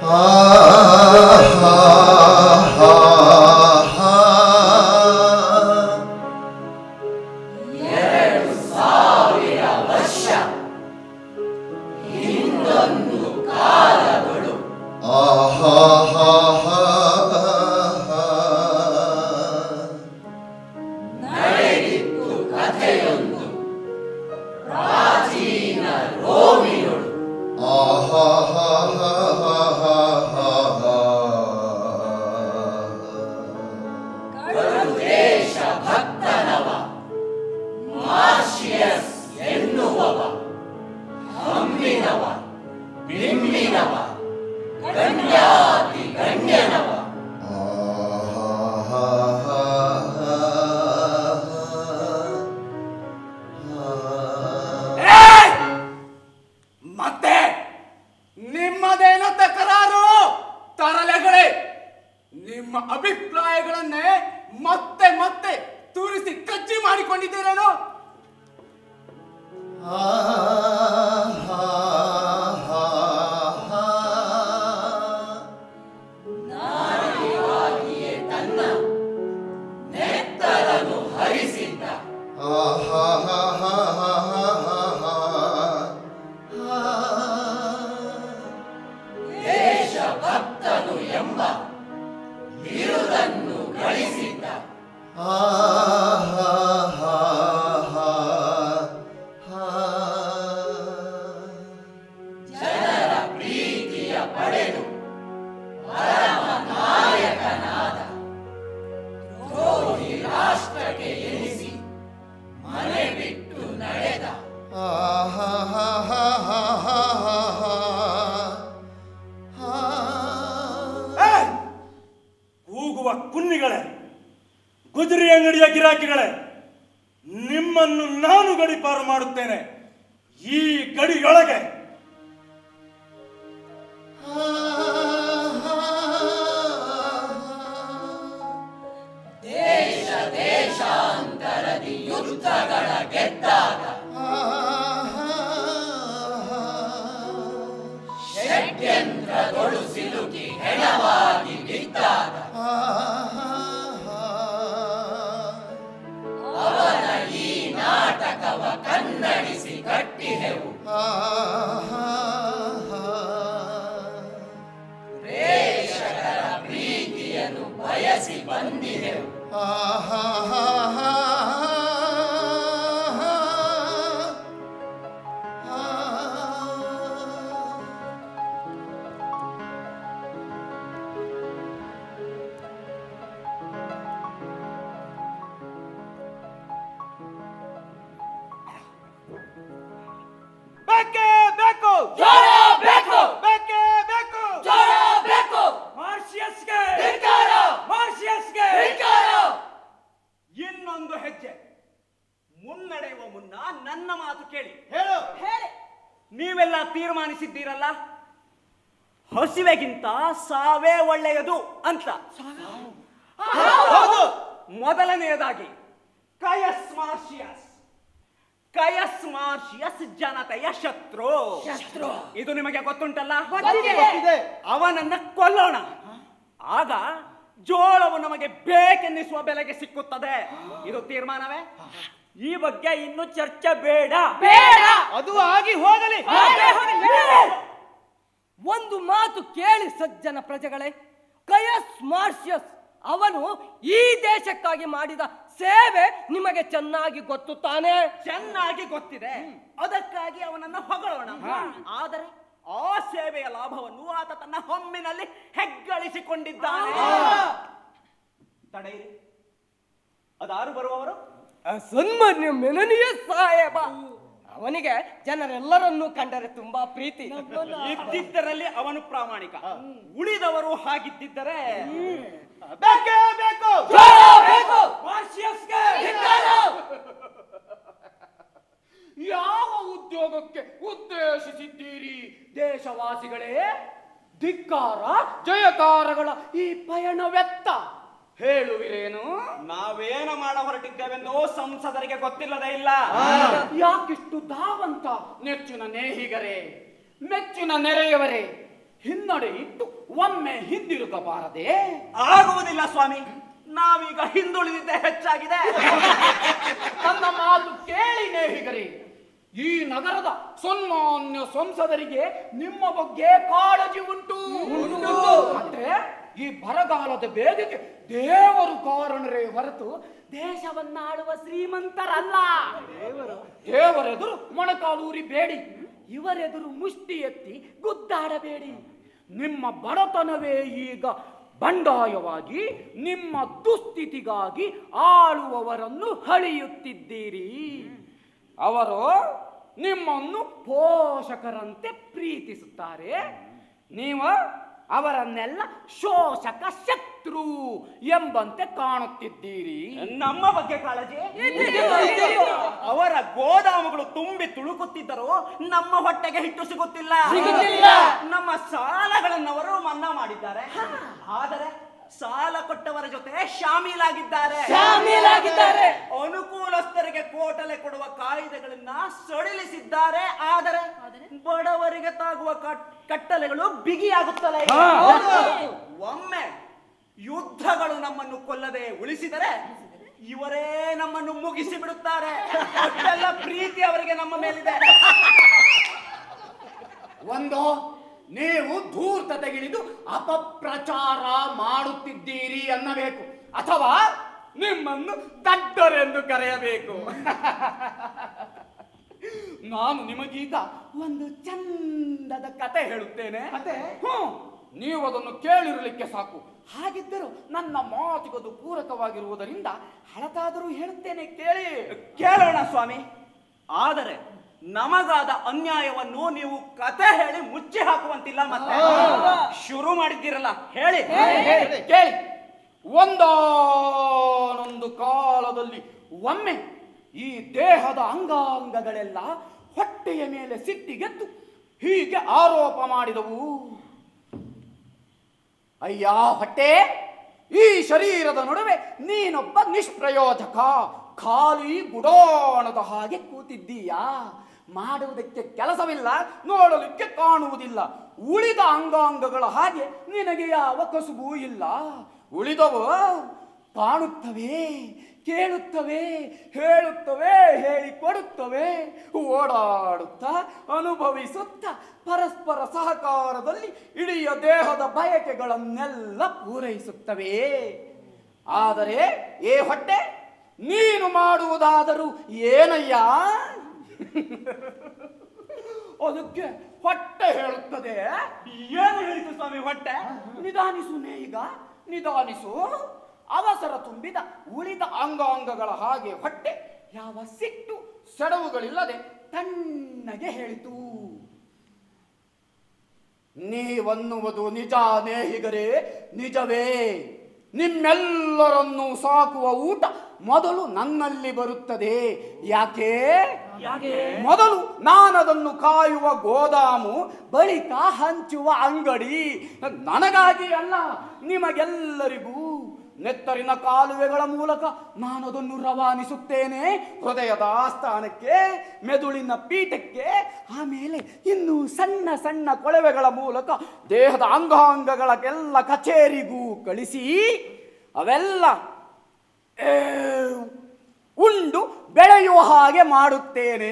ಏಯ್! ಮತ್ತೆ ನಿಮ್ಮದೇನೋ ತಕರಾರು ತರಲೆಗಳೇ ನಿಮ್ಮ ಅಭಿಪ್ರಾಯಗಳನ್ನೇ ಮತ್ತೆ ಮತ್ತೆ ತೂರಿಸಿ ಕಚ್ಚಿ ಮಾಡಿಕೊಂಡಿದ್ದೀರೇನೋ ಏಯ್! ಕೂಗುವ ಕುನ್ನಿಗಳೇ ಗುಜರಿ ಅಂಗಡಿಯ ಗಿರಾಕಿಗಳೇ ನಿಮ್ಮನ್ನು ನಾನು ಗಡಿಪಾರು ಮಾಡುತ್ತೇನೆ ಈ ಗಡಿಯೊಳಗೆ ಬೇಕೇ ಬೇಕು ಬೇಕು ಬೇಕೇ ಬೇಕು ಮಾರ್ಷಿಯಸ್ಗೆ ಮಾರ್ಷಿಯಸ್ಗೆ ಇನ್ನೊಂದು ಹೆಜ್ಜೆ ಮುನ್ನಡೆಯುವ ಮುನ್ನ ನನ್ನ ಮಾತು ಕೇಳಿ ಹೇಳು ನೀವೆಲ್ಲ ತೀರ್ಮಾನಿಸಿದ್ದೀರಲ್ಲ ಹಸಿವೆಗಿಂತ ಸಾವೇ ಒಳ್ಳೆಯದು ಅಂತ ಹೌದು ಮೊದಲನೆಯದಾಗಿ ಕಯಸ್ ಮಾರ್ಷಿಯಸ್ ಕಯಸ್ ಮಾರ್ಷಿಯಸ್ ಜನತೆಯ ಶತ್ರು ಶತ್ರು ಇದು ನಿಮಗೆ ಗೊತ್ತುಂಟಲ್ಲ ಅವನನ್ನ ಕೊಲ್ಲೋಣ ಆಗ ಜೋಳವು ನಮಗೆ ಬೇಕೆನ್ನಿಸುವ ಬೆಲೆಗೆ ಸಿಕ್ಕುತ್ತದೆ ಇದು ತೀರ್ಮಾನವೇ ಈ ಬಗ್ಗೆ ಇನ್ನು ಚರ್ಚೆ ಬೇಡ ಬೇಡ. ಅದು ಆಗಿ ಹೋಗಲಿ ಒಂದು ಮಾತು ಕೇಳಿ ಸಜ್ಜನ ಪ್ರಜೆಗಳೇ ಕಯಸ್ ಮಾರ್ಷಿಯಸ್ ಅವನು ಈ ದೇಶಕ್ಕಾಗಿ ಮಾಡಿದ ಸೇವೆ ನಿಮಗೆ ಚೆನ್ನಾಗಿ ಗೊತ್ತು ತಾನೇ ಚೆನ್ನಾಗಿ ಗೊತ್ತಿದೆ ಅದಕ್ಕಾಗಿ ಅವನನ್ನ ಹೊಗಳೋಣ ಆದರೆ ಆ ಸೇವೆಯ ಲಾಭವನ್ನು ಆತ ತನ್ನ ಹೊಮ್ಮಿನಲ್ಲಿ ಹೆಗ್ಗಳಿಸಿಕೊಂಡಿದ್ದಾನೆ ತಡೆಯಿರಿ ಅದಾರು ಬರುವವರು ಸನ್ಮಾನ್ಯ ಮೆನನಿಯ ಸಾಹೇಬ ಅವನಿಗೆ ಜನರೆಲ್ಲರನ್ನೂ ಕಂಡರೆ ತುಂಬಾ ಪ್ರೀತಿ ಇದ್ದಿದ್ದರಲ್ಲಿ ಅವನು ಪ್ರಾಮಾಣಿಕ ಉಳಿದವರು ಹಾಗಿದ್ದಿದ್ದರೆ ಬೇಕೇ ಬೇಕು ಬೇಕು. ಮಾರ್ಷಿಯಸ್ಗೆ ಯಾವ ಉದ್ಯೋಗಕ್ಕೆ ಉದ್ದೇಶಿಸಿದ್ದೀರಿ ದೇಶವಾಸಿಗಳೇ ಧಿಕ್ಕಾರ ಜಯಕಾರಗಳ ಈ ಪಯಣವೆತ್ತ ಹೇಳುವಿರೇನು ನಾವೇನು ಮಾಡ ಹೊರಟಿದ್ದೇವೆಂದು ಸಂಸದರಿಗೆ ಗೊತ್ತಿಲ್ಲದೇ ಇಲ್ಲ ಯಾಕಿಷ್ಟು ಧಾವಂತ ನೆಚ್ಚಿನ ನೇಹಿಗರೇ ಮೆಚ್ಚಿನ ನೆರೆಯವರೇ ಹಿನ್ನಡೆ ಇಟ್ಟು ಒಮ್ಮೆ ಹಿಂದಿರುಗಬಾರದೆ ಆಗುವುದಿಲ್ಲ ಸ್ವಾಮಿ ನಾವೀಗ ಹಿಂದುಳಿದಿದ್ದೇ ಹೆಚ್ಚಾಗಿದೆ ನನ್ನ ಮಾತು ಕೇಳಿ ನೇಹಿಗರೇ ಈ ನಗರದ ಸನ್ಮಾನ್ಯ ಸಂಸದರಿಗೆ ನಿಮ್ಮ ಬಗ್ಗೆ ಕಾಳಜಿ ಉಂಟು ಮತ್ತೆ ಈ ಬರಗಾಲದ ಬೇಗೆಗೆ ದೇವರು ಕಾರಣರೇ ಹೊರತು ದೇಶವನ್ನಾಳುವ ಶ್ರೀಮಂತರಲ್ಲ ದೇವರೆದುರು ಮೊಣಕಾಲೂರಿ ಬೇಡಿ ಇವರೆದುರು ಮುಷ್ಟಿ ಎತ್ತಿ ಗುದ್ದಾಡಬೇಡಿ ನಿಮ್ಮ ಬಡತನವೇ ಈಗ ಬಂಡಾಯವಾಗಿ ನಿಮ್ಮ ದುಸ್ಥಿತಿಗಾಗಿ ಆಳುವವರನ್ನು ಹಳಿಯುತ್ತಿದ್ದೀರಿ ಅವರು ನಿಮ್ಮನ್ನು ಪೋಷಕರಂತೆ ಪ್ರೀತಿಸುತ್ತಾರೆ ನೀವು ಅವರನ್ನೆಲ್ಲ ಶೋಷಕ ಶತ್ರು ಎಂಬಂತೆ ಕಾಣುತ್ತಿದ್ದೀರಿ ನಮ್ಮ ಬಗ್ಗೆ ಕಾಳಜಿ ಅವರ ಗೋದಾಮುಗಳು ತುಂಬಿ ತುಳುಕುತ್ತಿದ್ದರೂ ನಮ್ಮ ಹೊಟ್ಟೆಗೆ ಹಿಟ್ಟು ಸಿಗುತ್ತಿಲ್ಲ ಸಿಗುತ್ತಿಲ್ಲ. ನಮ್ಮ ಸಾಲಗಳನ್ನವರು ಮನ್ನಾ ಮಾಡಿದ್ದಾರೆ ಆದರೆ ಸಾಲ ಕೊಟ್ಟವರ ಜೊತೆ ಶಾಮೀಲಾಗಿದ್ದಾರೆ ಶಾಮೀಲಾಗಿದ್ದಾರೆ. ಅನುಕೂಲಸ್ಥರಿಗೆ ಕೋಟಲೆ ಕೊಡುವ ಕಾಯ್ದೆಗಳನ್ನ ಸಡಿಲಿಸಿದ್ದಾರೆ ಆದರೆ ಬಡವರಿಗೆ ತಾಗುವ ಕಟ್- ಕಟ್ಟಲೆಗಳು ಬಿಗಿಯಾಗುತ್ತಲೇ ಇವೆ. ಒಮ್ಮೆ ಯುದ್ಧಗಳು ನಮ್ಮನ್ನು ಕೊಲ್ಲದೆ ಉಳಿಸಿದರೆ ಇವರೇ ನಮ್ಮನ್ನು ಮುಗಿಸಿ ಬಿಡುತ್ತಾರೆ ಅಷ್ಟೆಲ್ಲ ಪ್ರೀತಿ ಅವರಿಗೆ ನಮ್ಮ ಮೇಲಿದೆ ಒಂದು ನೀವು ಧೂರ್ತತೆಗಿಳಿದು ಅಪಪ್ರಚಾರ ಮಾಡುತ್ತಿದ್ದೀರಿ ಅನ್ನಬೇಕು ಅಥವಾ ನಿಮ್ಮನ್ನು ದಡ್ಡರೆಂದು ಕರೆಯಬೇಕು ನಾನು ನಿಮಗೀಗ ಒಂದು ಚಂದದ ಕತೆ ಹೇಳುತ್ತೇನೆ ಹ್ಮ್ ನೀವು ಅದನ್ನು ಕೇಳಿರಲಿಕ್ಕೆ ಸಾಕು ಹಾಗಿದ್ದರೂ ನನ್ನ ಮಾತಿಗದು ಪೂರಕವಾಗಿರುವುದರಿಂದ ಹಳತಾದರೂ ಹೇಳುತ್ತೇನೆ ಕೇಳಿ ಕೇಳೋಣ ಸ್ವಾಮಿ ಆದರೆ ನಮಗಾದ ಅನ್ಯಾಯವನ್ನು ನೀವು ಕತೆ ಹೇಳಿ ಮುಚ್ಚಿ ಹಾಕುವಂತಿಲ್ಲ ಮತ್ತೆ ಶುರು ಮಾಡಿದ್ದೀರಲ್ಲ ಹೇಳಿ ಕೇಳಿ ಒಂದಾನೊಂದು ಕಾಲದಲ್ಲಿ ಒಮ್ಮೆ ಈ ದೇಹದ ಅಂಗಾಂಗಗಳೆಲ್ಲ ಹೊಟ್ಟೆಯ ಮೇಲೆ ಸಿಟ್ಟಿಗೆದ್ದು ಹೀಗೆ ಆರೋಪ ಮಾಡಿದವು ಅಯ್ಯ ಹೊಟ್ಟೆ ಈ ಶರೀರದ ನಡುವೆ ನೀನೊಬ್ಬ ನಿಷ್ಪ್ರಯೋಜಕ ಖಾಲಿ ಗುಡಾಣದ ಹಾಗೆ ಕೂತಿದ್ದೀಯಾ ಮಾಡುವುದಕ್ಕೆ ಕೆಲಸವಿಲ್ಲ ನೋಡಲಿಕ್ಕೆ ಕಾಣುವುದಿಲ್ಲ ಉಳಿದ ಅಂಗಾಂಗಗಳ ಹಾಗೆ ನಿನಗೆ ಯಾವ ಕಸುಬೂ ಇಲ್ಲ ಉಳಿದವು ಕಾಣುತ್ತವೆ ಕೇಳುತ್ತವೆ ಹೇಳುತ್ತವೆ ಹೇಳಿಕೊಡುತ್ತವೆ ಓಡಾಡುತ್ತಾ ಅನುಭವಿಸುತ್ತಾ ಪರಸ್ಪರ ಸಹಕಾರದಲ್ಲಿ ಇಡೀ ದೇಹದ ಬಯಕೆಗಳನ್ನೆಲ್ಲ ಪೂರೈಸುತ್ತವೆ ಆದರೆ ಏ ಹೊಟ್ಟೆ ನೀನು ಮಾಡುವುದಾದರೂ ಏನಯ್ಯ ಅದಕ್ಕೆ ಹೊಟ್ಟೆ ಹೇಳುತ್ತದೆ ಏನು ಹೇಳಿತು ಸ್ವಾಮಿ ಹೊಟ್ಟೆ ನಿಧಾನಿಸು ಈಗ ನಿಧಾನಿಸು ಅವಸರ ತುಂಬಿದ ಉಳಿದ ಅಂಗಾಂಗಗಳ ಹಾಗೆ ಹೊಟ್ಟೆ ಯಾವ ಸಿಟ್ಟು ಸೆಡವುಗಳಿಲ್ಲದೆ ತಣ್ಣಗೆ ಹೇಳಿತು ನೀವನ್ನುವುದು ನಿಜ ನೇಹಿಗರೇ ನಿಜವೇ ನಿಮ್ಮೆಲ್ಲರನ್ನೂ ಸಾಕುವ ಊಟ ಮೊದಲು ನನ್ನಲ್ಲಿ ಬರುತ್ತದೆ ಯಾಕೆ ಮೊದಲು ನಾನದನ್ನು ಕಾಯುವ ಗೋದಾಮು ಬಳಿಕ ಹಂಚುವ ಅಂಗಡಿ ನನಗಾಗಿ ಅಲ್ಲ ನಿಮಗೆಲ್ಲರಿಗೂ ನೆತ್ತರಿನ ಕಾಲುವೆಗಳ ಮೂಲಕ ನಾನದನ್ನು ರವಾನಿಸುತ್ತೇನೆ ಹೃದಯದ ಆಸ್ಥಾನಕ್ಕೆ ಮೆದುಳಿನ ಪೀಠಕ್ಕೆ ಆಮೇಲೆ ಇನ್ನು ಸಣ್ಣ ಸಣ್ಣ ಕೊಳವೆಗಳ ಮೂಲಕ ದೇಹದ ಅಂಗಾಂಗಗಳಕ್ಕೆಲ್ಲ ಕಚೇರಿಗೂ ಕಳಿಸಿ ಅವೆಲ್ಲ ಏ, ಉಂಡು ಬೆಳೆಯುವ ಹಾಗೆ ಮಾಡುತ್ತೇನೆ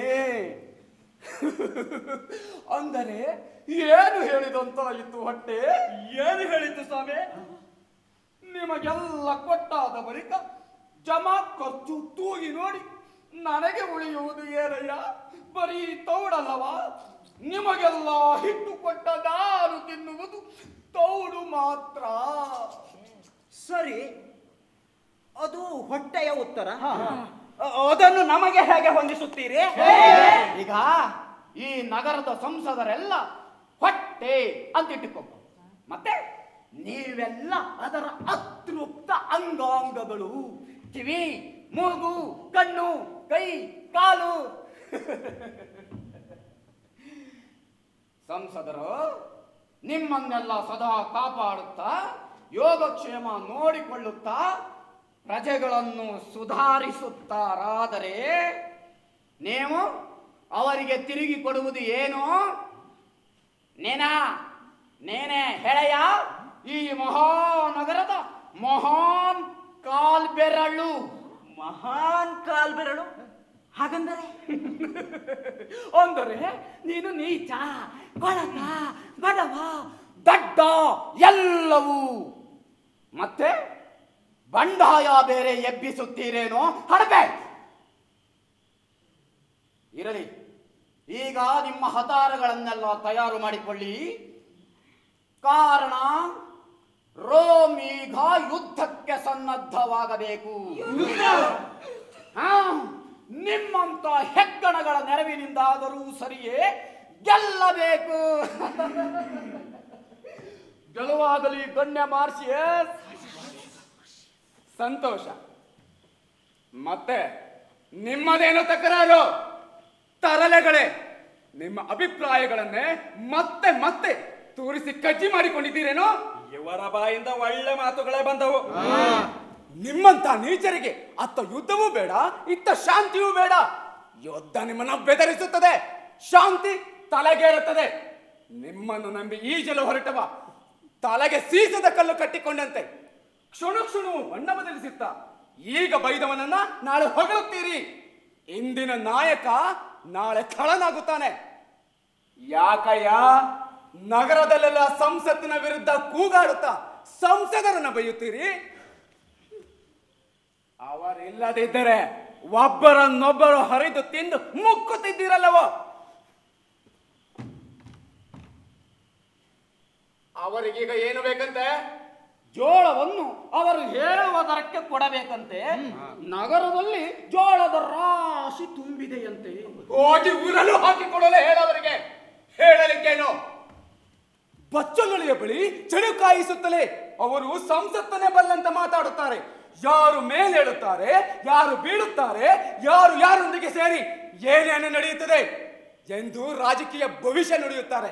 ಅಂದರೆ ಏನು ಹೇಳಿದಂತಾಯಿತು ಹೊಟ್ಟೆ ಏನು ಹೇಳಿತು ಸ್ವಾಮಿ ನಿಮಗೆಲ್ಲ ಕೊಟ್ಟಾದ ಬಳಿಕ ಜಮಾ ಖರ್ಚು ತೂಗಿ ನೋಡಿ ನನಗೆ ಉಳಿಯುವುದು ಏನಯ್ಯ ಬರೀ ತೌಡಲ್ಲವ ನಿಮಗೆಲ್ಲ ಹಿಟ್ಟು ಕೊಟ್ಟ ನಾನು ತಿನ್ನುವುದು ತೌಡು ಮಾತ್ರ ಸರಿ ಅದು ಹೊಟ್ಟೆಯ ಉತ್ತರ ಅ- ಅದನ್ನು ನಮಗೆ ಹೇಗೆ ಹೊಂದಿಸುತ್ತೀರಿ ಈಗ ಈ ನಗರದ ಸಂಸದರೆಲ್ಲ ಹೊಟ್ಟೆ ಅಂತಿಟ್ಟುಕೊ ಮತ್ತೆ ನೀವೆಲ್ಲ ಅದರ ಅತೃಪ್ತ ಅಂಗಾಂಗಗಳು ಕಿವಿ ಮೂಗು ಕಣ್ಣು ಕೈ ಕಾಲು ಸಂಸದರು ನಿಮ್ಮನ್ನೆಲ್ಲ ಸದಾ ಕಾಪಾಡುತ್ತಾ ಯೋಗಕ್ಷೇಮ ನೋಡಿಕೊಳ್ಳುತ್ತಾ ಪ್ರಜೆಗಳನ್ನು ಸುಧಾರಿಸುತ್ತಾರಾದರೆ ನೀವು ಅವರಿಗೆ ತಿರುಗಿ ಕೊಡುವುದು ಏನು ನೆನ ನೇನೆ ಹೆಳೆಯ ಈ ಮಹಾನಗರದ ಮಹಾನ್ ಕಾಲ್ಬೆರಳು ಮಹಾನ್ ಕಾಲ್ಬೆರಳು ಹಾಗಂದರೆ ಅಂದರೆ ನೀನು ನೀಚ ಕೊಳಕ ಬಡವ ದಡ್ಡ ಎಲ್ಲವೂ ಮತ್ತೆ ಬಂಡಾಯ ಬೇರೆ ಎಬ್ಬಿಸುತ್ತೀರೇನೋ ಹಡಬೆ ಇರಲಿ ಈಗ ನಿಮ್ಮ ಹತಾರಗಳನ್ನೆಲ್ಲ ತಯಾರು ಮಾಡಿಕೊಳ್ಳಿ ಕಾರಣ ರೋಮ್ ಈಗ ಯುದ್ಧಕ್ಕೆ ಸನ್ನದ್ಧವಾಗಬೇಕು ಹಾ, ನಿಮ್ಮಂತ ಹೆಗ್ಗಣಗಳ ನೆರವಿನಿಂದಾದರೂ ಸರಿಯೇ ಗೆಲ್ಲಬೇಕು ಗೆಲುವಾಗಲಿ ಗಣ್ಯ ಮಾರ್ಷಿಯೇ ಸಂತೋಷ ಮತ್ತೆ ನಿಮ್ಮದೇನು ತಕರಾರು ತರಲೆಗಳೇ ನಿಮ್ಮ ಅಭಿಪ್ರಾಯಗಳನ್ನೇ ಮತ್ತೆ ಮತ್ತೆ ತೋರಿಸಿ ಕಜ್ಜಿ ಮಾಡಿಕೊಂಡಿದ್ದೀರೇನೋ ಇವರ ಬಾಯಿಂದ ಒಳ್ಳೆ ಮಾತುಗಳೇ ಬಂದವು ನಿಮ್ಮಂತ ನೀಚರಿಗೆ ಅತ್ತ ಯುದ್ಧವೂ ಬೇಡ ಇತ್ತ ಶಾಂತಿಯೂ ಬೇಡ ಯುದ್ಧ ನಿಮ್ಮನ್ನ ಬೆದರಿಸುತ್ತದೆ ಶಾಂತಿ ತಲೆಗೇರುತ್ತದೆ ನಿಮ್ಮನ್ನು ನಂಬಿ ಈಜಲು ಹೊರಟವ ತಲೆಗೆ ಸೀಸದ ಕಲ್ಲು ಕಟ್ಟಿಕೊಂಡಂತೆ ಕ್ಷಣ ಕ್ಷಣವು ಬಣ್ಣ ಬದಲಿಸುತ್ತ ಈಗ ಬೈದವನನ್ನ ನಾಳೆ ಹೊಗಳುತ್ತೀರಿ ಇಂದಿನ ನಾಯಕ ನಾಳೆ ಖಳನಾಗುತ್ತಾನೆ ಯಾಕಯ್ಯ ನಗರದಲ್ಲೆಲ್ಲ ಸಂಸತ್ತಿನ ವಿರುದ್ಧ ಕೂಗಾಡುತ್ತಾ ಸಂಸದರನ್ನ ಬೈಯುತ್ತೀರಿ ಅವರಿಲ್ಲದಿದ್ದರೆ ಒಬ್ಬರನ್ನೊಬ್ಬರು ಹರಿದು ತಿಂದು ಮುಕ್ಕುತ್ತಿದ್ದೀರಲ್ಲವೋ ಅವರಿಗೀಗ ಏನು ಬೇಕಂತೆ ಜೋಳವನ್ನು ಅವರು ಹೇಳುವ ದರಕ್ಕೆ ಕೊಡಬೇಕಂತೆ ನಗರದಲ್ಲಿ ಜೋಳದ ರಾಶಿ ತುಂಬಿದೆಯಂತೆ ಹೋಗಿ ಉರಲು ಹಾಕಿಕೊಡಲು ಹೇಳವರಿಗೆ ಹೇಳಲಿಕ್ಕೇನು ಬಚ್ಚಲುಳಿಯ ಬಳಿ ಚಳುಕಾಯಿಸುತ್ತಲೇ ಅವರು ಸಂಸತ್ತನೆ ಬಲ್ಲಂತ ಮಾತಾಡುತ್ತಾರೆ ಯಾರು ಮೇಲೇಳುತ್ತಾರೆ ಯಾರು ಬೀಳುತ್ತಾರೆ ಯಾರು ಯಾರೊಂದಿಗೆ ಸೇರಿ ಏನೇನು ನಡೆಯುತ್ತದೆ ಎಂದು ರಾಜಕೀಯ ಭವಿಷ್ಯ ನುಡಿಯುತ್ತಾರೆ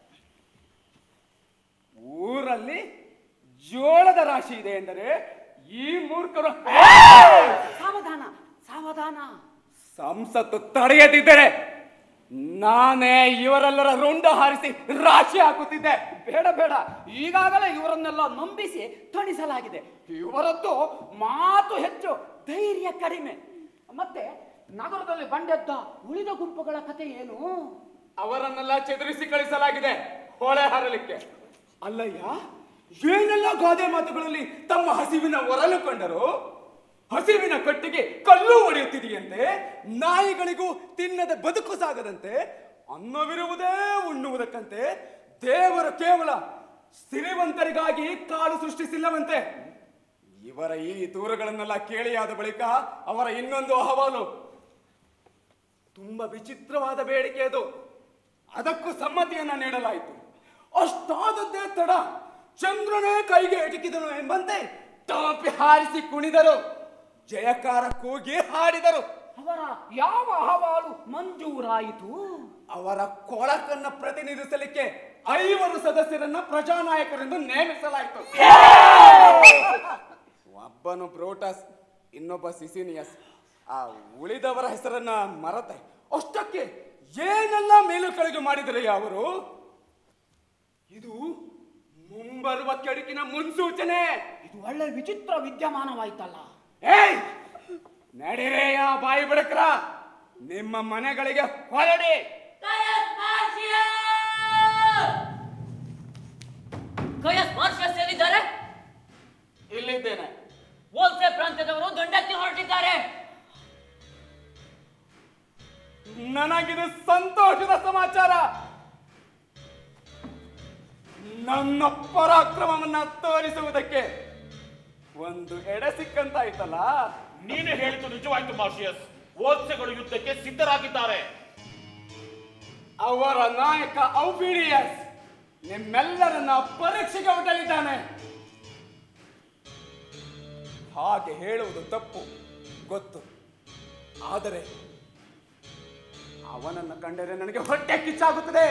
ಊರಲ್ಲಿ ಜೋಳದ ರಾಶಿ ಇದೆ ಎಂದರೆ ಈ ಮೂರ್ಖರು ಸಾವಧಾನ ಸಾವಧಾನ ಸಂಸತ್ತು ತಡೆಯದಿದ್ದರೆ ನಾನೇ ಇವರೆಲ್ಲರ ರುಂಡ ಹಾರಿಸಿ ರಾಶಿ ಹಾಕುತ್ತಿದ್ದೆ ಬೇಡ ಬೇಡ ಈಗಾಗಲೇ ಇವರನ್ನೆಲ್ಲ ನಂಬಿಸಿ ತಣಿಸಲಾಗಿದೆ ಇವರದ್ದು ಮಾತು ಹೆಚ್ಚು ಧೈರ್ಯ ಕಡಿಮೆ ಮತ್ತೆ ನಗರದಲ್ಲಿ ಬಂಡೆದ್ದ ಉಳಿದ ಗುಂಪುಗಳ ಕತೆ ಏನು ಅವರನ್ನೆಲ್ಲ ಚದುರಿಸಿ ಕಳಿಸಲಾಗಿದೆ ಹೊಳೆ ಹಾರಲಿಕ್ಕೆ ಅಲ್ಲಯ್ಯ ಏನೆಲ್ಲ ಗಾದೆ ಮಾತುಗಳಲ್ಲಿ ತಮ್ಮ ಹಸಿವಿನ ಒರಲು ಕಂಡರು ಹಸಿವಿನ ಕಟ್ಟಿಗೆ ಕಲ್ಲು ಹೊಡೆಯುತ್ತಿದೆಯಂತೆ ನಾಯಿಗಳಿಗೂ ತಿನ್ನದ ಬದುಕು ಸಾಗದಂತೆ ಅನ್ನವಿರುವುದೇ ಉಣ್ಣುವುದಕ್ಕಂತೆ ದೇವರು ಕೇವಲ ಸಿರಿವಂತರಿಗಾಗಿ ಕಾಡು ಸೃಷ್ಟಿಸಿಲ್ಲವಂತೆ ಇವರ ಈ ದೂರಗಳನ್ನೆಲ್ಲ ಕೇಳಿಯಾದ ಬಳಿಕ ಅವರ ಇನ್ನೊಂದು ಅಹವಾಲು ತುಂಬಾ ವಿಚಿತ್ರವಾದ ಬೇಡಿಕೆ ಅದು ಅದಕ್ಕೂ ಸಮ್ಮತಿಯನ್ನ ನೀಡಲಾಯಿತು ಅಷ್ಟಾದದ್ದೇ ತಡ ಚಂದ್ರನೇ ಕೈಗೆ ಎಟಕಿದನು ಎಂಬಂತೆ ಟಾಪಿ ಹಾರಿಸಿ ಕುಣಿದರು ಜಯಕಾರ ಕೂಗಿ ಹಾಡಿದರು ಅವರ ಯಾವ ಅಹವಾಲು ಮಂಜೂರಾಯಿತು ಅವರ ಕೊಳಕನ್ನ ಪ್ರತಿನಿಧಿಸಲಿಕ್ಕೆ ಐವರು ಸದಸ್ಯರನ್ನ ಪ್ರಜಾನಾಯಕರೆಂದು ನೇಮಿಸಲಾಯಿತು ಒಬ್ಬನು ಬ್ರೋಟಸ್ ಇನ್ನೊಬ್ಬ ಸಿಸಿನಿಯಸ್ ಆ ಉಳಿದವರ ಹೆಸರನ್ನ ಮರತೆ ಅಷ್ಟಕ್ಕೆ ಏನೆಲ್ಲ ಮೇಲು ಕೆಳಗೆ ಮಾಡಿದರೆ ಅವರು ಇದು ಮುಂಬರುವ ಕೆಡುಕಿನ ಮುನ್ಸೂಚನೆ ಇದು ಒಳ್ಳೆ ವಿಚಿತ್ರ ವಿದ್ಯಮಾನವಾಯ್ತಲ್ಲ ಏಯ್ ನಡಿರೆಯ ಬಾಯಿ ಬಿಡಕ್ರ ನಿಮ್ಮ ಮನೆಗಳಿಗೆ ಹೊರಡಿ ಕೈಯಸ್ ಮಾರ್ಷಲ್ಸ್ ಎಲ್ಲಿದ್ದಾರೆ ಇಲ್ಲಿದ್ದೇನೆ ವೋಲ್ಸೆ ಪ್ರಾಂತ್ಯದವರು ದಂಡೆತ್ತಿ ಹೊರಟಿದ್ದಾರೆ ನನಗಿದು ಸಂತೋಷದ ಸಮಾಚಾರ ನನ್ನ ಪರಾಕ್ರಮವನ್ನ ತೋರಿಸುವುದಕ್ಕೆ ಒಂದು ಎಡೆ ಸಿಕ್ಕಂತಾಯ್ತಲ್ಲ ನೀನು ಹೇಳಿದ್ದು ನಿಜವಾಯ್ತು ಮಾರ್ಷಿಯಸ್ ಓತ್ಸೆಗಳು ಯುದ್ಧಕ್ಕೆ ಸಿದ್ಧರಾಗಿದ್ದಾರೆ ಅವರ ನಾಯಕ ಔಫಿಡಿಯಸ್ ನಿಮ್ಮೆಲ್ಲರನ್ನ ಪರೀಕ್ಷೆಗೆ ಒಡ್ಡಲಿದ್ದಾನೆ ಹಾಗೆ ಹೇಳುವುದು ತಪ್ಪು ಗೊತ್ತು ಆದರೆ ಅವನನ್ನು ಕಂಡರೆ ನನಗೆ ಹೊಟ್ಟೆ ಕಿಚ್ಚಾಗುತ್ತದೆ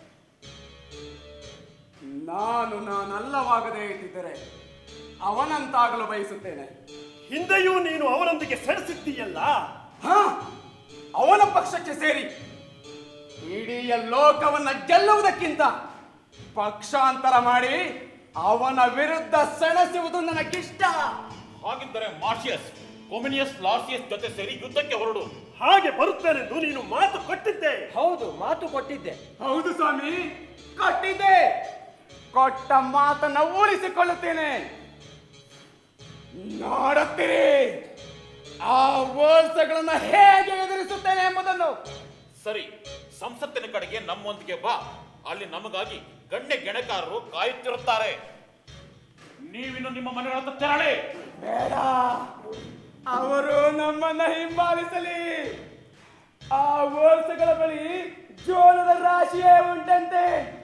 ನಾನು ನಾನಲ್ಲವಾಗದೇ ಇದ್ದಿದ್ದರೆ ಅವನಂತಾಗಲು ಬಯಸುತ್ತೇನೆ ಹಿಂದೆಯೂ ನೀನು ಅವರೊಂದಿಗೆ ಸೆಣಸಿದ್ದೀಯಲ್ಲ ಹಾ ಅವನ ಪಕ್ಷಕ್ಕೆ ಸೇರಿ ಇಡೀ ಲೋಕವನ್ನ ಗೆಲ್ಲುವುದಕ್ಕಿಂತ ಪಕ್ಷಾಂತರ ಮಾಡಿ ಅವನ ವಿರುದ್ಧ ಸೆಣಸುವುದು ನನಗಿಷ್ಟ ಹಾಗಿದ್ದರೆ ಮಾರ್ಷಿಯಸ್ ಕೊಮಿನಿಯಸ್ ಲಾರ್ಸಿಯಸ್ ಜೊತೆ ಸೇರಿ ಯುದ್ಧಕ್ಕೆ ಹೊರಡು ಹಾಗೆ ಬರುತ್ತೇನೆಂದು ನೀನು ಮಾತು ಕೊಟ್ಟಿದ್ದೆ ಹೌದು ಮಾತು ಕೊಟ್ಟಿದ್ದೆ ಹೌದು ಸ್ವಾಮಿ ಕೊಟ್ಟಿದ್ದೆ ಕೊಟ್ಟ ಮಾತನ್ನ ಉಳಿಸಿಕೊಳ್ಳುತ್ತೇನೆ ನೋಡುತ್ತೀರಿ ಆ ವರ್ಷಗಳನ್ನ ಹೇಗೆ ಎದುರಿಸುತ್ತೇನೆ ಎಂಬುದನ್ನು ಸರಿ ಸಂಸತ್ತಿನ ಕಡೆಗೆ ನಮ್ಮೊಂದಿಗೆ ಬಾ ಅಲ್ಲಿ ನಮಗಾಗಿ ಗಣ್ಯ ಗೆಣಕಾರರು ಕಾಯುತ್ತಿರುತ್ತಾರೆ ನೀವಿನ್ನು ನಿಮ್ಮ ಮನೆಗಳತ್ತ ತೆರಳಿ ಬೇಡ ಅವರು ನಮ್ಮನ್ನ ಹಿಂಬಾಲಿಸಲಿ ಆ ವರ್ಷಗಳ ಬಳಿ ಜೋಳದ ರಾಶಿಯೇ ಉಂಟಂತೆ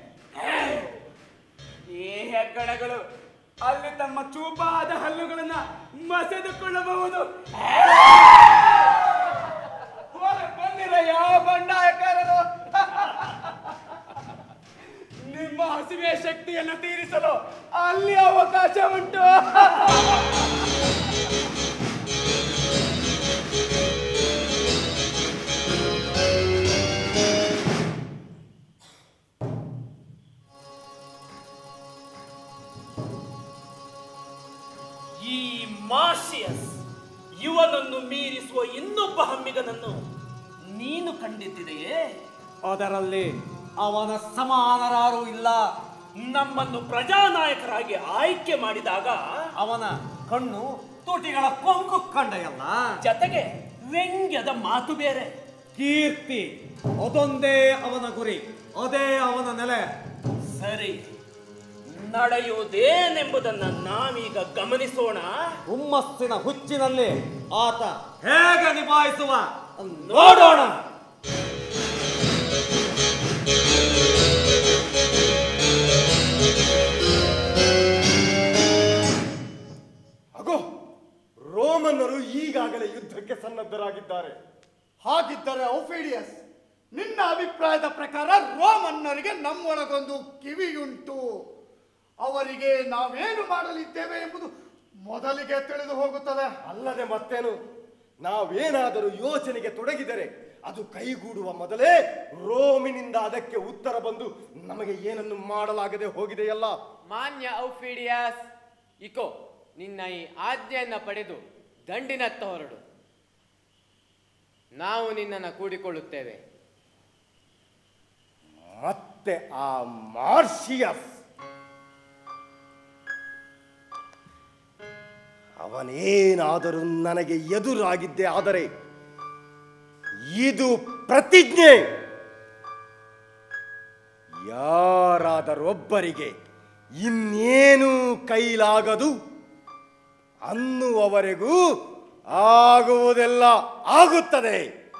ಈ ಹೆಗ್ಗಣಗಳು ಅಲ್ಲಿ ತಮ್ಮ ಚೂಪಾದ ಹಲ್ಲುಗಳನ್ನ ಮಸೆದುಕೊಳ್ಳಬಹುದು ಹೊರ- ಬನ್ನಿರಯ್ಯ ಬಂಡಾಯಕಾರರು ನಿಮ್ಮ ಹಸಿವೆ ಶಕ್ತಿಯನ್ನು ತೀರಿಸಲು ಅಲ್ಲಿ ಅವಕಾಶ ಉಂಟು ಈ ಮಾರ್ಷಿಯಸ್ ಇವನನ್ನು ಮೀರಿಸುವ ಇನ್ನೊಬ್ಬ ಹಮ್ಮಿಗನನ್ನು ನೀನು ಕಂಡಿದ್ದಿದೆಯೇ ಅದರಲ್ಲಿ ಅವನ ಸಮಾನರಾರೂ ಇಲ್ಲ ನಮ್ಮನ್ನು ಪ್ರಜಾನಾಯಕರಾಗಿ ಆಯ್ಕೆ ಮಾಡಿದಾಗ ಅವನ ಕಣ್ಣು ತುಟಿಗಳ ಕೊಂಕು ಕಂಡೆಯಲ್ಲ ಜತೆಗೆ ವ್ಯಂಗ್ಯದ ಮಾತು ಬೇರೆ ಕೀರ್ತಿ ಅದೊಂದೇ ಅವನ ಗುರಿ ಅದೇ ಅವನ ನೆಲೆ ಸರಿ ನಡೆಯುವುದೇನೆಂಬುದನ್ನ ನಾವೀಗ ಗಮನಿಸೋಣ ಹುಮ್ಮಸ್ಸಿನ ಹುಚ್ಚಿನಲ್ಲಿ ಆತ ಹೇಗೆ ನಿಭಾಯಿಸುವ ನೋಡೋಣ ಅಗೋ ರೋಮನ್ನರು ಈಗಾಗಲೇ ಯುದ್ಧಕ್ಕೆ ಸನ್ನದ್ಧರಾಗಿದ್ದಾರೆ ಹಾಗಿದ್ದರೆ ಔಫೇಡಿಯಸ್ ನಿನ್ನ ಅಭಿಪ್ರಾಯದ ಪ್ರಕಾರ ರೋಮನ್ನರಿಗೆ ನಮ್ಮೊಳಗೊಂದು ಕಿವಿಯುಂಟು ಅವರಿಗೆ ನಾವೇನು ಮಾಡಲಿದ್ದೇವೆ ಎಂಬುದು ಮೊದಲಿಗೆ ತಿಳಿದು ಹೋಗುತ್ತದೆ ಅಲ್ಲದೆ ಮತ್ತೇನು ನಾವೇನಾದರೂ ಯೋಚನೆಗೆ ತೊಡಗಿದರೆ ಅದು ಕೈಗೂಡುವ ಮೊದಲೇ ರೋಮಿನಿಂದ ಅದಕ್ಕೆ ಉತ್ತರ ಬಂದು ನಮಗೆ ಏನನ್ನು ಮಾಡಲಾಗದೆ ಹೋಗಿದೆಯಲ್ಲ ಮಾನ್ಯ ಔಫಿಡಿಯಾಸ್ ಇಕೋ ನಿನ್ನ ಈ ಆಜ್ಞೆಯನ್ನ ಪಡೆದು ದಂಡಿನತ್ತ ಹೊರಡು ನಾವು ನಿನ್ನನ್ನು ಕೂಡಿಕೊಳ್ಳುತ್ತೇವೆ ಮತ್ತೆ ಆ ಮಾರ್ಷಿಯಸ್ ಅವನೇನಾದರೂ ನನಗೆ ಎದುರಾಗಿದ್ದೆ ಆದರೆ ಇದು ಪ್ರತಿಜ್ಞೆ ಯಾರಾದರೊಬ್ಬರಿಗೆ ಇನ್ನೇನು ಕೈಲಾಗದು ಅನ್ನುವವರೆಗೂ ಆಗುವುದೆಲ್ಲ ಆಗುತ್ತದೆ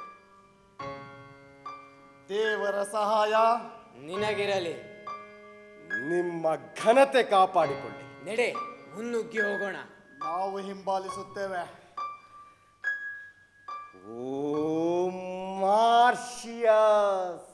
ದೇವರ ಸಹಾಯ ನಿನಗಿರಲಿ ನಿಮ್ಮ ಘನತೆ ಕಾಪಾಡಿಕೊಳ್ಳಿ ನಡೆ ಮುನ್ನುಗ್ಗಿ ಹೋಗೋಣ ನಾವು ಹಿಂಬಾಲಿಸುತ್ತೇವೆ ಓ ಮಾರ್ಷಿಯಸ್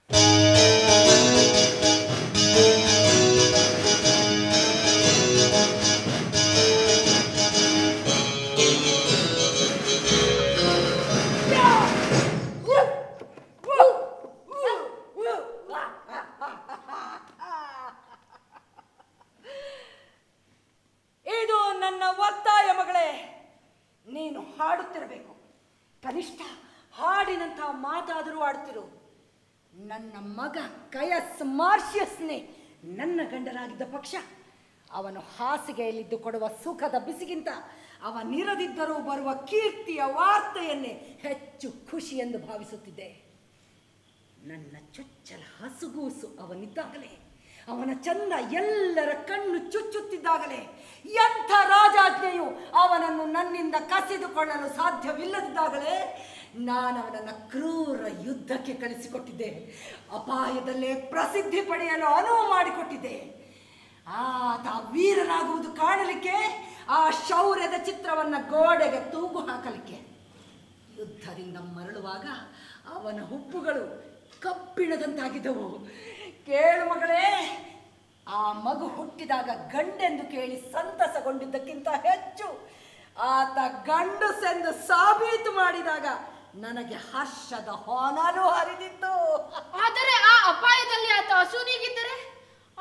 ಇದು ನನ್ನ ಒತ್ತಾಯ ಮಗಳೇ ನೀನು ಹಾಡುತ್ತಿರಬೇಕು ಕನಿಷ್ಠ ಹಾಡಿನಂತಹ ಮಾತಾದರೂ ಆಡುತ್ತಿರು ನನ್ನ ಮಗ ಕಯಸ್ ಮಾರ್ಷಿಯಸ್ನೇ ನನ್ನ ಗಂಡನಾಗಿದ್ದ ಪಕ್ಷ ಅವನು ಹಾಸಿಗೆಯಲ್ಲಿದ್ದು ಕೊಡುವ ಸುಖದ ಬಿಸಿಗಿಂತ ಅವನಿರದಿದ್ದರೂ ಬರುವ ಕೀರ್ತಿಯ ವಾರ್ತೆಯನ್ನೇ ಹೆಚ್ಚು ಖುಷಿ ಎಂದು ಭಾವಿಸುತ್ತಿದ್ದೆ ನನ್ನ ಚೊಚ್ಚಲ ಹಸುಗೂಸು ಅವನಿದ್ದಾಗಲೇ ಅವನ ಚಂದ ಎಲ್ಲರ ಕಣ್ಣು ಚುಚ್ಚುತ್ತಿದ್ದಾಗಲೇ ಎಂಥ ರಾಜಾಜ್ಞೆಯು ಅವನನ್ನು ನನ್ನಿಂದ ಕಸಿದುಕೊಳ್ಳಲು ಸಾಧ್ಯವಿಲ್ಲದಿದ್ದಾಗಲೇ ನಾನು ಅವನನ್ನು ಕ್ರೂರ ಯುದ್ಧಕ್ಕೆ ಕಳಿಸಿಕೊಟ್ಟಿದ್ದೆ ಅಪಾಯದಲ್ಲೇ ಪ್ರಸಿದ್ಧಿ ಪಡೆಯಲು ಅನುವು ಮಾಡಿಕೊಟ್ಟಿದ್ದೆ ಆತ ವೀರನಾಗುವುದು ಕಾಣಲಿಕ್ಕೆ ಆ ಶೌರ್ಯದ ಚಿತ್ರವನ್ನ ಗೋಡೆಗೆ ತೂಗು ಹಾಕಲಿಕ್ಕೆ ಯುದ್ಧದಿಂದ ಮರಳುವಾಗ ಅವನ ಹುಬ್ಬುಗಳು ಕಬ್ಬಿಣದಂತಾಗಿದ್ದವು ಕೇಳು ಮಗಳೇ ಆ ಮಗು ಹುಟ್ಟಿದಾಗ ಗಂಡೆಂದು ಕೇಳಿ ಸಂತಸಗೊಂಡಿದ್ದಕ್ಕಿಂತ ಹೆಚ್ಚು ಆತ ಗಂಡಸೆಂದು ಸಾಬೀತು ಮಾಡಿದಾಗ ನನಗೆ ಹರ್ಷದ ಹೊನಲು ಹರಿದಿತ್ತು ಆದರೆ ಆ ಅಪಾಯದಲ್ಲಿ ಆತ ಅಸೂನಿಗಿದ್ದರೆ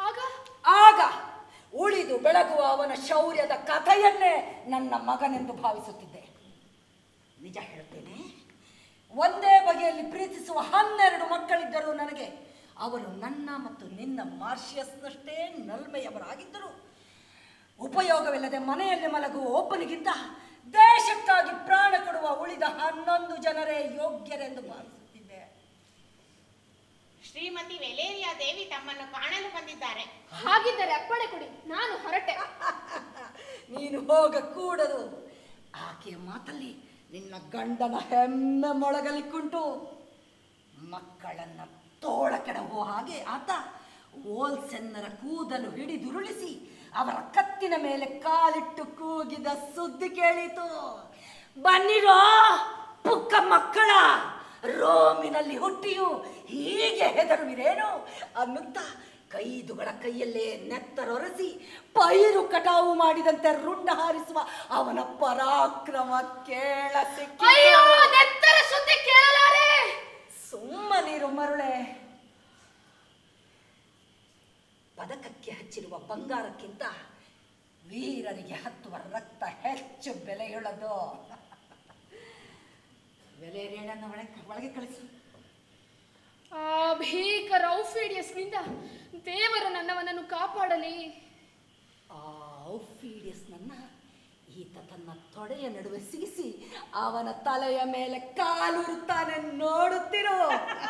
ನನ್ನ ಮಗನೆಂದು ಭಾವಿಸುತ್ತಿದ್ದೆ ನಿಜ ಹೇಳ್ತೇನೆ ಒಂದೇ ಬಗೆಯಲ್ಲಿ ಪ್ರೀತಿಸುವ ಹನ್ನೆರಡು ಮಕ್ಕಳಿದ್ದರು ನನಗೆ ಅವರು ನನ್ನ ಮತ್ತು ನಿನ್ನ ಮಾರ್ಷಿಯಸ್ನಷ್ಟೇ ನಲ್ಮೆಯವರಾಗಿದ್ದರು ಉಪಯೋಗವಿಲ್ಲದೆ ಮನೆಯಲ್ಲಿ ಮಲಗುವ ಒಬ್ಬನಿಗಿಂತ ದೇಶಕ್ಕಾಗಿ ಪ್ರಾಣ ಕೊಡುವ ಉಳಿದ ಹನ್ನೊಂದು ಜನರೇ ಯೋಗ್ಯರೆಂದು ಭಾವಿಸುತ್ತಿದ್ದೆ ಶ್ರೀಮತಿ ವೆಲೇರಿಯಾ ದೇವಿ ತಮ್ಮನ್ನು ಕಾಣಲು ಬಂದಿದ್ದಾರೆ ಹಾಗಿದ್ದರೆ ಅಪ್ಪಣೆ ಕೊಡಿ ನಾನು ಹೊರಟೆ ನೀನು ಹೋಗ ಕೂಡದು ಆಕೆಯ ಮಾತಲ್ಲಿ ನಿನ್ನ ಗಂಡನ ಹೆಮ್ಮೆ ಮೊಳಗಲಿಕ್ಕುಂಟು ಮಕ್ಕಳನ್ನ ತೋಳ ಕೆಡಹುವ ಹಾಗೆ ಆತ ಓಲ್ಸೆನ್ನರ ಕೂದಲು ಹಿಡಿದುರುಳಿಸಿ ಅವರ ಕತ್ತಿನ ಮೇಲೆ ಕಾಲಿಟ್ಟು ಕೂಗಿದ ಸುದ್ದಿ ಕೇಳಿತು ಬನ್ನಿರೋ ಪುಕ್ಕ ಮಕ್ಕಳ ರೋಮಿನಲ್ಲಿ ಹುಟ್ಟಿಯು ಹೀಗೆ ಹೆದರುವಿರೇನು ಅನ್ನುತ್ತಾ ಕೈದುಗಳ ಕೈಯಲ್ಲೇ ನೆತ್ತರೊರೆಸಿ ಪೈರು ಕಟಾವು ಮಾಡಿದಂತೆ ರುಂಡ ಹಾರಿಸುವ ಅವನ ಪರಾಕ್ರಮ ಕೇಳ ಅಯ್ಯೋ ನೆತ್ತರ ಸುದ್ದಿ ಕೇಳಲಾರೆ ಸುಮ್ಮನಿರು ಮರುಳೆ ಪದಕಕ್ಕೆ ಹಚ್ಚಿರುವ ಬಂಗಾರಕ್ಕಿಂತ ವೀರರಿಗೆ ಹತ್ತುವ ರಕ್ತ ಹೆಚ್ಚು ಬೆಲೆಯುಳ್ಳದು ವೆಲೇರಿಯಣ್ಣನ ಒಳಗೆ ಒಳಗೆ ಕಳಿಸು ಆ ಭೀಕರ ಔಫೀಡಿಯಸ್ನಿಂದ ದೇವರು ನನ್ನವನನ್ನು ಕಾಪಾಡಲಿ ಆ ಔಫೀಡಿಯಸ್ನನ್ನ ಈತ ತನ್ನ ತೊಡೆಯ ನಡುವೆ ಸಿಗಿಸಿ ಅವನ ತಲೆಯ ಮೇಲೆ ಕಾಲುರುತ್ತಾನೆ ನೋಡುತ್ತಿರು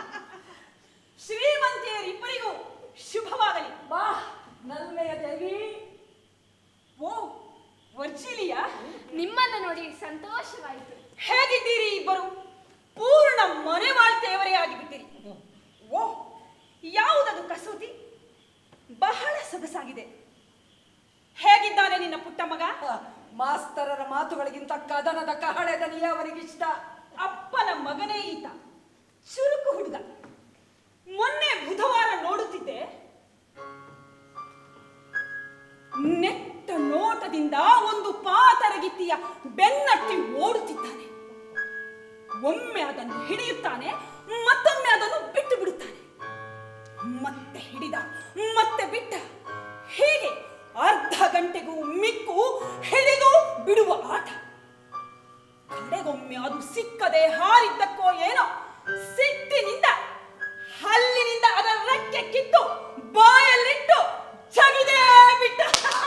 ಶ್ರೀಮಂತಿಯರಿಬ್ಬರಿಗೂ ಶುಭವಾಗಲಿ ಬಾ ನಲ್ಮೆಯ ದೇವಿ ಓ ವರ್ಜಿಲಿಯಾ ನಿಮ್ಮನ್ನು ನೋಡಿ ಸಂತೋಷವಾಯಿತು ಹೇಗಿದ್ದೀರಿ ಇಬ್ಬರು ಪೂರ್ಣ ಮನೆವಾಳ್ತೆಯವರೇ ಆಗಿಬಿಟ್ಟಿರಿ ಓ ಯಾವುದದು ಕಸೂತಿ ಬಹಳ ಸೊಗಸಾಗಿದೆ ಹೇಗಿದ್ದಾನೆ ನಿನ್ನ ಪುಟ್ಟ ಮಗ ಮಾಸ್ತರರ ಮಾತುಗಳಿಗಿಂತ ಕದನದ ಕಹಳೆ ದನಿಯೇ ಅವನಿಗಿಷ್ಟ ಅಪ್ಪನ ಮಗನೇ ಈತ ಚುರುಕು ಹುಡುಗ ಮೊನ್ನೆ ಬುಧವಾರ ನೋಡುತ್ತಿದ್ದೆ ನೆಟ್ಟ ನೋಟದಿಂದ ಒಂದು ಪಾತರಗಿತ್ತಿಯ ಬೆನ್ನಟ್ಟಿ ಓಡುತ್ತಿದ್ದಾನೆ ಒಮ್ಮೆ ಅದನ್ನು ಹಿಡಿಯುತ್ತಾನೆ ಮತ್ತೊಮ್ಮೆ ಅದನ್ನು ಬಿಟ್ಟು ಬಿಡುತ್ತಾನೆ ಮತ್ತೆ ಹಿಡಿದ ಮತ್ತೆ ಬಿಟ್ಟ ಹೀಗೆ ಅರ್ಧ ಗಂಟೆಗೂ ಮಿಕ್ಕು ಹಿಡಿದು ಬಿಡುವ ಆಟ ಕಡೆಗೊಮ್ಮೆ ಅದು ಸಿಕ್ಕದೆ ಹಾರಿದ್ದಕ್ಕೋ ಏನೋ ಸಿಟ್ಟಿನಿಂದ ಹಲ್ಲಿನಿಂದ ಅದರ ರೆಕ್ಕೆ ಕಿತ್ತು ಬಾಯಲ್ಲಿಟ್ಟು ಜಗಿದೇ ಬಿಟ್ಟ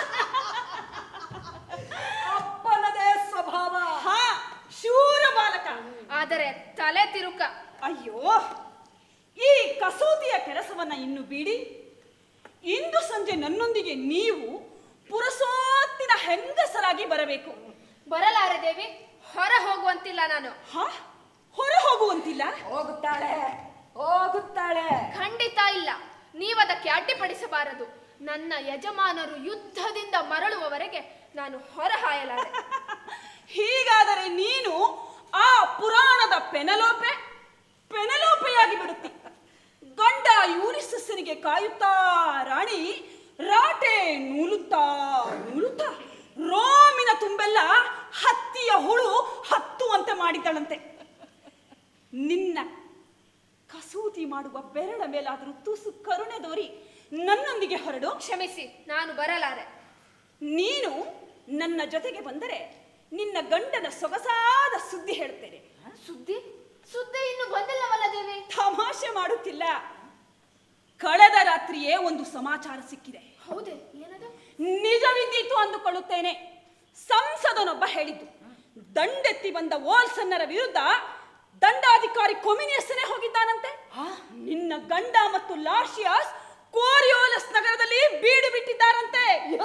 ಅಪ್ಪನದೇ ಸ್ವಭಾವ ಹಾ ಶೂರ ಬಾಲಕ ಆದರೆ ತಲೆ ತಿರುಕ ಅಯ್ಯೋ ಈ ಕಸೂತಿಯ ಕೆಲಸವನ್ನ ಇನ್ನು ಬಿಡಿ ಇಂದು ಸಂಜೆ ನನ್ನೊಂದಿಗೆ ನೀವು ಪುರಸೋತ್ತಿನ ಹೆಂಗಸರಾಗಿ ಬರಬೇಕು ಬರಲಾರೆ ದೇವಿ ಹೊರ ಹೋಗುವಂತಿಲ್ಲ ನಾನು ಹಾ ಹೊರ ಹೋಗುವಂತಿಲ್ಲ ಹೋಗುತ್ತಾಳೆ ಹೋಗುತ್ತಾಳೆ ಖಂಡಿತ ಇಲ್ಲ ನೀವದಕ್ಕೆ ಅಡ್ಡಿಪಡಿಸಬಾರದು ನನ್ನ ಯಜಮಾನರು ಯುದ್ಧದಿಂದ ಮರಳುವವರೆಗೆ ನಾನು ಹೊರ ಹಾಯಲಾರೆ ಹೀಗಾದರೆ ನೀನು ಆ ಪುರಾಣದ ಪೆನಲೋಪೆ ಪೆನಲೋಪೆಯಾಗಿ ಬಿಡುತ್ತಿ ಗಂಡ ಯೂರಿಸಸ್ಸನಿಗೆ ಕಾಯುತ್ತಾ ರಾಣಿ ರಾಟೆ ನೂಲುತ್ತಾ ನೂಲುತ್ತಾ ರೋಮಿನ ತುಂಬೆಲ್ಲ ಹತ್ತಿಯ ಹುಳು ಹತ್ತುವಂತೆ ಮಾಡಿದ್ದಳಂತೆ ನಿನ್ನ ಕಸೂತಿ ಮಾಡುವ ಬೆರಳ ಮೇಲಾದರೂ ತುಸು ಕರುಣೆ ದೋರಿ ನನ್ನೊಂದಿಗೆ ಹೊರಡು ಕ್ಷಮಿಸಿ ನಾನು ಬರಲಾರೆ ನೀನು ನನ್ನ ಜೊತೆಗೆ ಬಂದರೆ ನಿನ್ನ ಗಂಡನ ಸೊಗಸಾದ ಸುದ್ದಿ ಹೇಳ್ತೇನೆ ಸುದ್ದಿ ಸುದ್ದಿ ಇನ್ನು ಬಂದಿಲ್ಲವಲ್ಲ ದೇವಿ ತಮಾಷೆ ಮಾಡುತ್ತಿಲ್ಲ ಕಳೆದ ರಾತ್ರಿಯೇ ಒಂದು ಸಮಾಚಾರ ಸಿಕ್ಕಿದೆ ಹೌದೇ ಏನದು ನಿಜವಿದ್ದೀತು ಅಂದುಕೊಳ್ಳುತ್ತೇನೆ ಸಂಸದನೊಬ್ಬ ಹೇಳಿದ್ದು ದಂಡೆತ್ತಿ ಬಂದ ಓಲ್ಸನ್ನರ ವಿರುದ್ಧ ದಂಡಾಧಿಕಾರಿ ಕೊಮಿನಿಯಸ್ಸನೇ ಹೋಗಿದ್ದಾನಂತೆ ನಿನ್ನ ಗಂಡ ಮತ್ತು ಲಾರ್ಷಿಯಾಸ್ ಕೋರಿಯೋಲಸ್ ನಗರದಲ್ಲಿ ಬೀಡು ಬಿಟ್ಟಿದ್ದಾರಂತೆ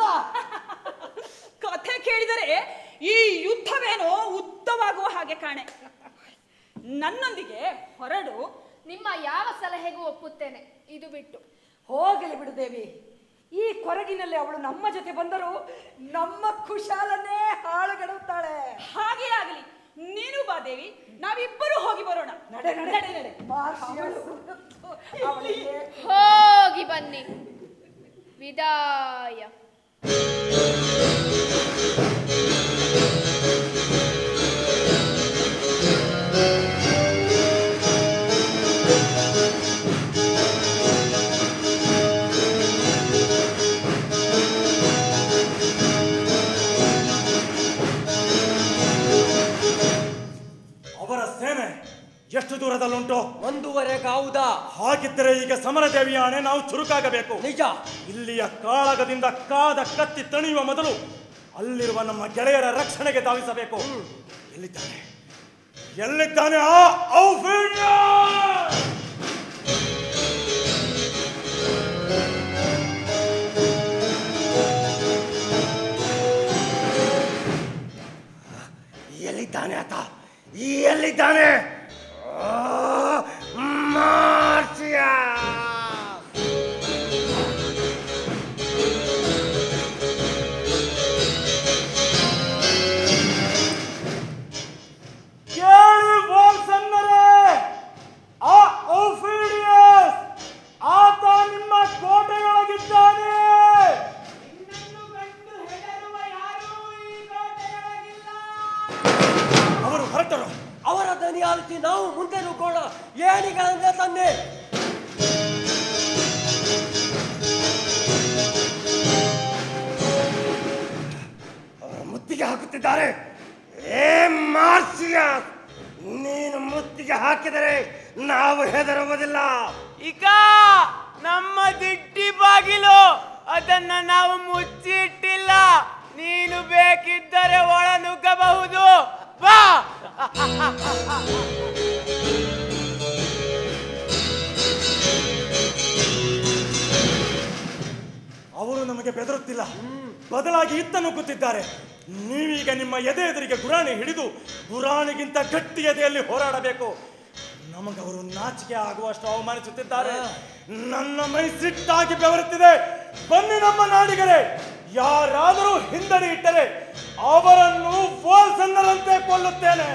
ಕಥೆ ಕೇಳಿದರೆ ಈ ಯುದ್ಧವೇನೋ ಉದ್ದವಾಗುವ ಹಾಗೆ ಕಾಣೆ ನನ್ನೊಂದಿಗೆ ಹೊರಡು ನಿಮ್ಮ ಯಾವ ಸಲಹೆಗೂ ಒಪ್ಪುತ್ತೇನೆ ಇದು ಬಿಟ್ಟು ಹೋಗಲಿ ಬಿಡು ದೇವಿ ಈ ಕೊರಗಿನಲ್ಲಿ ಅವಳು ನಮ್ಮ ಜೊತೆ ಬಂದರೂ ನಮ್ಮ ಕುಶಾಲನೇ ಹಾಳುಗೆಡುತ್ತಾಳೆ ಹಾಗೆ ಆಗಲಿ ನೀನು ಬಾ ದೇವಿ ನಾವಿಬ್ಬರು ಹೋಗಿ ಬರೋಣ ನಡೆ ನಡೆ ನಡೆ ನಡೆ ಮಾರ್ಷಿಯಳು ಅವಳಿಗೆ ಹೋಗಿ ಬನ್ನಿ ವಿದಾಯ ಹಾಗಿದ್ದರೆ ಈಗ ಸಮರದೇವಿಯ ಆಣೆ ನಾವು ಚುರುಕಾಗಬೇಕು ನಿಜ ಇಲ್ಲಿಯ ಕಾಳಗದಿಂದ ಕಾದ ಕತ್ತಿ ತಣಿಯುವ ಮೊದಲು ಅಲ್ಲಿರುವ ನಮ್ಮ ಗೆಳೆಯರ ರಕ್ಷಣೆಗೆ ಧಾವಿಸಬೇಕು ಎಲ್ಲಿದ್ದಾನೆ ಎಲ್ಲಿದ್ದಾನೆ ಆ ಔಫೀಲ್ಯ? ಎಲ್ಲಿದ್ದಾನೆ ಆತ ಎಲ್ಲಿದ್ದಾನೆ ಆ, ಮಾರ್ಸಿಯ ಕೇಳಿ ವಾಲ್ಸನ್ನರೇ ಆ ಔಫೀಡಿಯಸ್ ಆತ ನಿಮ್ಮ ಕೋಟೆಯೊಳಗಿದ್ದಾನೆ ಅವರು ಹೊರಟರು ಅವರ ದನಿ ಆಲಿಸಿ ನಾವು ಮುಂದೆ ನುಗ್ಗೋಣ ಏನಿಗೆ ಅಂದ್ರೆ ತಂದೆ ಅವರ ಮುತ್ತಿಗೆ ಹಾಕುತ್ತಿದ್ದಾರೆ ಏ ಮಾರ್ಸಿಯ ನೀನು ಮುತ್ತಿಗೆ ಹಾಕಿದರೆ ನಾವು ಹೆದರುವುದಿಲ್ಲ ಈಗ ನಮ್ಮ ದಿಟ್ಟಿ ಬಾಗಿಲು ಅದನ್ನ ನಾವು ಮುಚ್ಚಿಟ್ಟಿಲ್ಲ ನೀನು ಬೇಕಿದ್ದರೆ ಒಳ ನುಗ್ಗಬಹುದು ಬಾ ಅವರು ನಮಗೆ ಬೆದರುತ್ತಿಲ್ಲ ಬದಲಾಗಿ ಇತ್ತ ನುಗ್ಗುತ್ತಿದ್ದಾರೆ ನೀವೀಗ ನಿಮ್ಮ ಎದೆ ಎದುರಿಗೆ ಗುರಾಣಿ ಹಿಡಿದು ಗುರಾಣಿಗಿಂತ ಗಟ್ಟಿ ಎದೆಯಲ್ಲಿ ಹೋರಾಡಬೇಕು ನಮಗವರು ನಾಚಿಕೆ ಆಗುವಷ್ಟು ಅವಮಾನಿಸುತ್ತಿದ್ದಾರೆ ನನ್ನ ಮೈ ಸಿಟ್ಟಾಗಿ ಬೆವರುತ್ತಿದೆ ಬನ್ನಿ ನಮ್ಮ ನಾಡಿಗರೇ ಯಾರಾದರೂ ಹಿಂದಡಿ ಇಟ್ಟರೆ ಅವರನ್ನು ಫೋಲ್ಸನ್ನರಂತೆ ಕೊಲ್ಲುತ್ತೇನೆ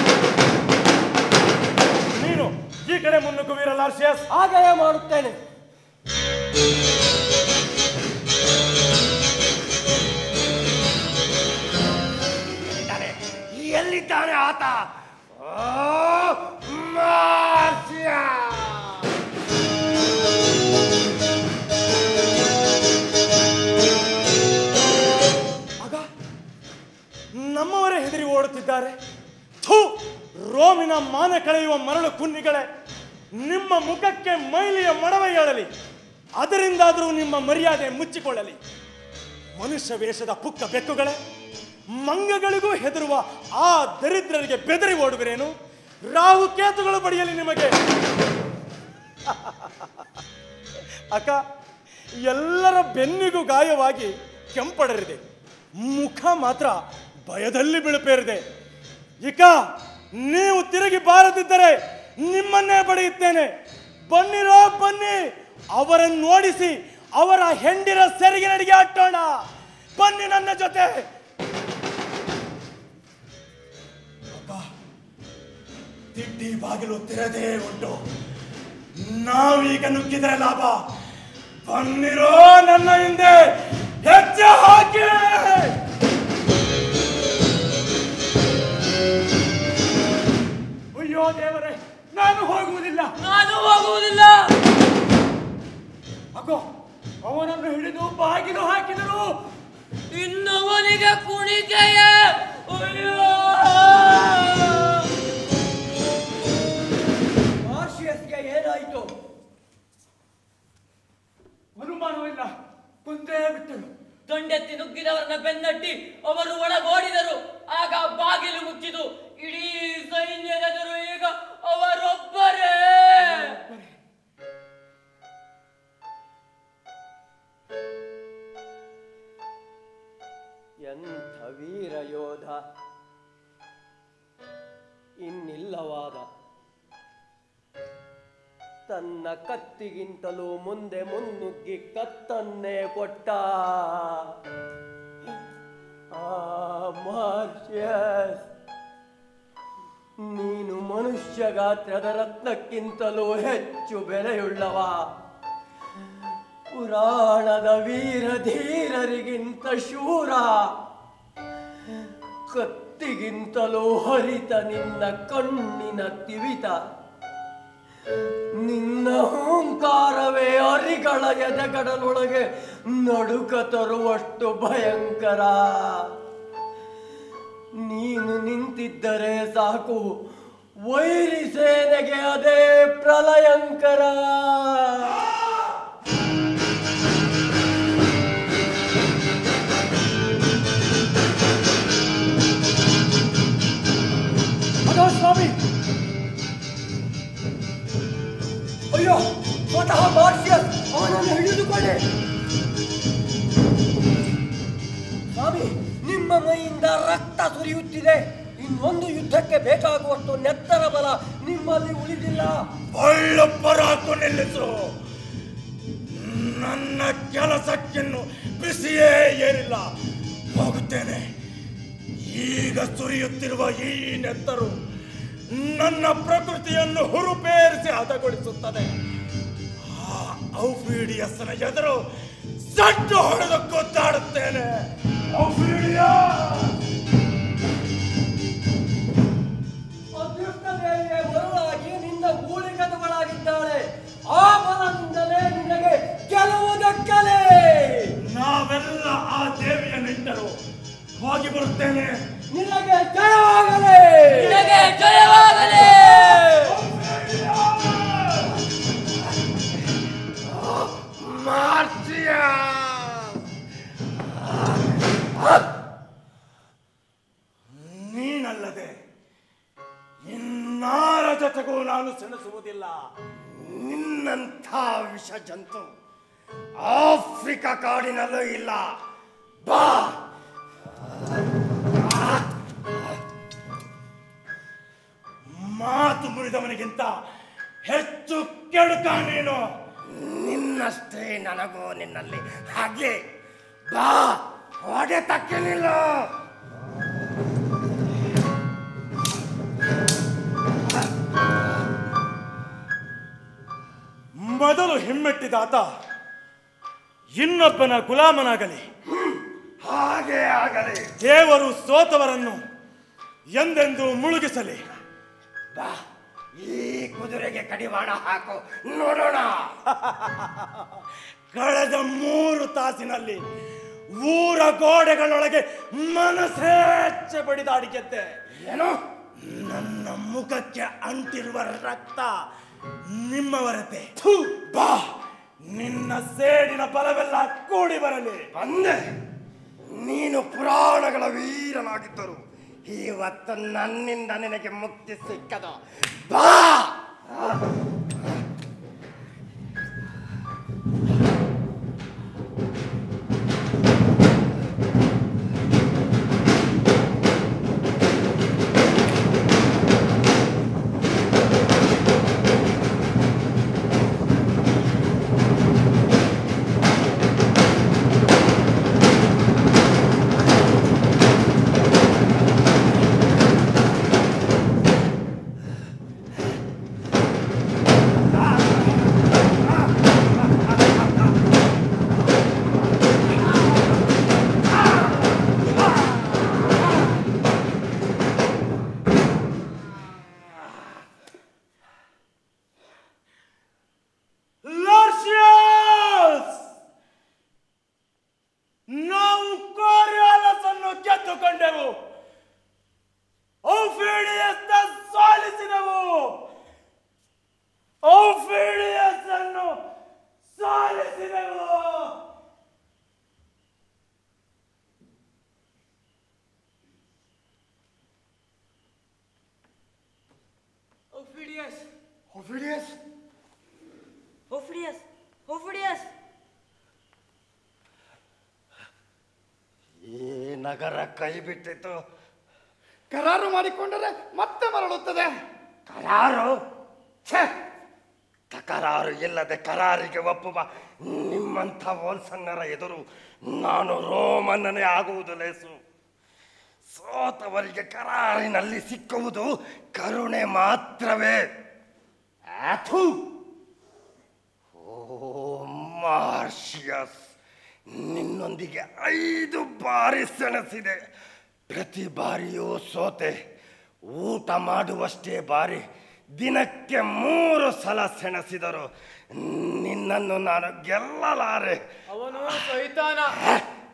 ನೀನು ಈ ಕಡೆ ಮುನ್ನುಗ್ಗುವೀರ ಲಾರ್ಸಿಯಸ್ ಹಾಗೆಯೇ ಮಾಡುತ್ತೇನೆ ಎಲ್ಲಿದ್ದಾನೆ ಎಲ್ಲಿದ್ದಾನೆ ಆತ ಆ, ಮಾರ್ಸಿಯ! ಆಗ ನಮ್ಮವರೇ ಹೆದರಿ ಓಡುತ್ತಿದ್ದಾರೆ ಥೂ ರೋಮಿನ ಮಾನ ಕಳೆಯುವ ಮರಳು ಕುನ್ನಿಗಳೇ ನಿಮ್ಮ ಮುಖಕ್ಕೆ ಮೈಲಿಯ ಮಡವೆ ಏಳಲಿ ಅದರಿಂದಾದರೂ ನಿಮ್ಮ ಮರ್ಯಾದೆ ಮುಚ್ಚಿಕೊಳ್ಳಲಿ ಮನುಷ್ಯ ವೇಷದ ಪುಕ್ಕ ಬೆಕ್ಕುಗಳೇ ಮಂಗಗಳಿಗೂ ಹೆದರುವ ಆ ದರಿದ್ರರಿಗೆ ಬೆದರಿ ಓಡುವಿರೇನು ರಾಹು ಕೇತುಗಳು ಬಡಿಯಲಿ ನಿಮಗೆ ಅಕ್ಕ ಎಲ್ಲರ ಬೆನ್ನಿಗೂ ಗಾಯವಾಗಿ ಕೆಂಪಡರಿದೆ ಮುಖ ಮಾತ್ರ ಭಯದಲ್ಲಿ ಬಿಳುಪೇರಿದೆ ಇಕ ನೀವು ತಿರುಗಿ ಬಾರದಿದ್ದರೆ ನಿಮ್ಮನ್ನೇ ಬಡಿಯುತ್ತೇನೆ ಬನ್ನಿರೋ ಬನ್ನಿ ಅವರನ್ನು ನೋಡಿಸಿ ಅವರ ಹೆಂಡಿರ ಸೆರಿಗೆ ನಡಿಗೆ ಅಟ್ಟೋಣ ಬನ್ನಿ ನನ್ನ ಜೊತೆ ಅಕ್ಕ, ತಿಡ್ಡಿ ಬಾಗಿಲು ತೆರೆದೇ ಉಂಟು ನಾವೀಗ ನುಗ್ಗಿದರೆ ಲಾಭ ಬನ್ನಿರೋ ನನ್ನ ಹಿಂದೆ ಹೆಜ್ಜೆ ಹಾಕಿ ಅಯ್ಯೋ ದೇವರೇ ನಾನು ಹೋಗುವುದಿಲ್ಲ ನಾನು ಹೋಗುವುದಿಲ್ಲ ಅಗೋ ಅವನನ್ನು ಹಿಡಿದು ಬಾಗಿಲು ಹಾಕಿದರು ಇನ್ನೊವನಿಗೆ ಕುಣಿಕೆಯೇ ಅಯ್ಯೋ ಮಾರ್ಷಿಯಸ್ಗೆ ಏನಾಯಿತು ಅನುಮಾನವಿಲ್ಲ ಕೊಂದೇ ಬಿಟ್ಟರು ದಂಡೆತ್ತಿ ನುಗ್ಗಿದವರನ್ನ ಬೆನ್ನಟ್ಟಿ ಅವರು ಒಳಗೋಡಿದರು ಆಗ ಬಾಗಿಲು ಮುಚ್ಚಿತು ಇಡೀ ಸೈನ್ಯದೆದುರು ಈಗ ಅವರೊಬ್ಬರೇ ಎಂಥ ವೀರ ಯೋಧ ಇನ್ನಿಲ್ಲವಾದ ತನ್ನ ಕತ್ತಿಗಿಂತಲೂ ಮುಂದೆ ಮುನ್ನುಗ್ಗಿ ಕತ್ತನ್ನೇ ಕೊಟ್ಟ ಆ ಮಾರ್ಷಿಯಸ್ ನೀನು ಮನುಷ್ಯ ಗಾತ್ರದ ರತ್ನಕ್ಕಿಂತಲೂ ಹೆಚ್ಚು ಬೆಲೆಯುಳ್ಳವ ಪುರಾಣದ ವೀರ ಧೀರರಿಗಿಂತ ಶೂರ ಕತ್ತಿಗಿಂತಲೂ ಹರಿತ ನಿನ್ನ ಕಣ್ಣಿನ ತಿವಿತ ನಿನ್ನ ಹೂಂಕಾರವೇ ಅರಿಗಳ ಎದೆಗಡಲೊಳಗೆ ನಡುಕ ತರುವಷ್ಟು ಭಯಂಕರ ನೀನು ನಿಂತಿದ್ದರೆ ಸಾಕು ವೈರಿ ಸೇನೆಗೆ ಅದೇ ಪ್ರಲಯಂಕರ ಅದೋ ಸ್ವಾಮಿ ಅಯ್ಯೋ ಸ್ವತಃ ಮಾರ್ಷಿಯಸ್ ಅವನನ್ನು ಹಿಡಿದುಕೊಳ್ಳಿ ಸ್ವಾಮಿ ನಿಮ್ಮ ಮೈಯಿಂದ ರಕ್ತ ಸುರಿಯುತ್ತಿದೆ ಇನ್ನೊಂದು ಯುದ್ಧಕ್ಕೆ ಬೇಕಾಗುವಷ್ಟು ನೆತ್ತರ ಬಲ ನಿಮ್ಮಲ್ಲಿ ಉಳಿದಿಲ್ಲ ಬಳ್ಳಪ್ಪರಾಕು ನಿಲ್ಲಿಸು ನನ್ನ ಕೆಲಸಕ್ಕಿನ್ನು ಬಿಸಿಯೇ ಏರಿಲ್ಲ ಹೋಗುತ್ತೇನೆ ಈಗ ಸುರಿಯುತ್ತಿರುವ ಈ ನೆತ್ತರು ನನ್ನ ಪ್ರಕೃತಿಯನ್ನು ಹುರುಪೇರಿಸಿ ಹದಗೊಳಿಸುತ್ತದೆ ಆ ಔಫೀಡಿಯಸ್ನ ಎದುರು ಸಡ್ಡು ಹೊಡೆದು ಗೊತ್ತಾಡುತ್ತೇನೆ ಅದೃಷ್ಟ ದೇವಿಯ ಮರುಳಾಗಿ ನಿನ್ನ ಗೂಳಿಗದಗಳಾಗಿದ್ದಾಳೆ ಆ ಬಲದಿಂದಲೇ ನಿನಗೆ ಗೆಲುವು ದಕ್ಕಲೆ ನಾವೆಲ್ಲ ಆ ದೇವಿಯ ನಿಂತರು ಹೋಗಿ ಬರುತ್ತೇನೆ ನಿನಗೆ ಜಯವಾಗಲೇ ನಿನಗೆ ಜಯವಾಗಲಿ ನೀನಲ್ಲದೆ ಇನ್ನಾರ ಜೊತೆಗೂ ನಾನು ಸೆಣಸುವುದಿಲ್ಲ ನಿನ್ನಂಥ ವಿಷ ಜಂತು ಆಫ್ರಿಕಾ ಕಾಡಿನಲ್ಲೂ ಇಲ್ಲ ಬಾ ಮಾತು ಮುರಿದವನಿಗಿಂತ ಹೆಚ್ಚು ಕೆಡುಕ ನೀನು ನಿನ್ನಷ್ಟೇ ನನಗೂ ನಿನ್ನಲ್ಲಿ ಹಾಗೆ ಬಾ ಹೊಡೆ ತಕ್ಕೇನಿಲ್ಲ ಮೊದಲು ಹಿಮ್ಮೆಟ್ಟಿದಾತ ಇನ್ನೊಬ್ಬನ ಗುಲಾಮನಾಗಲಿ ಹಾಗೆ ಆಗಲಿ ದೇವರು ಸೋತವರನ್ನು ಎಂದೆಂದು ಮುಳುಗಿಸಲಿ ಬಾ ಈ ಕುದುರೆಗೆ ಕಡಿವಾಣ ಹಾಕು ನೋಡೋಣ ಕಳೆದ ಮೂರು ತಾಸಿನಲ್ಲಿ ಊರ ಗೋಡೆಗಳೊಳಗೆ ಮನಸ್ಸೇಚ್ಛೆ ಬಡಿದಾಡಿ ಗೆದ್ದೆ ಏನು ನನ್ನ ಮುಖಕ್ಕೆ ಅಂಟಿರುವ ರಕ್ತ ನಿಮ್ಮವರತೆ ಬಾ ನಿನ್ನ ಸೇಡಿನ ಬಲವೆಲ್ಲ ಕೂಡಿ ಬರಲಿ ಬಂದೆ ನೀನು ಪುರಾಣಗಳ ವೀರನಾಗಿದ್ದರು ಇವತ್ತು ನನ್ನಿಂದ ನಿನಗೆ ಮುಕ್ತಿ ಸಿಕ್ಕದು ಬಾ ಲಾರ್ಷಿಯಸ್ ನಾವು ಕೋರಿಯಾಲಸ್ ಅನ್ನು ಗೆದ್ದುಕೊಂಡೆವು ಔಫೀಡಿಯಸ್ ಸೋಲಿಸಿದೆವು ಔಫೀಡಿಯಸ್ ಅನ್ನು ಸೋಲಿಸಿದೆವು ಒಫಿಡಿಯಸ್ ಒಫಿಡಿಯಸ್ ಒಫಿಡಿಯಸ್ ಒಫಿಡಿಯಸ್ ಈ ನಗರ ಕೈ ಬಿಟ್ಟಿತು ಕರಾರು ಮಾಡಿಕೊಂಡರೆ ಮತ್ತೆ ಮರಳುತ್ತದೆ ಕರಾರು ಛೆ! ತಕರಾರು ಇಲ್ಲದೆ ಕರಾರಿಗೆ ಒಪ್ಪುವ ನಿಮ್ಮಂಥ ವೋಲ್ಸನ್ನರ ಎದುರು ನಾನು ರೋಮನ್ನನೇ ಆಗುವುದು ಲೇಸು ಸೋತವರಿಗೆ ಕರಾರಿನಲ್ಲಿ ಸಿಕ್ಕುವುದು ಕರುಣೆ ಮಾತ್ರವೇ ಆಥು ಓ ಮಾರ್ಷಿಯಸ್ ನಿನ್ನೊಂದಿಗೆ ಐದು ಬಾರಿ ಸೆಣಸಿದೆ ಪ್ರತಿ ಬಾರಿಯೂ ಸೋತೆ ಊಟ ಮಾಡುವಷ್ಟೇ ಬಾರಿ ದಿನಕ್ಕೆ ಮೂರು ಸಲ ಸೆಣಸಿದರು ನಿನ್ನನ್ನು ನಾನು ಗೆಲ್ಲಲಾರೆ ಅವನು ಸೈತಾನ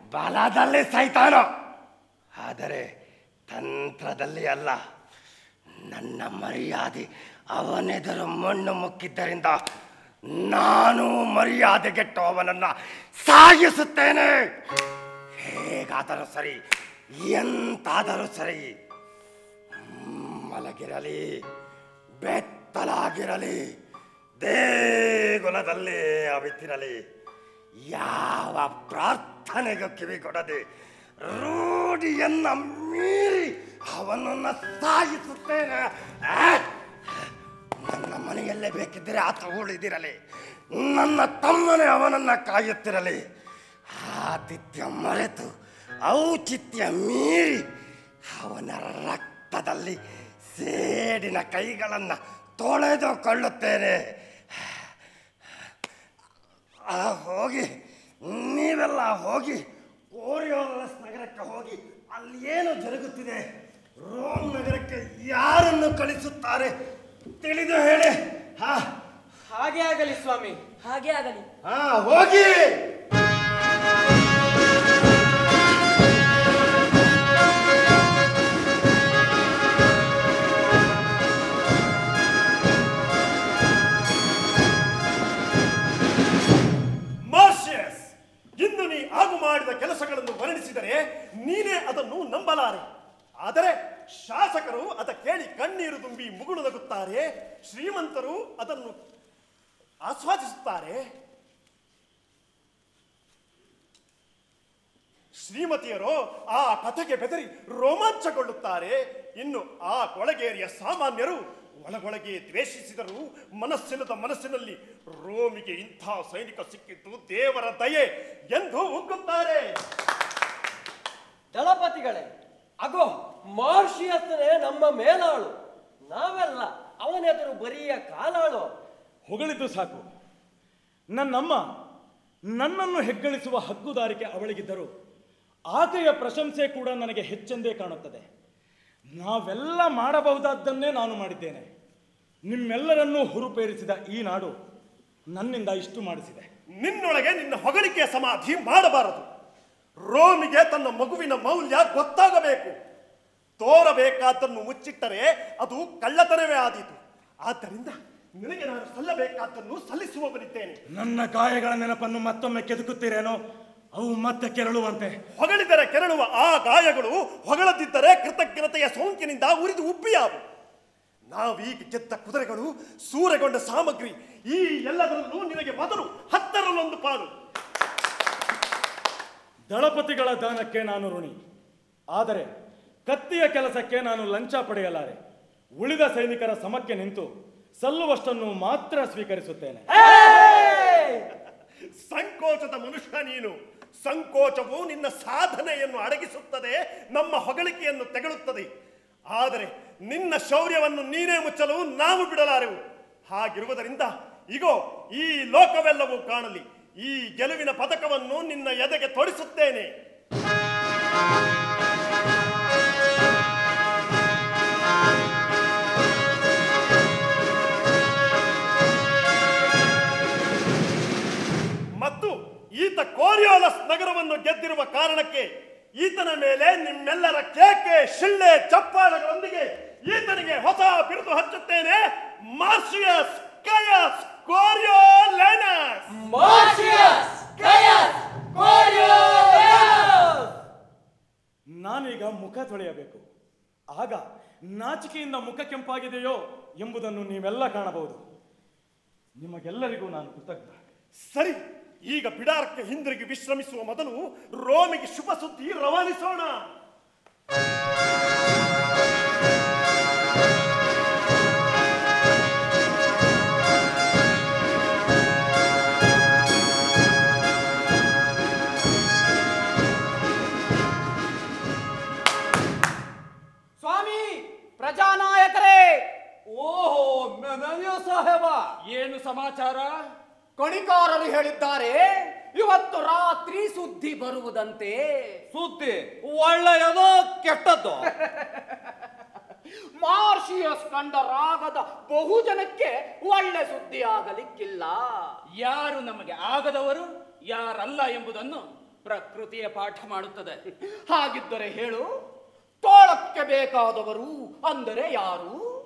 ಬಲದಲ್ಲಿ ಸೈತಾನ ಆದರೆ ತಂತ್ರದಲ್ಲಿ ಅಲ್ಲ ನನ್ನ ಮರ್ಯಾದೆ ಅವನೆದುರು ಮಣ್ಣು ಮುಕ್ಕಿದ್ದರಿಂದ ನಾನು ಮರ್ಯಾದೆಗೆಟ್ಟು ಅವನನ್ನ ಸಾಗಿಸುತ್ತೇನೆ ಹೇಗಾದರೂ ಸರಿ ಎಂತಾದರೂ ಸರಿ ಮಲಗಿರಲಿ ಬೆತ್ತಲಾಗಿರಲಿ ದೇಗುಲದಲ್ಲಿ ಅವಿತಿರಲಿ ಯಾವ ಪ್ರಾರ್ಥನೆಗೂ ಕಿವಿ ಕೊಡದೆ ರೂಢಿಯನ್ನ ಮೀರಿ ಅವನನ್ನು ಸಾಗಿಸುತ್ತೇನೆ ಆ? ನನ್ನ ಮನೆಯಲ್ಲೇ ಬೇಕಿದ್ದರೆ ಆತ ಉಳಿದಿರಲಿ ನನ್ನ ತಮ್ಮನೇ ಅವನನ್ನ ಕಾಯುತ್ತಿರಲಿ ಆತಿಥ್ಯ ಮರೆತು ಔಚಿತ್ಯ ಮೀರಿ ಅವನ ರಕ್ತದಲ್ಲಿ ಸೇಡಿನ ಕೈಗಳನ್ನು ತೊಳೆದುಕೊಳ್ಳುತ್ತೇನೆ ಆ, ಹೋಗಿ ನೀವೆಲ್ಲ ಹೋಗಿ ಓರಿಯೋಲಸ್ ನಗರಕ್ಕೆ ಹೋಗಿ ಅಲ್ಲಿ ಏನು ಜರುಗುತ್ತಿದೆ ರೋಮ್ ನಗರಕ್ಕೆ ಯಾರನ್ನು ಕಳಿಸುತ್ತಾರೆ ತಿಳಿದು ಹೇಳಿ ಹಾ ಹಾಗೆ ಆಗಲಿ ಸ್ವಾಮಿ ಹಾಗೆ ಆಗಲಿ ಹಾ ಹೋಗಿ ಮಾರ್ಷಿಯಸ್ ಇಂದು ನೀ ಆಗು ಮಾಡಿದ ಕೆಲಸಗಳನ್ನು ವರ್ಣಿಸಿದರೆ ನೀನೇ ಅದನ್ನು ನಂಬಲಾರೆ ಆದರೆ ಶಾಸಕರು ಅದ ಕೇಳಿ ಕಣ್ಣೀರು ತುಂಬಿ ಮುಗುಳು ನಗುತ್ತಾರೆ ಶ್ರೀಮಂತರು ಅದನ್ನು ಆಸ್ವಾದಿಸುತ್ತಾರೆ ಶ್ರೀಮತಿಯರು ಆ ಕಥೆಗೆ ಬೆದರಿ ರೋಮಾಂಚಗೊಳ್ಳುತ್ತಾರೆ ಇನ್ನು ಆ ಕೊಳಗೇರಿಯ ಸಾಮಾನ್ಯರು ಒಳಗೊಳಗೆ ದ್ವೇಷಿಸಿದರು ಮನಸ್ಸಿಲ್ಲದ ಮನಸ್ಸಿನಲ್ಲಿ ರೋಮಿಗೆ ಇಂಥ ಸೈನಿಕ ಸಿಕ್ಕಿದ್ದು ದೇವರ ದಯೆ ಎಂದು ಉಗ್ಗುತ್ತಾರೆ ದಳಪತಿಗಳೇ ಅಗೋ ಮಾರ್ಷಿಯಸ್ನೇ ನಮ್ಮ ಮೇಲಾಳು ನಾವೆಲ್ಲ ಅವನೆದುರು ಬರಿಯ ಕಾಲಾಳು ಹೊಗಳಿದ್ದು ಸಾಕು ನನ್ನಮ್ಮ ನನ್ನನ್ನು ಹೆಗ್ಗಳಿಸುವ ಹಕ್ಕುದಾರಿಕೆ ಅವಳಿಗಿದ್ದರು ಆಕೆಯ ಪ್ರಶಂಸೆ ಕೂಡ ನನಗೆ ಹೆಚ್ಚೆಂದೇ ಕಾಣುತ್ತದೆ ನಾವೆಲ್ಲ ಮಾಡಬಹುದಾದ್ದನ್ನೇ ನಾನು ಮಾಡಿದ್ದೇನೆ ನಿಮ್ಮೆಲ್ಲರನ್ನೂ ಹುರುಪೇರಿಸಿದ ಈ ನಾಡು ನನ್ನಿಂದ ಇಷ್ಟು ಮಾಡಿಸಿದೆ ನಿನ್ನೊಳಗೆ ನಿನ್ನ ಹೊಗಳಿಕೆಯ ಸಮಾಧಿ ಮಾಡಬಾರದು ರೋಮಿಗೆ ತನ್ನ ಮಗುವಿನ ಮೌಲ್ಯ ಗೊತ್ತಾಗಬೇಕು ತೋರಬೇಕಾದ್ದನ್ನು ಮುಚ್ಚಿಟ್ಟರೆ ಅದು ಕಳ್ಳತನವೇ ಆದೀತು ಆದ್ದರಿಂದ ನಿನಗೆ ನಾನು ಸಲ್ಲಬೇಕಾದ್ದನ್ನು ಸಲ್ಲಿಸುವವನಿದ್ದೇನೆ ನನ್ನ ಗಾಯಗಳ ನೆನಪನ್ನು ಮತ್ತೊಮ್ಮೆ ಕೆದಕುತ್ತೀರೇನೋ ಅವು ಮತ್ತೆ ಕೆರಳುವಂತೆ ಹೊಗಳಿದರೆ ಕೆರಳುವ ಆ ಗಾಯಗಳು ಹೊಗಳದಿದ್ದರೆ ಕೃತಜ್ಞತೆಯ ಸೋಂಕಿನಿಂದ ಉರಿದು ಉಬ್ಬಿಯಾವು ನಾವೀಗ ಗೆದ್ದ ಕುದುರೆಗಳು ಸೂರೆಗೊಂಡ ಸಾಮಗ್ರಿ ಈ ಎಲ್ಲದರಲ್ಲೂ ನಿನಗೆ ಮೊದಲು ಹತ್ತರಲ್ಲೊಂದು ಪಾಲು ದಳಪತಿಗಳ ದಾನಕ್ಕೆ ನಾನು ಋಣಿ ಆದರೆ ಕತ್ತಿಯ ಕೆಲಸಕ್ಕೆ ನಾನು ಲಂಚ ಪಡೆಯಲಾರೆ ಉಳಿದ ಸೈನಿಕರ ಸಮಕ್ಕೆ ನಿಂತು ಸಲ್ಲುವಷ್ಟನ್ನು ಮಾತ್ರ ಸ್ವೀಕರಿಸುತ್ತೇನೆ ಸಂಕೋಚದ ಮನುಷ್ಯ ನೀನು ಸಂಕೋಚವು ನಿನ್ನ ಸಾಧನೆಯನ್ನು ಅಡಗಿಸುತ್ತದೆ ನಮ್ಮ ಹೊಗಳಿಕೆಯನ್ನು ತೆಗಳುತ್ತದೆ ಆದರೆ ನಿನ್ನ ಶೌರ್ಯವನ್ನು ನೀನೇ ಮುಚ್ಚಲು ನಾವು ಬಿಡಲಾರೆವು ಹಾಗಿರುವುದರಿಂದ ಇಗೋ ಈ ಲೋಕವೆಲ್ಲವೂ ಕಾಣಲಿ ಈ ಗೆಲುವಿನ ಪದಕವನ್ನು ನಿನ್ನ ಎದೆಗೆ ತೊಡಿಸುತ್ತೇನೆ ಮತ್ತು ಈತ ಕೋರಿಯೋಲಸ್ ನಗರವನ್ನು ಗೆದ್ದಿರುವ ಕಾರಣಕ್ಕೆ ಈತನ ಮೇಲೆ ನಿಮ್ಮೆಲ್ಲರ ಕೇಕೆ ಶಿಳ್ಳೆ ಚಪ್ಪಾಳಗಳೊಂದಿಗೆ ಈತನಿಗೆ ಹೊಸ ಬಿರುದು ಹಚ್ಚುತ್ತೇನೆ ಮಾರ್ಷಿಯಸ್ ಕಯಸ್ ಕೋರಿಯೋಲೆನಸ್ ಮಾರ್ಷಿಯಸ್ ಕಯಸ್ ನಾನೀಗ ಮುಖ ತೊಳೆಯಬೇಕು ಆಗ ನಾಚಿಕೆಯಿಂದ ಮುಖ ಕೆಂಪಾಗಿದೆಯೋ ಎಂಬುದನ್ನು ನೀವೆಲ್ಲ ಕಾಣಬಹುದು ನಿಮಗೆಲ್ಲರಿಗೂ ನಾನು ಕೃತಜ್ಞ ಸರಿ ಈಗ ಬಿಡಾರಕ್ಕೆ ಹಿಂದಿರುಗಿ ವಿಶ್ರಮಿಸುವ ಮೊದಲು ರೋಮಿಗೆ ಶುಭ ಸುದ್ದಿ ರವಾನಿಸೋಣ ಸ್ವಾಮಿ ಪ್ರಜಾನಾಯಕರೇ ಓಹೋ ಮೆನೆಯ ಸಾಹೇಬ ಏನು ಸಮಾಚಾರ ಕಣಿಕಾರರು ಹೇಳಿದ್ದಾರೆ ಇವತ್ತು ರಾತ್ರಿ ಸುದ್ದಿ ಬರುವುದಂತೆ ಸುದ್ದಿ ಒಳ್ಳೆಯದೋ ಕೆಟ್ಟದ್ದೋ ಮಾರ್ಷಿಯಸ್ ಕಂಡ ರಾಗದ ಬಹುಜನಕ್ಕೆ ಒಳ್ಳೆ ಸುದ್ದಿ ಆಗಲಿಕ್ಕಿಲ್ಲ ಯಾರು ನಮಗೆ ಆಗದವರು ಯಾರಲ್ಲ ಎಂಬುದನ್ನು ಪ್ರಕೃತಿಯ ಪಾಠ ಮಾಡುತ್ತದೆ ಹಾಗಿದ್ದರೆ ಹೇಳು ತೋಳಕ್ಕೆ ಬೇಕಾದವರು ಅಂದರೆ ಯಾರು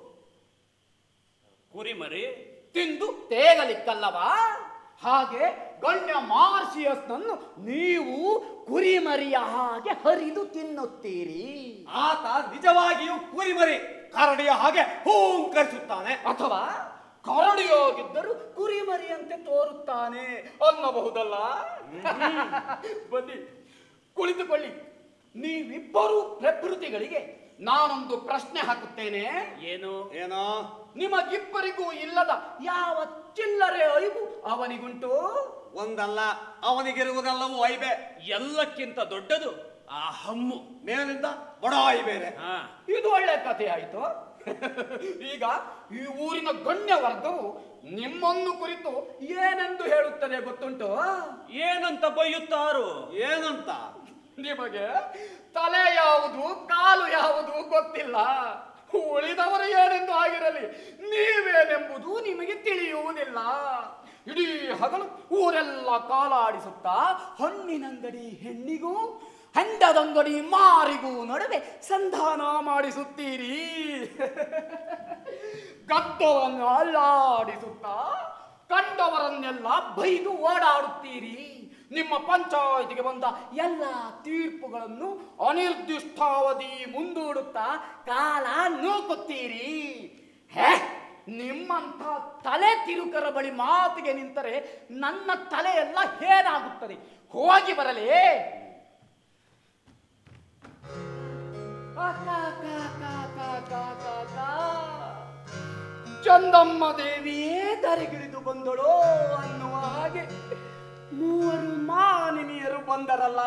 ಕುರಿಮರಿ ತಿಂದು ತೇಗಲಿಕ್ಕಲ್ಲವಾ ಹಾಗೆ ಗಣ್ಯ ಮಾರ್ಷಿಯಸ್ನನ್ನು ನೀವು ಕುರಿಮರಿಯ ಹಾಗೆ ಹರಿದು ತಿನ್ನುತ್ತೀರಿ ಆತ ನಿಜವಾಗಿಯೂ ಕುರಿಮರಿ ಕರಡಿಯ ಹಾಗೆ ಹೂಂಕರಿಸುತ್ತಾನೆ ಅಥವಾ ಕರಡಿಯೋಗಿದ್ದರೂ ಕುರಿಮರಿಯಂತೆ ತೋರುತ್ತಾನೆ ಅನ್ನಬಹುದಲ್ಲ ಬನ್ನಿ ಕುಳಿತುಕೊಳ್ಳಿ ನೀವಿಬ್ಬರು ಪ್ರಕೃತಿಗಳಿಗೆ ನಾನೊಂದು ಪ್ರಶ್ನೆ ಹಾಕುತ್ತೇನೆ ಏನು ಏನೋ ನಿಮಗಿಬ್ಬರಿಗೂ ಇಲ್ಲದ ಯಾವ ಚಿಲ್ಲರೆ ಅರಿವು ಅವನಿಗುಂಟು ಒಂದಲ್ಲ ಅವನಿಗಿರುವುದೆಲ್ಲವೂ ಐಬೆ ಎಲ್ಲಕ್ಕಿಂತ ದೊಡ್ಡದು ಆ ಹಮ್ಮು ಮೇಲಿಂದ ಬಡಾಯಿ ಬೇರೆ ಹಾ ಇದು ಒಳ್ಳೆ ಕಥೆ ಆಯ್ತು ಈಗ ಈ ಊರಿನ ಗಣ್ಯ ವರ್ಗವು ನಿಮ್ಮನ್ನು ಕುರಿತು ಏನೆಂದು ಹೇಳುತ್ತದೆ ಗೊತ್ತುಂಟು ಏನಂತ ಬೈಯುತ್ತಾರು ಏನಂತ ನಿಮಗೆ ತಲೆ ಯಾವುದು ಕಾಲು ಯಾವುದು ಗೊತ್ತಿಲ್ಲ ಉಳಿದವರು ಏನೆಂದು ಆಗಿರಲಿ ನೀವೇನೆಂಬುದು ನಿಮಗೆ ತಿಳಿಯುವುದಿಲ್ಲ ಇಡೀ ಹಗಲು ಊರೆಲ್ಲ ಕಾಲಾಡಿಸುತ್ತಾ ಹಣ್ಣಿನಂಗಡಿ ಹೆಣ್ಣಿಗೂ ಹಂಡದಂಗಡಿ ಮಾರಿಗೂ ನಡುವೆ ಸಂಧಾನ ಮಾಡಿಸುತ್ತೀರಿ ಗದ್ದವನ್ನು ಅಲ್ಲಾಡಿಸುತ್ತಾ ಕಂಡವರನ್ನೆಲ್ಲ ಬೈದು ಓಡಾಡುತ್ತೀರಿ ನಿಮ್ಮ ಪಂಚಾಯತಿಗೆ ಬಂದ ಎಲ್ಲ ತೀರ್ಪುಗಳನ್ನು ಅನಿರ್ದಿಷ್ಟಾವಧಿ ಮುಂದೂಡುತ್ತಾ ಕಾಲ ನೂಕುತ್ತೀರಿ ಹೇ ನಿಮ್ಮಂಥ ತಲೆ ತಿರುಕರ ಬಳಿ ಮಾತಿಗೆ ನಿಂತರೆ ನನ್ನ ತಲೆಯೆಲ್ಲ ಏನಾಗುತ್ತದೆ ಹೋಗಿ ಬರಲೇ ಚಂದಮ್ಮ ದೇವಿಯೇ ಧರೆಗಿಳಿದು ಬಂದಳೋ ಅನ್ನುವ ಹಾಗೆ ಮೂವರು ಮಾನಿನಿಯರು ಬಂದರಲ್ಲ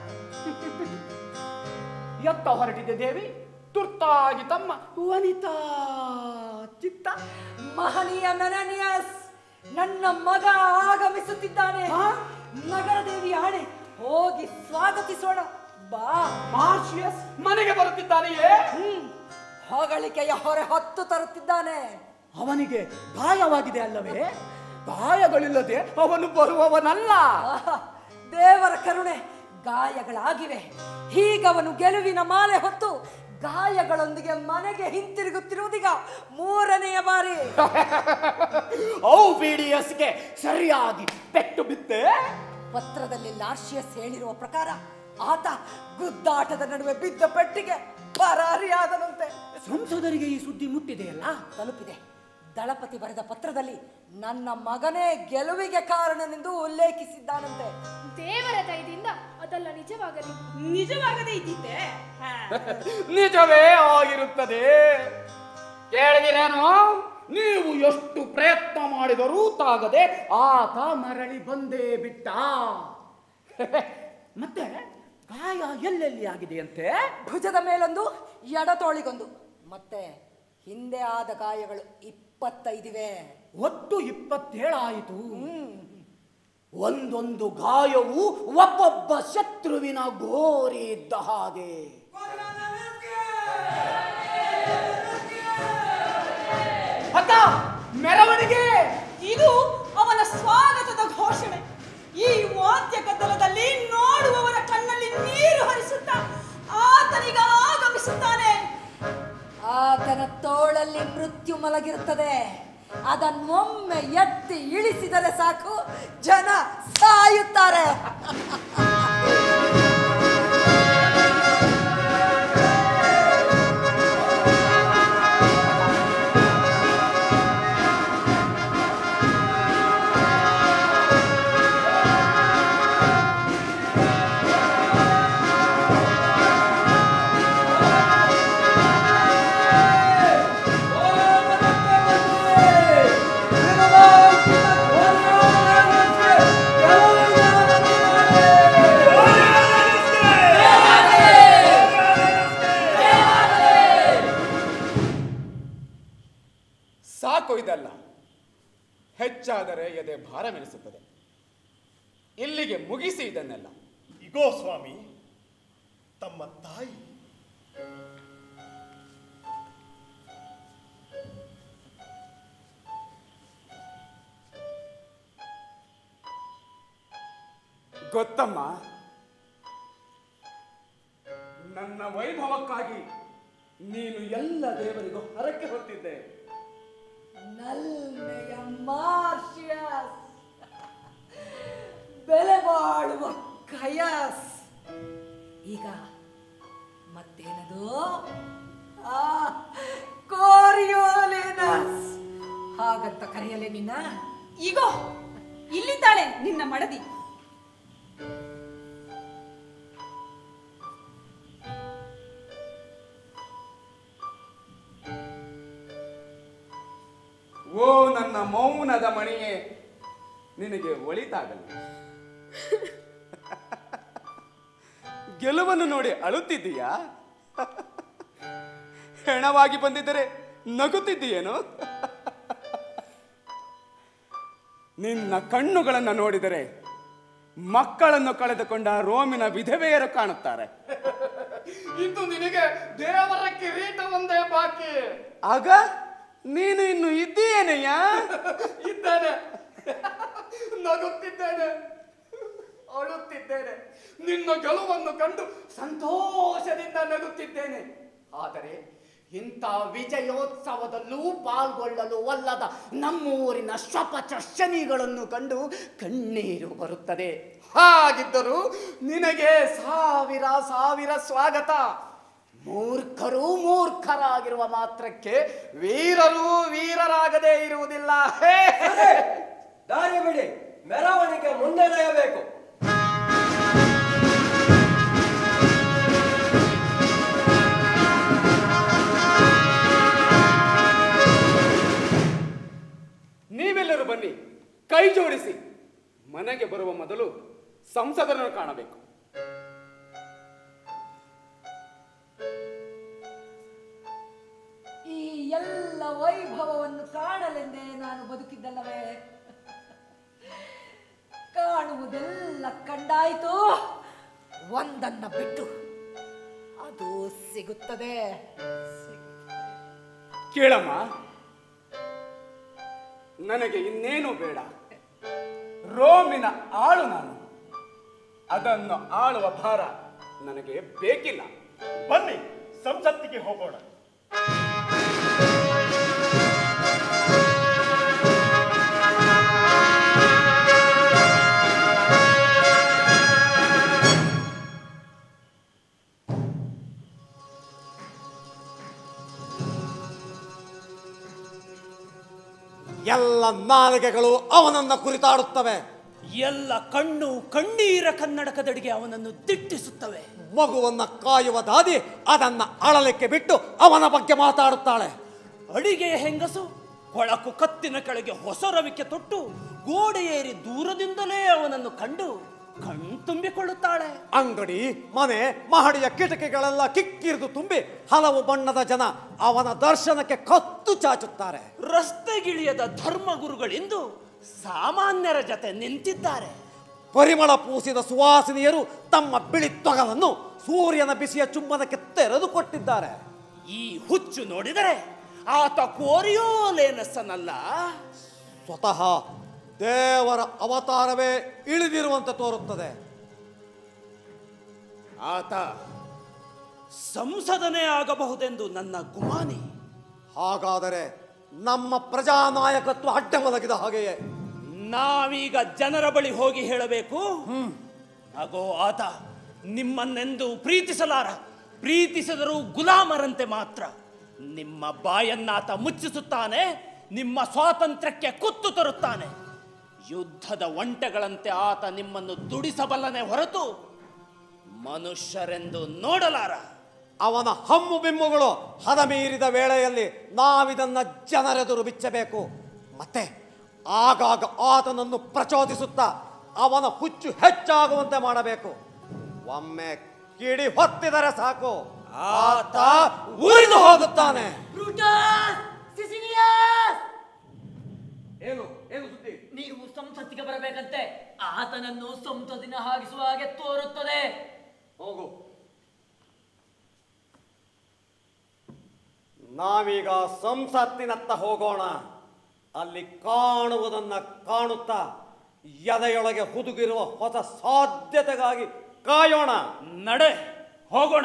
ಎತ್ತ ಹೊರಟಿದೆ ದೇವಿ ತುರ್ತಾಗಿ ತಮ್ಮ ವನಿತಾ ಚಿತ್ತ ಮಹನೀಯ ಮೆನನಿಯಸ್ ನನ್ನ ಮಗ ಆಗಮಿಸುತ್ತಿದ್ದಾನೆ ನಗರ ದೇವಿ ಆಣೆ ಹೋಗಿ ಸ್ವಾಗತಿಸೋಣ ಬಾ ಮಾರ್ಷಿಯಸ್ ಮನೆಗೆ ಬರುತ್ತಿದ್ದಾನೆಯೇ ಹ್ಮ್ ಹೊಗಳಿಕೆಯ ಹೊರೆ ಹೊತ್ತು ತರುತ್ತಿದ್ದಾನೆ ಅವನಿಗೆ ಗಾಯವಾಗಿದೆ ಅಲ್ಲವೇ ಗಾಯಗಳಿಲ್ಲದೆ ಅವನು ಬರುವವನಲ್ಲ ಆಹಾ, ದೇವರ ಕರುಣೆ ಗಾಯಗಳಾಗಿವೆ ಹೀಗವನು ಗೆಲುವಿನ ಮಾಲೆ ಹೊತ್ತು ಗಾಯಗಳೊಂದಿಗೆ ಮನೆಗೆ ಹಿಂತಿರುಗುತ್ತಿರುವುದೀಗ ಮೂರನೆಯ ಬಾರಿ ಔ ಬಿಡಿಎಸ್ಗೆ ಸರಿಯಾಗಿ ಪೆಟ್ಟು ಬಿದ್ದೆ ಪತ್ರದಲ್ಲಿ ಲಾರ್ಷಿಯಸ್ ಹೇಳಿರುವ ಪ್ರಕಾರ ಆತ ಗುದ್ದಾಟದ ನಡುವೆ ಬಿದ್ದ ಪೆಟ್ಟಿಗೆ ಪರಾರಿಯಾದನಂತೆ ಸಂಸದರಿಗೆ ಈ ಸುದ್ದಿ ಮುಟ್ಟಿದೆಯಲ್ಲ ತಲುಪಿದೆ ದಳಪತಿ ಬರೆದ ಪತ್ರದಲ್ಲಿ ನನ್ನ ಮಗನೇ ಗೆಲುವಿಗೆ ಕಾರಣನೆಂದು ಉಲ್ಲೇಖಿಸಿದ್ದಾನಂತೆ ದೇವರ ದಯದಿಂದ ಅದೆಲ್ಲ ನಿಜವಾಗಲಿ ನಿಜವಾಗದೇ ಇದ್ದಿದ್ದೆ ಹಾ. ನಿಜವೇ ಆಗಿರುತ್ತದೆ ಕೇಳಿದಿರೇನು ನೀವು ಎಷ್ಟು ಪ್ರಯತ್ನ ಮಾಡಿದರೂ ತಾಗದೆ ಆತ ಮರಳಿ ಬಂದೇ ಬಿಟ್ಟ ಮತ್ತೆ ಗಾಯ ಎಲ್ಲೆಲ್ಲಿ ಆಗಿದೆಯಂತೆ ಭುಜದ ಮೇಲೊಂದು ಎಡತೋಳಿಗೊಂದು ಮತ್ತೆ ಹಿಂದೆ ಆದ ಗಾಯಗಳು ಇಪ್ಪತ್ತೈದಿವೆ ಒಟ್ಟು ಇಪ್ಪತ್ತೇಳಾಯಿತು ಒಂದೊಂದು ಗಾಯವು ಒಬ್ಬೊಬ್ಬ ಶತ್ರುವಿನ ಗೋರಿ ಇದ್ದ ಹಾಗೆ ಅಕ್ಕ ಮೆರವಣಿಗೆ ಇದು ಅವನ ಸ್ವಾಗತದ ಘೋಷಣೆ ಈ ವಾದ್ಯ ಗದ್ದಲದಲ್ಲಿ ನೋಡುವವರ ಕಣ್ಣಲ್ಲಿ ನೀರು ಹರಿಸುತ್ತಾ ಆತನಿಗ ಆಗಮಿಸುತ್ತಾನೆ ಆತನ ತೋಳಲ್ಲಿ ಮೃತ್ಯು ಮಲಗಿರುತ್ತದೆ ಅದನ್ನೊಮ್ಮೆ ಎತ್ತಿ ಇಳಿಸಿದರೆ ಸಾಕು ಜನ ಸಾಯುತ್ತಾರೆ ಸಾಕು ಇದಲ್ಲ ಹೆಚ್ಚಾದರೆ ಎದೆ ಭಾರವೆನಿಸುತ್ತದೆ ಇಲ್ಲಿಗೆ ಮುಗಿಸಿ ಇದನ್ನೆಲ್ಲ ಇಗೋ ಸ್ವಾಮಿ ತಮ್ಮ ತಾಯಿ ಗೊತ್ತಮ್ಮ ನನ್ನ ವೈಭವಕ್ಕಾಗಿ ನೀನು ಎಲ್ಲ ದೇವರಿಗೂ ಹರಕೆ ಹೊತ್ತಿದ್ದೆ ನಲ್ಮೆಯ ಮಾರ್ಷಿಯಸ್ ಬೆಲೆ ಬಾಳುವ ಕಯಸ್ ಈಗ ಮತ್ತೇನದು ಆ ಕೋರಿಯೋಲಿನಸ್ ಹಾಗಂತ ಕರೆಯಲೇ ನಿನ್ನ ಈಗೋ ಇಲ್ಲಿದ್ದಾಳೆ ನಿನ್ನ ಮಡದಿ ಓ ನನ್ನ ಮೌನದ ಮಣಿಯೇ ನಿನಗೆ ಒಳಿತಾಗಲಿ ಗೆಲುವನ್ನು ನೋಡಿ ಅಳುತ್ತಿದ್ದೀಯಾ ಹೆಣವಾಗಿ ಬಂದಿದ್ದರೆ ನಗುತ್ತಿದ್ದೀಯೇನು ನಿನ್ನ ಕಣ್ಣುಗಳನ್ನು ನೋಡಿದರೆ ಮಕ್ಕಳನ್ನು ಕಳೆದುಕೊಂಡ ರೋಮಿನ ವಿಧವೆಯರು ಕಾಣುತ್ತಾರೆ ಇಂದು ನಿನಗೆ ದೇವರ ಕಿರೀಟ ಒಂದೇ ಬಾಕಿ ಆಗ ನೀನು ಇನ್ನು ಇದ್ದೀಯೇನೆಯ ಇದ್ದೇನೆ ನಗುತ್ತಿದ್ದೇನೆ ಅಳುತ್ತಿದ್ದೇನೆ ನಿನ್ನ ಗೆಲುವನ್ನು ಕಂಡು ಸಂತೋಷದಿಂದ ನಗುತ್ತಿದ್ದೇನೆ ಆದರೆ ಇಂಥ ವಿಜಯೋತ್ಸವದಲ್ಲೂ ಪಾಲ್ಗೊಳ್ಳಲು ಒಲ್ಲದ ನಮ್ಮೂರಿನ ಶಪಚ ಶನಿಗಳನ್ನು ಕಂಡು ಕಣ್ಣೀರು ಬರುತ್ತದೆ ಹಾಗಿದ್ದರೂ ನಿನಗೆ ಸಾವಿರ ಸಾವಿರ ಸ್ವಾಗತ ಮೂರ್ಖರು ಮೂರ್ಖರಾಗಿರುವ ಮಾತ್ರಕ್ಕೆ ವೀರರು ವೀರರಾಗದೇ ಇರುವುದಿಲ್ಲ ಹೇ ದಾರಿ ಬಿಡಿ ಮೆರವಣಿಗೆ ಮುನ್ನಡೆಯಬೇಕು ನೀವೆಲ್ಲರೂ ಬನ್ನಿ ಕೈ ಜೋಡಿಸಿ ಮನೆಗೆ ಬರುವ ಮೊದಲು ಸಂಸದರನ್ನು ಕಾಣಬೇಕು ಈ ಎಲ್ಲ ವೈಭವವನ್ನು ಕಾಣಲೆಂದೇ ನಾನು ಬದುಕಿದ್ದಲ್ಲವೇ ಕಾಣುವುದೆಲ್ಲ ಕಂಡಾಯಿತು ಒಂದನ್ನ ಬಿಟ್ಟು ಅದು ಸಿಗುತ್ತದೆ ಕೇಳಮ್ಮ ನನಗೆ ಇನ್ನೇನು ಬೇಡ ರೋಮಿನ ಆಳು ನಾನು ಅದನ್ನು ಆಳುವ ಭಾರ ನನಗೆ ಬೇಕಿಲ್ಲ ಬನ್ನಿ ಸಂಸತ್ತಿಗೆ ಹೋಗೋಣ ಎಲ್ಲ ನಾಲಿಗೆಗಳು ಅವನನ್ನ ಕುರಿತಾಡುತ್ತವೆ ಎಲ್ಲ ಕಣ್ಣು ಕಣ್ಣೀರ ಕನ್ನಡಕದಡಿಗೆ ಅವನನ್ನು ದಿಟ್ಟಿಸುತ್ತವೆ ಮಗುವನ್ನ ಕಾಯುವ ದಾದಿ ಅದನ್ನ ಅಳಲಿಕ್ಕೆ ಬಿಟ್ಟು ಅವನ ಬಗ್ಗೆ ಮಾತಾಡುತ್ತಾಳೆ ಅಡಿಗೆಯ ಹೆಂಗಸು ಕೊಳಕು ಕತ್ತಿನ ಕೆಳಗೆ ಹೊಸ ರವಿಕೆ ತೊಟ್ಟು ಗೋಡೆ ಏರಿ ದೂರದಿಂದಲೇ ಅವನನ್ನು ಕಂಡು ಕಣ್ ತುಂಬಿಕೊಳ್ಳುತ್ತಾಳೆ ಅಂಗಡಿ ಮನೆ ಮಹಡಿಯ ಕಿಟಕಿಗಳೆಲ್ಲ ಕಿಕ್ಕಿರಿದು ತುಂಬಿ ಹಲವು ಬಣ್ಣದ ಜನ ಅವನ ದರ್ಶನಕ್ಕೆ ಕತ್ತು ಚಾಚುತ್ತಾರೆ ರಸ್ತೆಗಿಳಿಯದ ಧರ್ಮಗುರುಗಳೆಂದು ಸಾಮಾನ್ಯರ ಜತೆ ನಿಂತಿದ್ದಾರೆ ಪರಿಮಳ ಪೂಸಿದ ಸುವಾಸಿನಿಯರು ತಮ್ಮ ಬಿಳಿ ತೊಗಲನ್ನು ಸೂರ್ಯನ ಬಿಸಿಯ ಚುಂಬನಕ್ಕೆ ತೆರೆದು ಕೊಟ್ಟಿದ್ದಾರೆ ಈ ಹುಚ್ಚು ನೋಡಿದರೆ ಆತ ಕೋರಿಯೋಲೇನಸ್ಸನಲ್ಲ ಸ್ವತಃ ದೇವರ ಅವತಾರವೇ ಇಳಿದಿರುವಂತೆ ತೋರುತ್ತದೆ ಆತ ಸಂಸದನೇ ಆಗಬಹುದೆಂದು ನನ್ನ ಗುಮಾನಿ ಹಾಗಾದರೆ ನಮ್ಮ ಪ್ರಜಾನಾಯಕತ್ವ ಅಡ್ಡ ಮಲಗಿದ ಹಾಗೆಯೇ ನಾವೀಗ ಜನರ ಬಳಿ ಹೋಗಿ ಹೇಳಬೇಕು ಅಗೋ ಆತ ನಿಮ್ಮನ್ನೆಂದು ಪ್ರೀತಿಸಲಾರ ಪ್ರೀತಿಸಿದರೂ ಗುಲಾಮರಂತೆ ಮಾತ್ರ ನಿಮ್ಮ ಬಾಯನ್ನಾತ ಮುಚ್ಚಿಸುತ್ತಾನೆ ನಿಮ್ಮ ಸ್ವಾತಂತ್ರ್ಯಕ್ಕೆ ಕುತ್ತು ತರುತ್ತಾನೆ ಯುದ್ಧದ ಒಂಟೆಗಳಂತೆ ಆತ ನಿಮ್ಮನ್ನು ದುಡಿಸಬಲ್ಲನೆ ಹೊರತು ಮನುಷ್ಯರೆಂದು ನೋಡಲಾರ ಅವನ ಹಮ್ಮು ಬಿಮ್ಮುಗಳು ಹದ ಮೀರಿದ ವೇಳೆಯಲ್ಲಿ ನಾವಿದನ್ನ ಜನರೆದುರು ಬಿಚ್ಚಬೇಕು ಮತ್ತೆ ಆಗಾಗ ಆತನನ್ನು ಪ್ರಚೋದಿಸುತ್ತಾ ಅವನ ಹುಚ್ಚು ಹೆಚ್ಚಾಗುವಂತೆ ಮಾಡಬೇಕು ಒಮ್ಮೆ ಕಿಡಿ ಹೊತ್ತಿದರೆ ಸಾಕು ಆತ ಉರಿದು ಹೋಗುತ್ತಾನೆ ಏನು ಏನು ಸುದ್ದಿ ನೀವು ಸಂಸತ್ತಿಗೆ ಬರಬೇಕಂತೆ ಆತನನ್ನು ಸಂಸತ್ತಿನ ಹಾಗಿಸುವ ಹಾಗೆ ತೋರುತ್ತದೆ ಹೋಗು ನಾವೀಗ ಸಂಸತ್ತಿನತ್ತ ಹೋಗೋಣ ಅಲ್ಲಿ ಕಾಣುವುದನ್ನ ಕಾಣುತ್ತಾ ಎದೆಯೊಳಗೆ ಹುದುಗಿರುವ ಹೊಸ ಸಾಧ್ಯತೆಗಾಗಿ ಕಾಯೋಣ ನಡೆ ಹೋಗೋಣ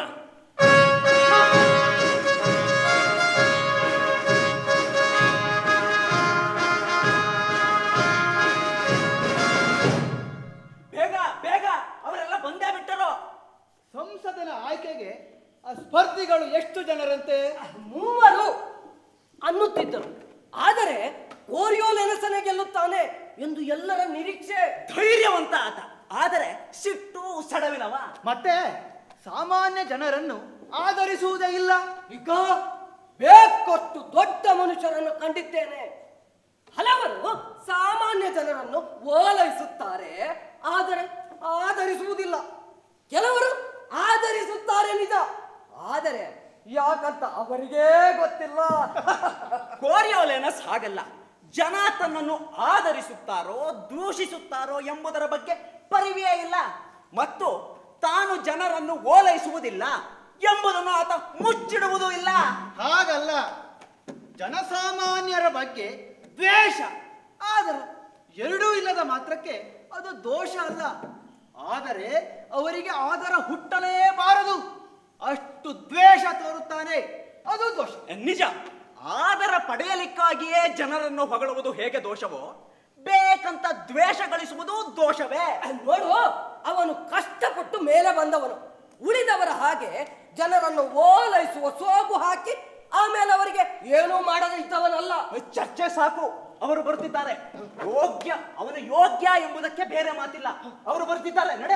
ಹೇಗೆ ಆ ಸ್ಪರ್ಧಿಗಳು ಎಷ್ಟು ಜನರಂತೆ ಮೂವರು ಅನ್ನುತ್ತಿದ್ದರು ಆದರೆ ಕೋರಿಯೋಲೆನಸನೆ ಗೆಲ್ಲುತ್ತಾನೆ ಎಂದು ಎಲ್ಲರ ನಿರೀಕ್ಷೆ ಧೈರ್ಯವಂತ ಆತ ಆದರೆ ಸಿಟ್ಟು ಸಡವಿನವ ಮತ್ತೆ ಸಾಮಾನ್ಯ ಜನರನ್ನು ಆಧರಿಸುವುದೇ ಇಲ್ಲ ಈಗ ಬೇಕೊಟ್ಟು ದೊಡ್ಡ ಮನುಷ್ಯರನ್ನು ಕಂಡಿದ್ದೇನೆ ಹಲವರು ಸಾಮಾನ್ಯ ಜನರನ್ನು ಓಲೈಸುತ್ತಾರೆ ಆದರೆ ಆಧರಿಸುವುದಿಲ್ಲ ಕೆಲವರು ಆಧರಿಸುತ್ತಾರೆ ನಿಜ ಆದರೆ ಯಾಕಂತ ಅವರಿಗೇ ಗೊತ್ತಿಲ್ಲ ಕೋರಿಯೋಲೆನಸ್ ಹಾಗಲ್ಲ ಜನ ತನ್ನನ್ನು ಆದರಿಸುತ್ತಾರೋ ದೂಷಿಸುತ್ತಾರೋ ಎಂಬುದರ ಬಗ್ಗೆ ಪರಿವೇ ಇಲ್ಲ ಮತ್ತು ತಾನು ಜನರನ್ನು ಓಲೈಸುವುದಿಲ್ಲ ಎಂಬುದನ್ನು ಆತ ಮುಚ್ಚಿಡುವುದೂ ಇಲ್ಲ ಹಾಗಲ್ಲ ಜನಸಾಮಾನ್ಯರ ಬಗ್ಗೆ ದ್ವೇಷ ಆದರೂ ಎರಡೂ ಇಲ್ಲದ ಮಾತ್ರಕ್ಕೆ ಅದು ದೋಷ ಅಲ್ಲ ಆದರೆ ಅವರಿಗೆ ಆದರ ಹುಟ್ಟಲೇಬಾರದು ಅಷ್ಟು ದ್ವೇಷ ತೋರುತ್ತಾನೆ ಅದು ದೋಷ ನಿಜ ಆದರ ಪಡೆಯಲಿಕ್ಕಾಗಿಯೇ ಜನರನ್ನು ಹೊಗಳುವುದು ಹೇಗೆ ದೋಷವೋ ಬೇಕಂತ ದ್ವೇಷ ಗಳಿಸುವುದು ದೋಷವೇ ನೋಡು ಅವನು ಕಷ್ಟಪಟ್ಟು ಮೇಲೆ ಬಂದವನು ಉಳಿದವರ ಹಾಗೆ ಜನರನ್ನು ಓಲೈಸುವ ಸೋಗು ಹಾಕಿ ಆಮೇಲೆ ಅವರಿಗೆ ಏನೂ ಮಾಡದೇ ಇದ್ದವನಲ್ಲ ಚರ್ಚೆ ಸಾಕು ಅವರು ಬರ್ತಿದ್ದಾರೆ ಯೋಗ್ಯ ಅವನು ಯೋಗ್ಯ ಎಂಬುದಕ್ಕೆ ಬೇರೆ ಮಾತಿಲ್ಲ ಅವರು ಬರ್ತಿದ್ದಾರೆ ನಡೆ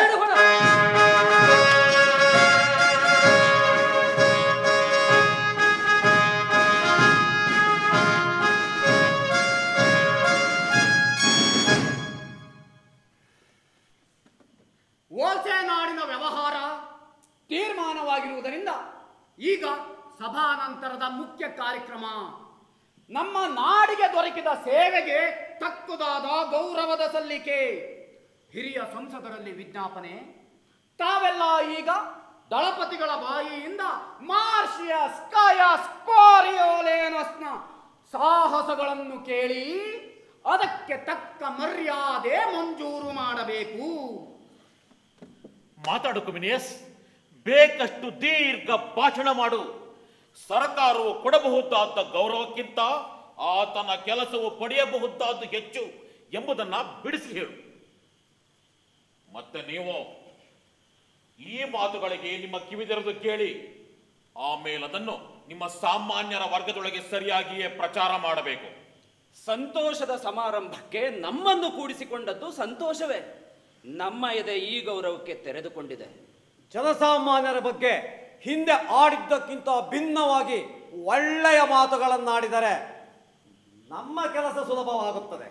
ಓಲ್ಸೆ ನಾಡಿನ ವ್ಯವಹಾರ ತೀರ್ಮಾನವಾಗಿರುವುದರಿಂದ ಈಗ ಸಭಾನಂತರದ ಮುಖ್ಯ ಕಾರ್ಯಕ್ರಮ ನಮ್ಮ ನಾಡಿಗೆ ದೊರಕಿದ ಸೇವೆಗೆ ತಕ್ಕುದಾದ ಗೌರವದ ಸಲ್ಲಿಕೆ ಹಿರಿಯ ಸಂಸದರಲ್ಲಿ ವಿಜ್ಞಾಪನೆ ತಾವೆಲ್ಲ ಈಗ ದಳಪತಿಗಳ ಬಾಯಿಯಿಂದ ಮಾರ್ಷಿಯಸ್ ಕಾಯಸ್ ಕೋರಿಯೋಲೇನಸ್ನ ಸಾಹಸಗಳನ್ನು ಕೇಳಿ ಅದಕ್ಕೆ ತಕ್ಕ ಮರ್ಯಾದೆ ಮಂಜೂರು ಮಾಡಬೇಕು ಮಾತಾಡು ಕುಮಿನಿಯಸ್ ಬೇಕಷ್ಟು ದೀರ್ಘ ಭಾಷಣ ಮಾಡು ಸರ್ಕಾರವು ಕೊಡಬಹುದಾದ ಗೌರವಕ್ಕಿಂತ ಆತನ ಕೆಲಸವು ಪಡೆಯಬಹುದಾದ್ದು ಹೆಚ್ಚು ಎಂಬುದನ್ನ ಬಿಡಿಸಿ ಹೇಳು ಮತ್ತೆ ನೀವು ಈ ಮಾತುಗಳಿಗೆ ನಿಮ್ಮ ಕಿವಿದೆರೆದು ಕೇಳಿ ಆಮೇಲೆ ಅದನ್ನು ನಿಮ್ಮ ಸಾಮಾನ್ಯರ ವರ್ಗದೊಳಗೆ ಸರಿಯಾಗಿಯೇ ಪ್ರಚಾರ ಮಾಡಬೇಕು ಸಂತೋಷದ ಸಮಾರಂಭಕ್ಕೆ ನಮ್ಮನ್ನು ಕೂಡಿಸಿಕೊಂಡದ್ದು ಸಂತೋಷವೇ ನಮ್ಮ ಎದೆ ಈ ಗೌರವಕ್ಕೆ ತೆರೆದುಕೊಂಡಿದೆ ಜನಸಾಮಾನ್ಯರ ಬಗ್ಗೆ ಹಿಂದೆ ಆಡಿದ್ದಕ್ಕಿಂತ ಭಿನ್ನವಾಗಿ ಒಳ್ಳೆಯ ಮಾತುಗಳನ್ನಾಡಿದರೆ ನಮ್ಮ ಕೆಲಸ ಸುಲಭವಾಗುತ್ತದೆ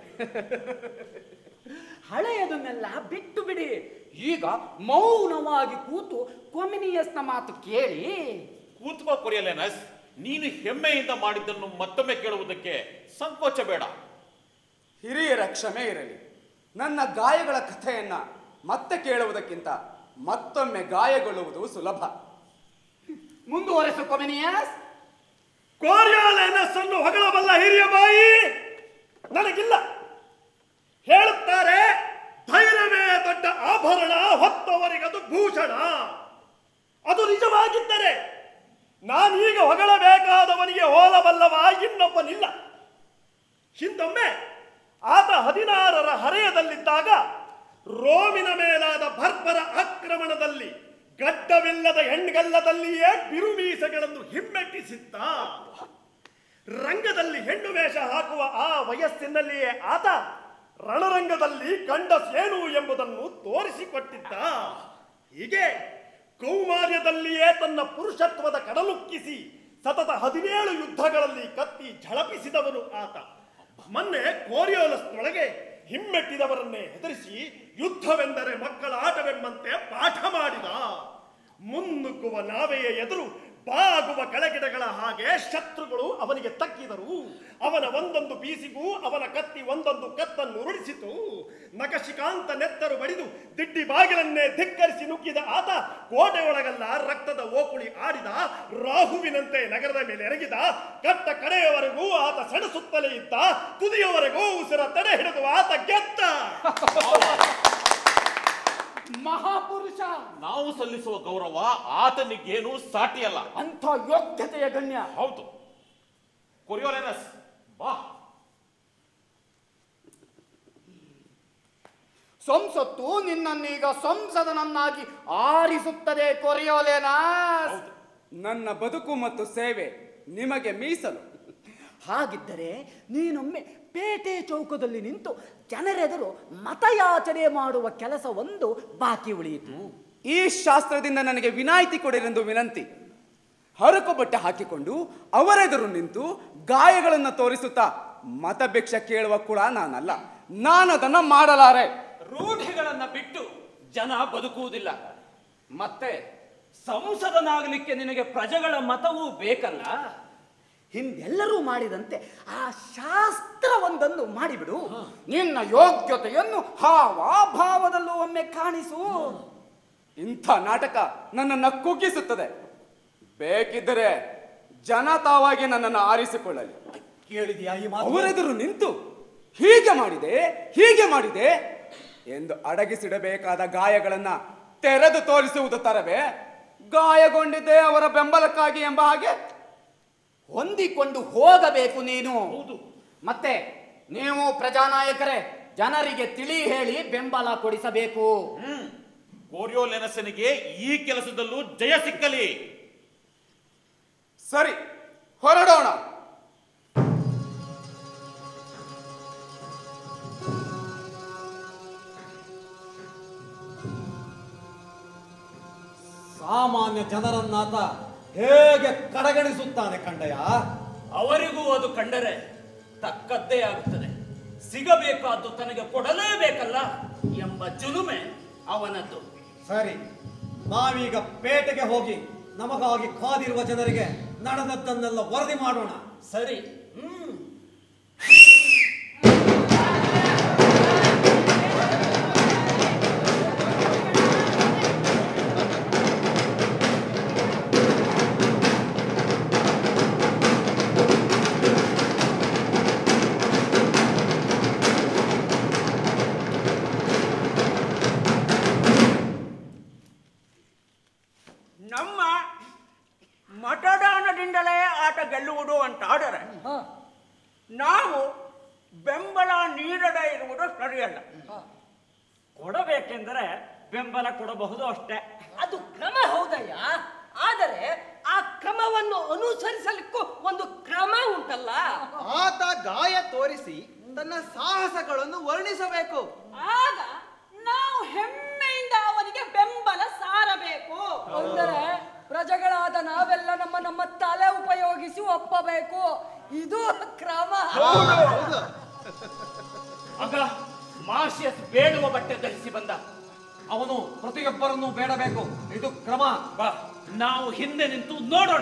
ಹಳೆಯದನ್ನೆಲ್ಲ ಬಿಟ್ಟು ಬಿಡಿ ಈಗ ಮೌನವಾಗಿ ಕೂತು ಕೊಮಿನಿಯಸ್ನ ಮಾತು ಕೇಳಿ ಕೂತ್ಕೋ ಕೊರಿಯಲೇನಸ್ ನೀನು ಹೆಮ್ಮೆಯಿಂದ ಮಾಡಿದ್ದನ್ನು ಮತ್ತೊಮ್ಮೆ ಕೇಳುವುದಕ್ಕೆ ಸಂಕೋಚ ಬೇಡ ಹಿರಿಯರ ಕ್ಷಮೆ ಇರಲಿ ನನ್ನ ಗಾಯಗಳ ಕಥೆಯನ್ನ ಮತ್ತೆ ಕೇಳುವುದಕ್ಕಿಂತ ಮತ್ತೊಮ್ಮೆ ಗಾಯಗೊಳ್ಳುವುದು ಸುಲಭ ಮುಂದುವರೆಸು ಕೊಮಿನಿಯಸ್ ಕೋರ್ಯಾಲೇನಸ್ ಅನ್ನು ಹೊಗಳಬಲ್ಲ ಹಿರಿಯ ಬಾಯಿ ನನಗಿಲ್ಲ ಹೇಳುತ್ತಾರೆ ಧೈರ್ಯವೇ ದೊಡ್ಡ ಆಭರಣ ಹೊತ್ತವರಿಗದು ಭೂಷಣ ಅದು ನಿಜವಾಗಿದ್ದರೆ ನಾನೀಗ ಹೊಗಳಬೇಕಾದವನಿಗೆ ಹೋಲಬಲ್ಲವ ಇನ್ನೊಬ್ಬನಿಲ್ಲ ಹಿಂದೊಮ್ಮೆ ಆತ ಹದಿನಾರರ ಹರೆಯದಲ್ಲಿದ್ದಾಗ ರೋಮಿನ ಮೇಲಾದ ಬರ್ಬರ ಆಕ್ರಮಣದಲ್ಲಿ ಗಡ್ಡವಿಲ್ಲದ ಹೆಣ್ಗಲ್ಲದಲ್ಲಿಯೇ ಬಿರುಮೀಸೆಗಳನ್ನು ಹಿಮ್ಮೆಟ್ಟಿಸಿದ್ದ ರಂಗದಲ್ಲಿ ಹೆಣ್ಣು ವೇಷ ಹಾಕುವ ಆ ವಯಸ್ಸಿನಲ್ಲಿಯೇ ಆತ ರಣರಂಗದಲ್ಲಿ ಗಂಡಸೇನು ಎಂಬುದನ್ನು ತೋರಿಸಿಕೊಟ್ಟಿದ್ದ ಹೀಗೆ ಕೌಮಾರ್ಯದಲ್ಲಿಯೇ ತನ್ನ ಪುರುಷತ್ವದ ಕಡಲುಕ್ಕಿಸಿ ಸತತ ಹದಿನೇಳು ಯುದ್ಧಗಳಲ್ಲಿ ಕತ್ತಿ ಝಳಪಿಸಿದವನು ಆತ ಮೊನ್ನೆ ಕೋರಿಯೋಲಸ್ನೊಳಗೆ ಹಿಮ್ಮೆಟ್ಟಿದವರನ್ನೇ ಹೆದರಿಸಿ ಯುದ್ಧವೆಂದರೆ ಮಕ್ಕಳ ಆಟವೆಂಬಂತೆ ಪಾಠ ಮಾಡಿದ ಮುನ್ನುಗ್ಗುವ ನಾವೆಯ ಎದುರು ಬಾಗುವ ಕೆಳಗಿಡಗಳ ಹಾಗೆ ಶತ್ರುಗಳು ಅವನಿಗೆ ತಕ್ಕಿದರು ಅವನ ಒಂದೊಂದು ಬೀಸಿಗೂ ಅವನ ಕತ್ತಿ ಒಂದೊಂದು ಕತ್ತನ್ನು ಉರುಳಿಸಿತು ನಕಶಿಕಾಂತ ನೆತ್ತರು ಬಡಿದು ದಿಡ್ಡಿ ಬಾಗಿಲನ್ನೇ ಧಿಕ್ಕರಿಸಿ ನುಗ್ಗಿದ ಆತ ಕೋಟೆಯೊಳಗಲ್ಲ ರಕ್ತದ ಓಕುಳಿ ಆಡಿದ ರಾಹುವಿನಂತೆ ನಗರದ ಮೇಲೆ ಎರಗಿದ ಕಟ್ಟ ಕಡೆಯವರೆಗೂ ಆತ ಸೆಣಸುತ್ತಲೇ ಇದ್ದ ತುದಿಯವರೆಗೂ ಉಸಿರ ತಡೆ ಹಿಡಿದು ಆತ ಗೆದ್ದ ಮಹಾಪುರುಷ ನಾವು ಸಲ್ಲಿಸುವ ಗೌರವ ಆತನಿಗೇನು ಸಾಟಿಯಲ್ಲ ಅಂಥ ಯೋಗ್ಯತೆಯ ಗಣ್ಯ ಹೌದು ಕೊರಿಯೋಲೆನಸ್ ಬಾ ಸಂಸತ್ತು ನಿನ್ನನ್ನೀಗ ಸಂಸದನನ್ನಾಗಿ ಆರಿಸುತ್ತದೆ ಕೊರಿಯೋಲೇನಾಸ್ ನನ್ನ ಬದುಕು ಮತ್ತು ಸೇವೆ ನಿಮಗೆ ಮೀಸಲು ಹಾಗಿದ್ದರೆ ನೀನೊಮ್ಮೆ ಪೇಟೆ ಚೌಕದಲ್ಲಿ ನಿಂತು ಜನರೆದುರು ಮತಯಾಚನೆ ಮಾಡುವ ಕೆಲಸ ಒಂದು ಬಾಕಿ ಉಳಿಯಿತು ಈ ಶಾಸ್ತ್ರದಿಂದ ನನಗೆ ವಿನಾಯಿತಿ ಕೊಡಿರೆಂದು ವಿನಂತಿ ಹರಕು ಬಟ್ಟೆ ಹಾಕಿಕೊಂಡು ಅವರೆದುರು ನಿಂತು ಗಾಯಗಳನ್ನು ತೋರಿಸುತ್ತಾ ಮತಭಿಕ್ಷ ಕೇಳುವ ಕೂಡ ನಾನಲ್ಲ ನಾನದನ್ನ ಮಾಡಲಾರೆ ರೂಢಿಗಳನ್ನ ಬಿಟ್ಟು ಜನ ಬದುಕುವುದಿಲ್ಲ ಮತ್ತೆ ಸಂಸದನಾಗಲಿಕ್ಕೆ ನಿನಗೆ ಪ್ರಜೆಗಳ ಮತವೂ ಬೇಕಲ್ಲ ಹಿಂದೆಲ್ಲರೂ ಮಾಡಿದಂತೆ ಆ ಶಾಸ್ತ್ರವೊಂದನ್ನು ಮಾಡಿಬಿಡು ನಿನ್ನ ಯೋಗ್ಯತೆಯನ್ನು ಹಾವಾಭಾವದಲ್ಲೂ ಒಮ್ಮೆ ಕಾಣಿಸು ಇಂಥ ನಾಟಕ ನನ್ನನ್ನು ಕುಗ್ಗಿಸುತ್ತದೆ ಬೇಕಿದ್ದರೆ ಜನ ತಾವಾಗಿ ನನ್ನನ್ನು ಆರಿಸಿಕೊಳ್ಳಲಿ ಕೇಳಿದ್ಯಾ ಈ ಮಾತು ಅವರೆದುರು ನಿಂತು ಹೀಗೆ ಮಾಡಿದೆ ಹೀಗೆ ಮಾಡಿದೆ ಎಂದು ಅಡಗಿಸಿಡಬೇಕಾದ ಗಾಯಗಳನ್ನ ತೆರೆದು ತೋರಿಸುವುದು ತರವೇ ಗಾಯಗೊಂಡಿದ್ದೆ ಅವರ ಬೆಂಬಲಕ್ಕಾಗಿ ಎಂಬ ಹಾಗೆ ಹೊಂದಿಕೊಂಡು ಹೋಗಬೇಕು ನೀನು ಮತ್ತೆ ನೀವು ಪ್ರಜಾನಾಯಕರೇ ಜನರಿಗೆ ತಿಳಿ ಹೇಳಿ ಬೆಂಬಲ ಕೊಡಿಸಬೇಕು ಕೋರಿಯೋಲೆನಸನಿಗೆ ಈ ಕೆಲಸದಲ್ಲೂ ಜಯ ಸಿಕ್ಕಲಿ ಸರಿ ಹೊರಡೋಣ ಸಾಮಾನ್ಯ ಜನರನ್ನಾತ ಹೇಗೆ ಕಡೆಗಣಿಸುತ್ತಾನೆ ಕಂಡಯ್ಯ ಅವರಿಗೂ ಅದು ಕಂಡರೆ ತಕ್ಕದ್ದೇ ಆಗುತ್ತದೆ ಸಿಗಬೇಕಾದ್ದು ತನಗೆ ಕೊಡಲೇಬೇಕಲ್ಲ ಎಂಬ ಜುಲುಮೆ ಅವನದ್ದು ಸರಿ ನಾವೀಗ ಪೇಟೆಗೆ ಹೋಗಿ ನಮಗಾಗಿ ಕಾದಿರುವ ಜನರಿಗೆ ನಡೆದದ್ದನ್ನೆಲ್ಲ ವರದಿ ಮಾಡೋಣ ಸರಿ ಹ್ಮ್ ನಮ್ಮ ಮತದಾನದಿಂದಲೇ ಆಟ ಗೆಲ್ಲುವುದು ಅಂತಾದರೆ ನಾವು ಬೆಂಬಲ ನೀಡದೇ ಇರುವುದು ಸರಿಯಲ್ಲ ಕೊಡಬೇಕೆಂದರೆ ಬೆಂಬಲ ಕೊಡಬಹುದು ಅಷ್ಟೇ ಅದು ಕ್ರಮ ಹೌದಯ್ಯ ಆದರೆ ಆ ಕ್ರಮವನ್ನು ಅನುಸರಿಸಲಿಕ್ಕೂ ಒಂದು ಕ್ರಮ ಉಂಟಲ್ಲ ಆತ ಗಾಯ ತೋರಿಸಿ ತನ್ನ ಸಾಹಸಗಳನ್ನು ವರ್ಣಿಸಬೇಕು ಆಗ ನಾವು ಹೆಮ್ಮೆಯಿಂದ ಅವನಿಗೆ ಬೆಂಬಲ ಸಾರಬೇಕು ಅಂದರೆ ಪ್ರಜೆಗಳಾದ ನಾವೆಲ್ಲ ನಮ್ಮ ನಮ್ಮ ತಲೆ ಉಪಯೋಗಿಸಿ ಒಪ್ಪಬೇಕು ಇದು ಕ್ರಮ ಆಗ ಮಾರ್ಷಿಯಸ್ ಬೇಡುವ ಬಟ್ಟೆ ಧರಿಸಿ ಬಂದ ಅವನು ಪ್ರತಿಯೊಬ್ಬರನ್ನು ಬೇಡಬೇಕು ಇದು ಕ್ರಮ ಬಾ ನಾವು ಹಿಂದೆ ನಿಂತು ನೋಡೋಣ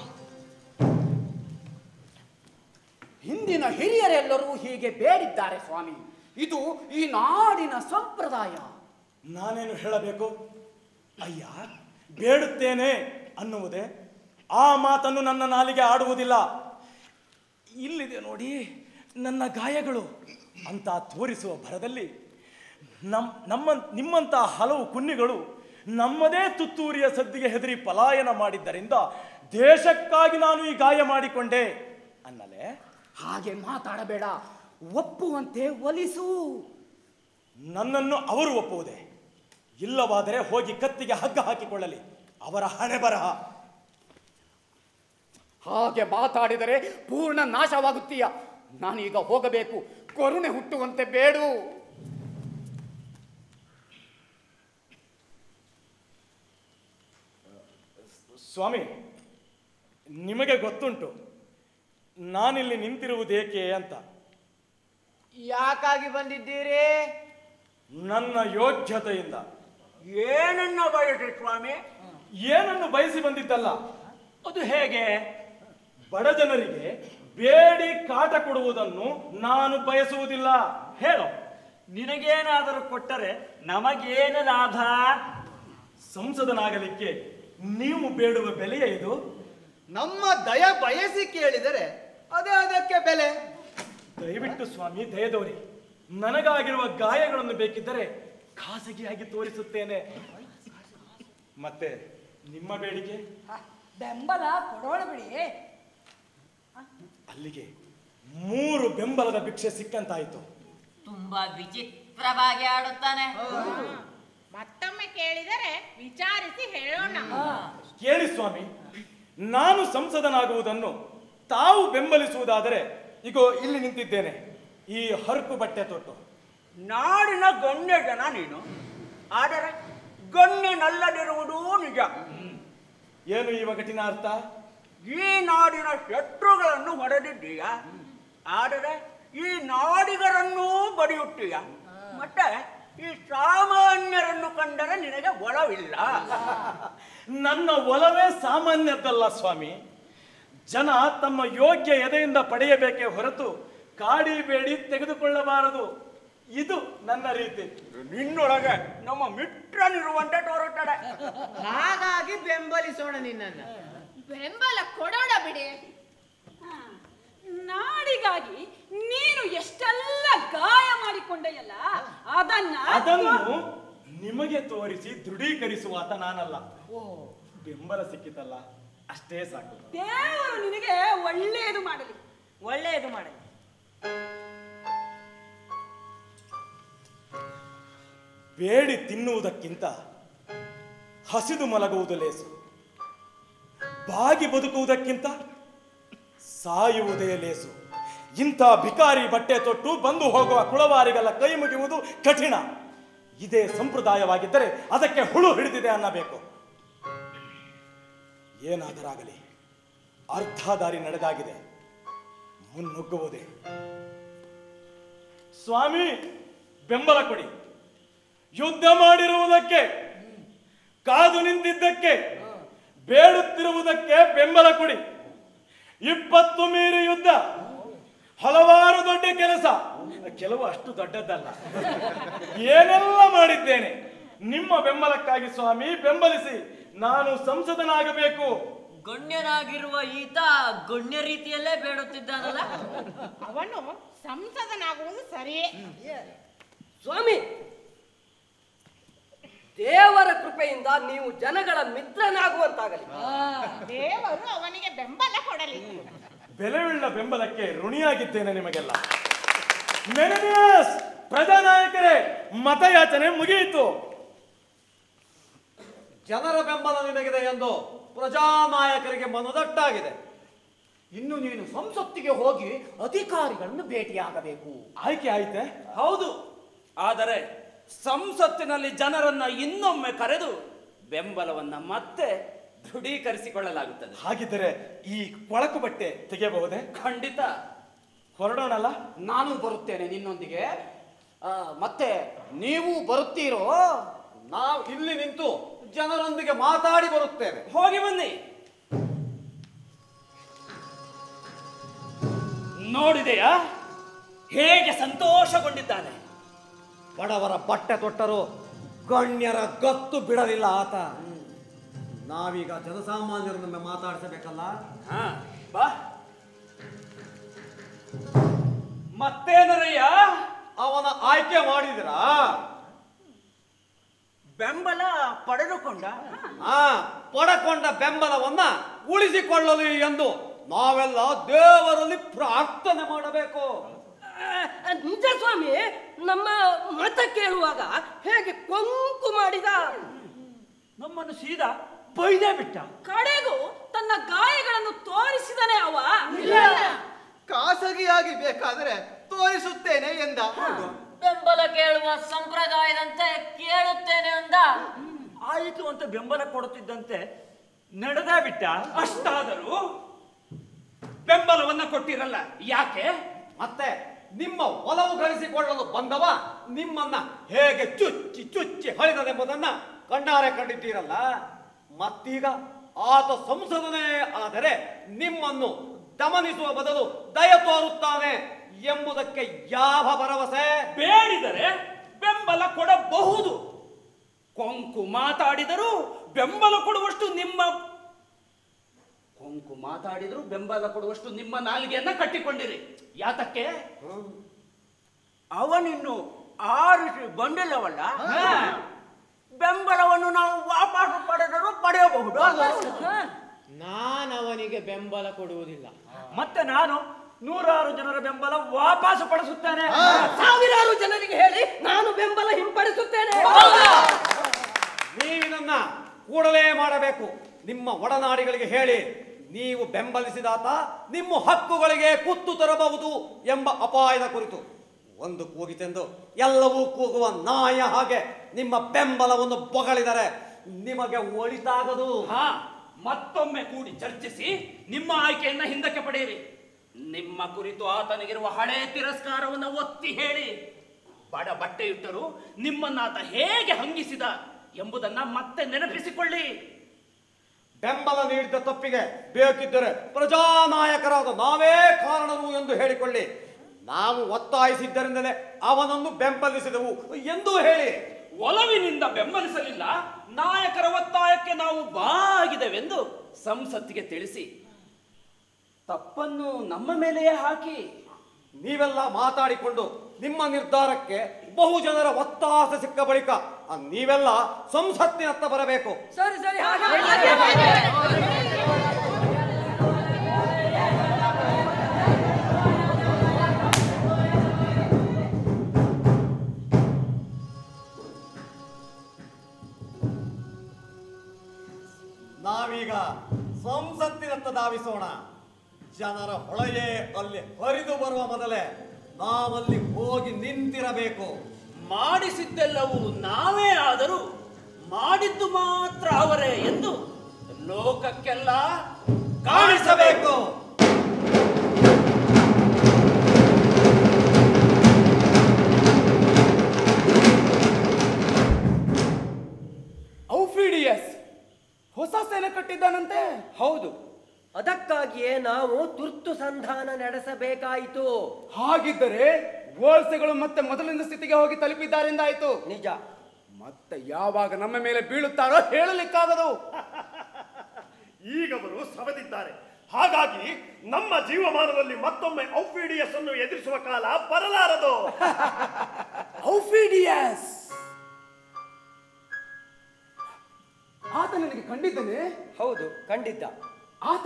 ಹಿಂದಿನ ಹಿರಿಯರೆಲ್ಲರೂ ಹೀಗೆ ಬೇಡಿದ್ದಾರೆ ಸ್ವಾಮಿ ಇದು ಈ ನಾಡಿನ ಸಂಪ್ರದಾಯ ನಾನೇನು ಹೇಳಬೇಕು ಅಯ್ಯ ಬೇಡುತ್ತೇನೆ ಅನ್ನುವುದೇ ಆ ಮಾತನ್ನು ನನ್ನ ನಾಲಿಗೆ ಆಡುವುದಿಲ್ಲ ಇಲ್ಲಿದೆ ನೋಡಿ ನನ್ನ ಗಾಯಗಳು ಅಂತ ತೋರಿಸುವ ಭರದಲ್ಲಿ ನಮ್ ನಮ್ಮ ನಿಮ್ಮಂತ ಹಲವು ಕುನ್ನಿಗಳು ನಮ್ಮದೇ ತುತ್ತೂರಿಯ ಸದ್ದಿಗೆ ಹೆದರಿ ಪಲಾಯನ ಮಾಡಿದ್ದರಿಂದ ದೇಶಕ್ಕಾಗಿ ನಾನು ಈ ಗಾಯ ಮಾಡಿಕೊಂಡೆ ಅನ್ನಲೇ ಹಾಗೆ ಮಾತಾಡಬೇಡ ಒಪ್ಪುವಂತೆ ಒಲಿಸು ನನ್ನನ್ನು ಅವರು ಒಪ್ಪುವುದೇ ಇಲ್ಲವಾದರೆ ಹೋಗಿ ಕತ್ತಿಗೆ ಹಗ್ಗ ಹಾಕಿಕೊಳ್ಳಲಿ ಅವರ ಹಣೆ ಬರಹ ಹಾಗೆ ಮಾತಾಡಿದರೆ ಪೂರ್ಣ ನಾಶವಾಗುತ್ತೀಯ ನಾನೀಗ ಹೋಗಬೇಕು ಕರುಣೆ ಹುಟ್ಟುವಂತೆ ಬೇಡು ಸ್ವಾಮಿ ನಿಮಗೆ ಗೊತ್ತುಂಟು ನಾನಿಲ್ಲಿ ನಿಂತಿರುವುದೇಕೆ ಅಂತ ಯಾಕಾಗಿ ಬಂದಿದ್ದೀರಿ ನನ್ನ ಯೋಗ್ಯತೆಯಿಂದ ಏನನ್ನ ಬಯಸಿ ಸ್ವಾಮಿ ಏನನ್ನು ಬಯಸಿ ಬಂದಿದ್ದಲ್ಲ ಅದು ಹೇಗೆ ಬಡ ಜನರಿಗೆ ಬೇಡಿ ಕಾಟ ಕೊಡುವುದನ್ನು ನಾನು ಬಯಸುವುದಿಲ್ಲ ಹೇಳು ನಿನಗೇನಾದರೂ ಕೊಟ್ಟರೆ ನಮಗೇನು ಲಾಭ ಸಂಸದನಾಗಲಿಕ್ಕೆ ನೀವು ಬೇಡುವ ಬೆಲೆಯ ಇದು ನಮ್ಮ ದಯ ಬಯಸಿ ಕೇಳಿದರೆ ಅದೇ ಅದಕ್ಕೆ ಬೆಲೆ ದಯವಿಟ್ಟು ಸ್ವಾಮಿ ದಯದೋರಿ ನನಗಾಗಿರುವ ಗಾಯಗಳನ್ನು ಬೇಕಿದ್ದರೆ ಖಾಸಗಿಯಾಗಿ ತೋರಿಸುತ್ತೇನೆ ಮತ್ತೆ ನಿಮ್ಮ ಬೇಡಿಕೆ ಬೆಂಬಲ ಕೊಡೋಣ ಬಿಡಿ ಅಲ್ಲಿಗೆ ಮೂರು ಬೆಂಬಲದ ಭಿಕ್ಷೆ ಸಿಕ್ಕಂತಾಯಿತು ತುಂಬಾ ವಿಚಿತ್ರ ವಿಪ್ರವಾಗಿ ಆಡುತ್ತಾನೆ ಮತ್ತೊಮ್ಮೆ ಕೇಳಿದರೆ ವಿಚಾರಿಸಿ ಹೇಳೋಣ ಕೇಳಿ ಸ್ವಾಮಿ ನಾನು ಸಂಸದನಾಗುವುದನ್ನು ತಾವು ಬೆಂಬಲಿಸುವುದಾದರೆ ಇಗೋ ಇಲ್ಲಿ ನಿಂತಿದ್ದೇನೆ ಈ ಹರಕು ಬಟ್ಟೆ ತೊಟ್ಟು ನಾಡಿನ ಗಣ್ಯ ಜನ ನೀನು ಆದರೆ ಗಣ್ಯನಲ್ಲದಿರುವುದೂ ನಿಜ ಏನು ಈ ಒಗಟಿನ ಅರ್ಥ ಈ ನಾಡಿನ ಶತ್ರುಗಳನ್ನು ಹೊಡೆದಿದ್ದೀಯ ಆದರೆ ಈ ನಾಡಿಗರನ್ನೂ ಬಡಿಯುತ್ತೀಯ ಮತ್ತೆ ಈ ಸಾಮಾನ್ಯರನ್ನು ಕಂಡರೆ ನಿನಗೆ ಒಲವಿಲ್ಲ ನನ್ನ ಒಲವೇ ಸಾಮಾನ್ಯದ್ದಲ್ಲ ಸ್ವಾಮಿ ಜನ ತಮ್ಮ ಯೋಗ್ಯ ಎದೆಯಿಂದ ಪಡೆಯಬೇಕೇ ಹೊರತು ಕಾಡಿ ಬೇಡಿ ತೆಗೆದುಕೊಳ್ಳಬಾರದು ಇದು ನನ್ನ ರೀತಿ ನಿನ್ನೊಳಗೆ ನಮ್ಮ ಮಿತ್ರನಿರುವಂತೆ ತೋರುತ್ತದೆ ಹಾಗಾಗಿ ಬೆಂಬಲಿಸೋಣ ನಿನ್ನನ್ನ ಬೆಂಬಲ ಕೊಡೋಣ ಬಿಡಿ ನಾಡಿಗಾಗಿ ನೀನು ಎಷ್ಟೆಲ್ಲ ಗಾಯ ಮಾಡಿಕೊಂಡೆಯಲ್ಲ ಅದನ್ನ ಅದನ್ನು ನಿಮಗೆ ತೋರಿಸಿ ದೃಢೀಕರಿಸುವಾತ ನಾನಲ್ಲ ಬೆಂಬಲ ಸಿಕ್ಕಿತಲ್ಲ ಅಷ್ಟೇ ಸಾಕು ದೇವರು ನಿನಗೆ ಒಳ್ಳೆಯದು ಮಾಡಲಿ ಒಳ್ಳೆಯದು ಮಾಡಲಿ ಬೇಡಿ ತಿನ್ನುವುದಕ್ಕಿಂತ ಹಸಿದು ಮಲಗುವುದು ಲೇಸು ಬಾಗಿ ಬದುಕುವುದಕ್ಕಿಂತ ಸಾಯುವುದೇ ಲೇಸು ಇಂಥ ಭಿಕಾರಿ ಬಟ್ಟೆ ತೊಟ್ಟು ಬಂದು ಹೋಗುವ ಕುಳವಾರಿಗಳ ಕೈ ಮುಗಿಯುವುದು ಕಠಿಣ ಇದೇ ಸಂಪ್ರದಾಯವಾಗಿದ್ದರೆ ಅದಕ್ಕೆ ಹುಳು ಹಿಡಿದಿದೆ ಅನ್ನಬೇಕು ಏನಾದರಾಗಲಿ ಅರ್ಧ ದಾರಿ ನಡೆದಾಗಿದೆ ಮುನ್ನುಗ್ಗುವುದೇ ಸ್ವಾಮಿ ಬೆಂಬಲ ಕೊಡಿ ಯುದ್ಧ ಮಾಡಿರುವುದಕ್ಕೆ ಕಾದು ನಿಂತಿದ್ದಕ್ಕೆ ಬೇಡುತ್ತಿರುವುದಕ್ಕೆ ಬೆಂಬಲ ಕೊಡಿ ಇಪ್ಪತ್ತು ಮೀರಿ ಯುದ್ಧ ಹಲವಾರು ದೊಡ್ಡ ಕೆಲಸ ಕೆಲವು ಅಷ್ಟು ದೊಡ್ಡದ್ದಲ್ಲ ಏನೆಲ್ಲ ಮಾಡಿದ್ದೇನೆ ನಿಮ್ಮ ಬೆಂಬಲಕ್ಕಾಗಿ ಸ್ವಾಮಿ ಬೆಂಬಲಿಸಿ ನಾನು ಸಂಸದನಾಗಬೇಕು ಗಣ್ಯನಾಗಿರುವ ಈತ ಗಣ್ಯ ರೀತಿಯಲ್ಲೇ ಬೇಡುತ್ತಿದ್ದಾನಲ್ಲ ಅವನು ಸಂಸದನಾಗುವುದು ಸರಿಯೇ ಸ್ವಾಮಿ ದೇವರ ಕೃಪೆಯಿಂದ ನೀವು ಜನಗಳ ಮಿತ್ರನಾಗುವಂತಾಗಲಿ ದೇವರು ಅವನಿಗೆ ಬೆಂಬಲ ಕೊಡಲಿ ಬೆಲೆಯುಳ್ಳ ಬೆಂಬಲಕ್ಕೆ ಋಣಿಯಾಗಿದ್ದೇನೆ ನಿಮಗೆಲ್ಲ ಮೆನಮಿಯಸ್ ಪ್ರಜಾನಾಯಕರೇ ಮತಯಾಚನೆ ಮುಗಿಯಿತು ಜನರ ಬೆಂಬಲ ನಿನಗಿದೆ ಎಂದು ಪ್ರಜಾನಾಯಕರಿಗೆ ಮನದಟ್ಟಾಗಿದೆ ಇನ್ನು ನೀನು ಸಂಸತ್ತಿಗೆ ಹೋಗಿ ಅಧಿಕಾರಿಗಳನ್ನು ಭೇಟಿಯಾಗಬೇಕು ಆಯ್ಕೆ ಆಯ್ತೆ ಹೌದು ಆದರೆ ಸಂಸತ್ತಿನಲ್ಲಿ ಜನರನ್ನ ಇನ್ನೊಮ್ಮೆ ಕರೆದು ಬೆಂಬಲವನ್ನ ಮತ್ತೆ ದೃಢೀಕರಿಸಿಕೊಳ್ಳಲಾಗುತ್ತದೆ ಹಾಗಿದ್ದರೆ ಈ ಕೊಳಕು ಬಟ್ಟೆ ತೆಗೆಯಬಹುದೇ ಖಂಡಿತ ಹೊರಡೋಣಲ್ಲ ನಾನು ಬರುತ್ತೇನೆ ನಿನ್ನೊಂದಿಗೆ ಆ, ಮತ್ತೆ ನೀವು ಬರುತ್ತೀರೋ ನಾವು ಇಲ್ಲಿ ನಿಂತು ಜನರೊಂದಿಗೆ ಮಾತಾಡಿ ಬರುತ್ತೇವೆ ಹೋಗಿ ಬನ್ನಿ ನೋಡಿದೆಯಾ ಹೇಗೆ ಸಂತೋಷಗೊಂಡಿದ್ದಾನೆ ಬಡವರ ಬಟ್ಟೆ ತೊಟ್ಟರು ಗಣ್ಯರ ಗತ್ತು ಬಿಡಲಿಲ್ಲ ಆತ ನಾವೀಗ ಜನಸಾಮಾನ್ಯರನ್ನೊಮ್ಮೆ ಮಾತಾಡಿಸಬೇಕಲ್ಲ ಹಾ ಬಾ ಮತ್ತೇನರಯ್ಯ ಅವನ ಆಯ್ಕೆ ಮಾಡಿದಿರಾ ಬೆಂಬಲ ಪಡೆದುಕೊಂಡ ಆ ಪಡಕೊಂಡ ಬೆಂಬಲವನ್ನ ಉಳಿಸಿಕೊಳ್ಳಲು ಎಂದು ನಾವೆಲ್ಲ ದೇವರಲ್ಲಿ ಪ್ರಾರ್ಥನೆ ಮಾಡಬೇಕು ಆ, ನಿಜ ಸ್ವಾಮಿ ನಮ್ಮ ಮತ ಕೇಳುವಾಗ ಹೇಗೆ ಕೊಂಕು ಮಾಡಿದ ನಮ್ಮನ್ನು ಸೀದಾ ಬೈದೇ ಬಿಟ್ಟ ಕಡೆಗೂ ತನ್ನ ಗಾಯಗಳನ್ನು ತೋರಿಸಿದನೆ ಅವ ಖಾಸಗಿಯಾಗಿ ಬೇಕಾದರೆ ತೋರಿಸುತ್ತೇನೆ ಎಂದ ಬೆಂಬಲ ಕೇಳುವ ಸಂಪ್ರದಾಯದಂತೆ ಕೇಳುತ್ತೇನೆ ಅಂದ ಆಯಿತು ಅಂತ ಬೆಂಬಲ ಕೊಡುತ್ತಿದ್ದಂತೆ ನಡೆದೇ ಬಿಟ್ಟ ಅಷ್ಟಾದರೂ ಬೆಂಬಲವನ್ನ ಕೊಟ್ಟಿರಲ್ಲ ಯಾಕೆ ಮತ್ತೆ ನಿಮ್ಮ ಒಲವು ಗಳಿಸಿಕೊಳ್ಳಲು ಬಂದವ ನಿಮ್ಮನ್ನ ಹೇಗೆ ಚುಚ್ಚಿ ಚುಚ್ಚಿ ಹಳಿದನೆಂಬುದನ್ನ ಕಣ್ಣಾರೆ ಕಂಡಿದ್ದೀರಲ್ಲ ಮತ್ತೀಗ ಆತ ಸಂಸದನೇ ಆದರೆ ನಿಮ್ಮನ್ನು ದಮನಿಸುವ ಬದಲು ದಯ ತೋರುತ್ತಾನೆ ಎಂಬುದಕ್ಕೆ ಯಾವ ಭರವಸೆ ಬೇಡಿದರೆ ಬೆಂಬಲ ಕೊಡಬಹುದು ಕೊಂಕು ಮಾತಾಡಿದರೂ ಬೆಂಬಲ ಕೊಡುವಷ್ಟು ನಿಮ್ಮ ಕೊಂಕು ಮಾತಾಡಿದರೂ ಬೆಂಬಲ ಕೊಡುವಷ್ಟು ನಿಮ್ಮ ನಾಲಿಗೆಯನ್ನ ಕಟ್ಟಿಕೊಂಡಿರಿ ಯಾತಕ್ಕೆ ಅವನಿನ್ನು ಆರಿಸಿ ಬಂದಿಲ್ಲವಲ್ಲ ಬೆಂಬಲವನ್ನು ನಾವು ವಾಪಸ್ ಪಡೆದರೂ ಪಡೆಯಬಹುದು ನಾನವನಿಗೆ ಬೆಂಬಲ ಕೊಡುವುದಿಲ್ಲ ಮತ್ತೆ ನಾನು ನೂರಾರು ಜನರ ಬೆಂಬಲ ವಾಪಸ್ ಪಡಿಸುತ್ತೇನೆ ಸಾವಿರಾರು ಜನರಿಗೆ ಹೇಳಿ ನಾನು ಬೆಂಬಲ ಹಿಂಪಡಿಸುತ್ತೇನೆ ನೀವಿದನ್ನ ಕೂಡಲೇ ಮಾಡಬೇಕು ನಿಮ್ಮ ಒಡನಾಡಿಗಳಿಗೆ ಹೇಳಿ ನೀವು ಬೆಂಬಲಿಸಿದಾತ ನಿಮ್ಮ ಹಕ್ಕುಗಳಿಗೆ ಕುತ್ತು ತರಬಹುದು ಎಂಬ ಅಪಾಯದ ಕುರಿತು ಒಂದು ಕೂಗಿತೆಂದು ಎಲ್ಲವೂ ಕೂಗುವ ನಾಯ ಹಾಗೆ ನಿಮ್ಮ ಬೆಂಬಲವನ್ನು ಬೊಗಳಿದರೆ ನಿಮಗೆ ಒಳಿತಾಗದು ಹಾ ಮತ್ತೊಮ್ಮೆ ಕೂಡಿ ಚರ್ಚಿಸಿ ನಿಮ್ಮ ಆಯ್ಕೆಯನ್ನ ಹಿಂದಕ್ಕೆ ಪಡೆಯಿರಿ ನಿಮ್ಮ ಕುರಿತು ಆತನಿಗಿರುವ ಹಳೆ ತಿರಸ್ಕಾರವನ್ನು ಒತ್ತಿ ಹೇಳಿ ಬಡ ಬಟ್ಟೆಯಿಟ್ಟರು ನಿಮ್ಮನ್ನಾತ ಹೇಗೆ ಹಂಗಿಸಿದ ಎಂಬುದನ್ನ ಮತ್ತೆ ನೆನಪಿಸಿಕೊಳ್ಳಿ ಬೆಂಬಲ ನೀಡಿದ ತಪ್ಪಿಗೆ ಬೇಕಿದ್ದರೆ ಪ್ರಜಾನಾಯಕರಾದ ನಾವೇ ಕಾರಣರು ಎಂದು ಹೇಳಿಕೊಳ್ಳಿ ನಾವು ಒತ್ತಾಯಿಸಿದ್ದರಿಂದಲೇ ಅವನನ್ನು ಬೆಂಬಲಿಸಿದೆವು ಎಂದು ಹೇಳಿ ಒಲವಿನಿಂದ ಬೆಂಬಲಿಸಲಿಲ್ಲ ನಾಯಕರ ಒತ್ತಾಯಕ್ಕೆ ನಾವು ಬಾಗಿದೆವೆಂದು ಸಂಸತ್ತಿಗೆ ತಿಳಿಸಿ ತಪ್ಪನ್ನು ನಮ್ಮ ಮೇಲೆಯೇ ಹಾಕಿ ನೀವೆಲ್ಲ ಮಾತಾಡಿಕೊಂಡು ನಿಮ್ಮ ನಿರ್ಧಾರಕ್ಕೆ ಬಹು ಜನರ ಒತ್ತಾಸ ಸಿಕ್ಕ ಬಳಿಕ ಆ ನೀವೆಲ್ಲ ಸಂಸತ್ತಿನತ್ತ ಬರಬೇಕು ಸರಿ ಸರಿ ನಾವೀಗ ಸಂಸತ್ತಿನತ್ತ ಧಾವಿಸೋಣ ಜನರ ಹೊಳೆಯೇ ಅಲ್ಲಿ ಹರಿದು ಬರುವ ಮೊದಲೇ ನಾವಲ್ಲಿ ಹೋಗಿ ನಿಂತಿರಬೇಕು ಮಾಡಿಸಿದ್ದೆಲ್ಲವೂ ನಾವೇ ಆದರೂ ಮಾಡಿದ್ದು ಮಾತ್ರ ಅವರೇ ಎಂದು ಲೋಕಕ್ಕೆಲ್ಲ ಕಾಣಿಸಬೇಕು ಔಫಿಡಿಯಸ್ ಹೊಸ ಸೇನೆ ಕಟ್ಟಿದ್ದಾನಂತೆ ಹೌದು ಅದಕ್ಕಾಗಿಯೇ ನಾವು ತುರ್ತು ಸಂಧಾನ ನಡೆಸಬೇಕಾಯಿತು ಹಾಗಿದ್ದರೆ ಗೋಲ್ಸೆಗಳು ಮತ್ತೆ ಮೊದಲಿನ ಸ್ಥಿತಿಗೆ ಹೋಗಿ ತಲುಪಿದ್ದಾರೆಂದಾಯ್ತು ನಿಜ ಮತ್ತೆ ಯಾವಾಗ ನಮ್ಮ ಮೇಲೆ ಬೀಳುತ್ತಾರೋ ಹೇಳಲಿಕ್ಕಾಗದು ಈಗವರು ಸವೆದಿದ್ದಾರೆ ಹಾಗಾಗಿ ನಮ್ಮ ಜೀವಮಾನದಲ್ಲಿ ಮತ್ತೊಮ್ಮೆ ಔಫಿಡಿಯಸ್ ಅನ್ನು ಎದುರಿಸುವ ಕಾಲ ಬರಲಾರದು ಔಫಿಡಿಯಸ್ ಆತ ನನಗೆ ಕಂಡಿದ್ದಾನೆ ಹೌದು ಕಂಡಿದ್ದ ಆತ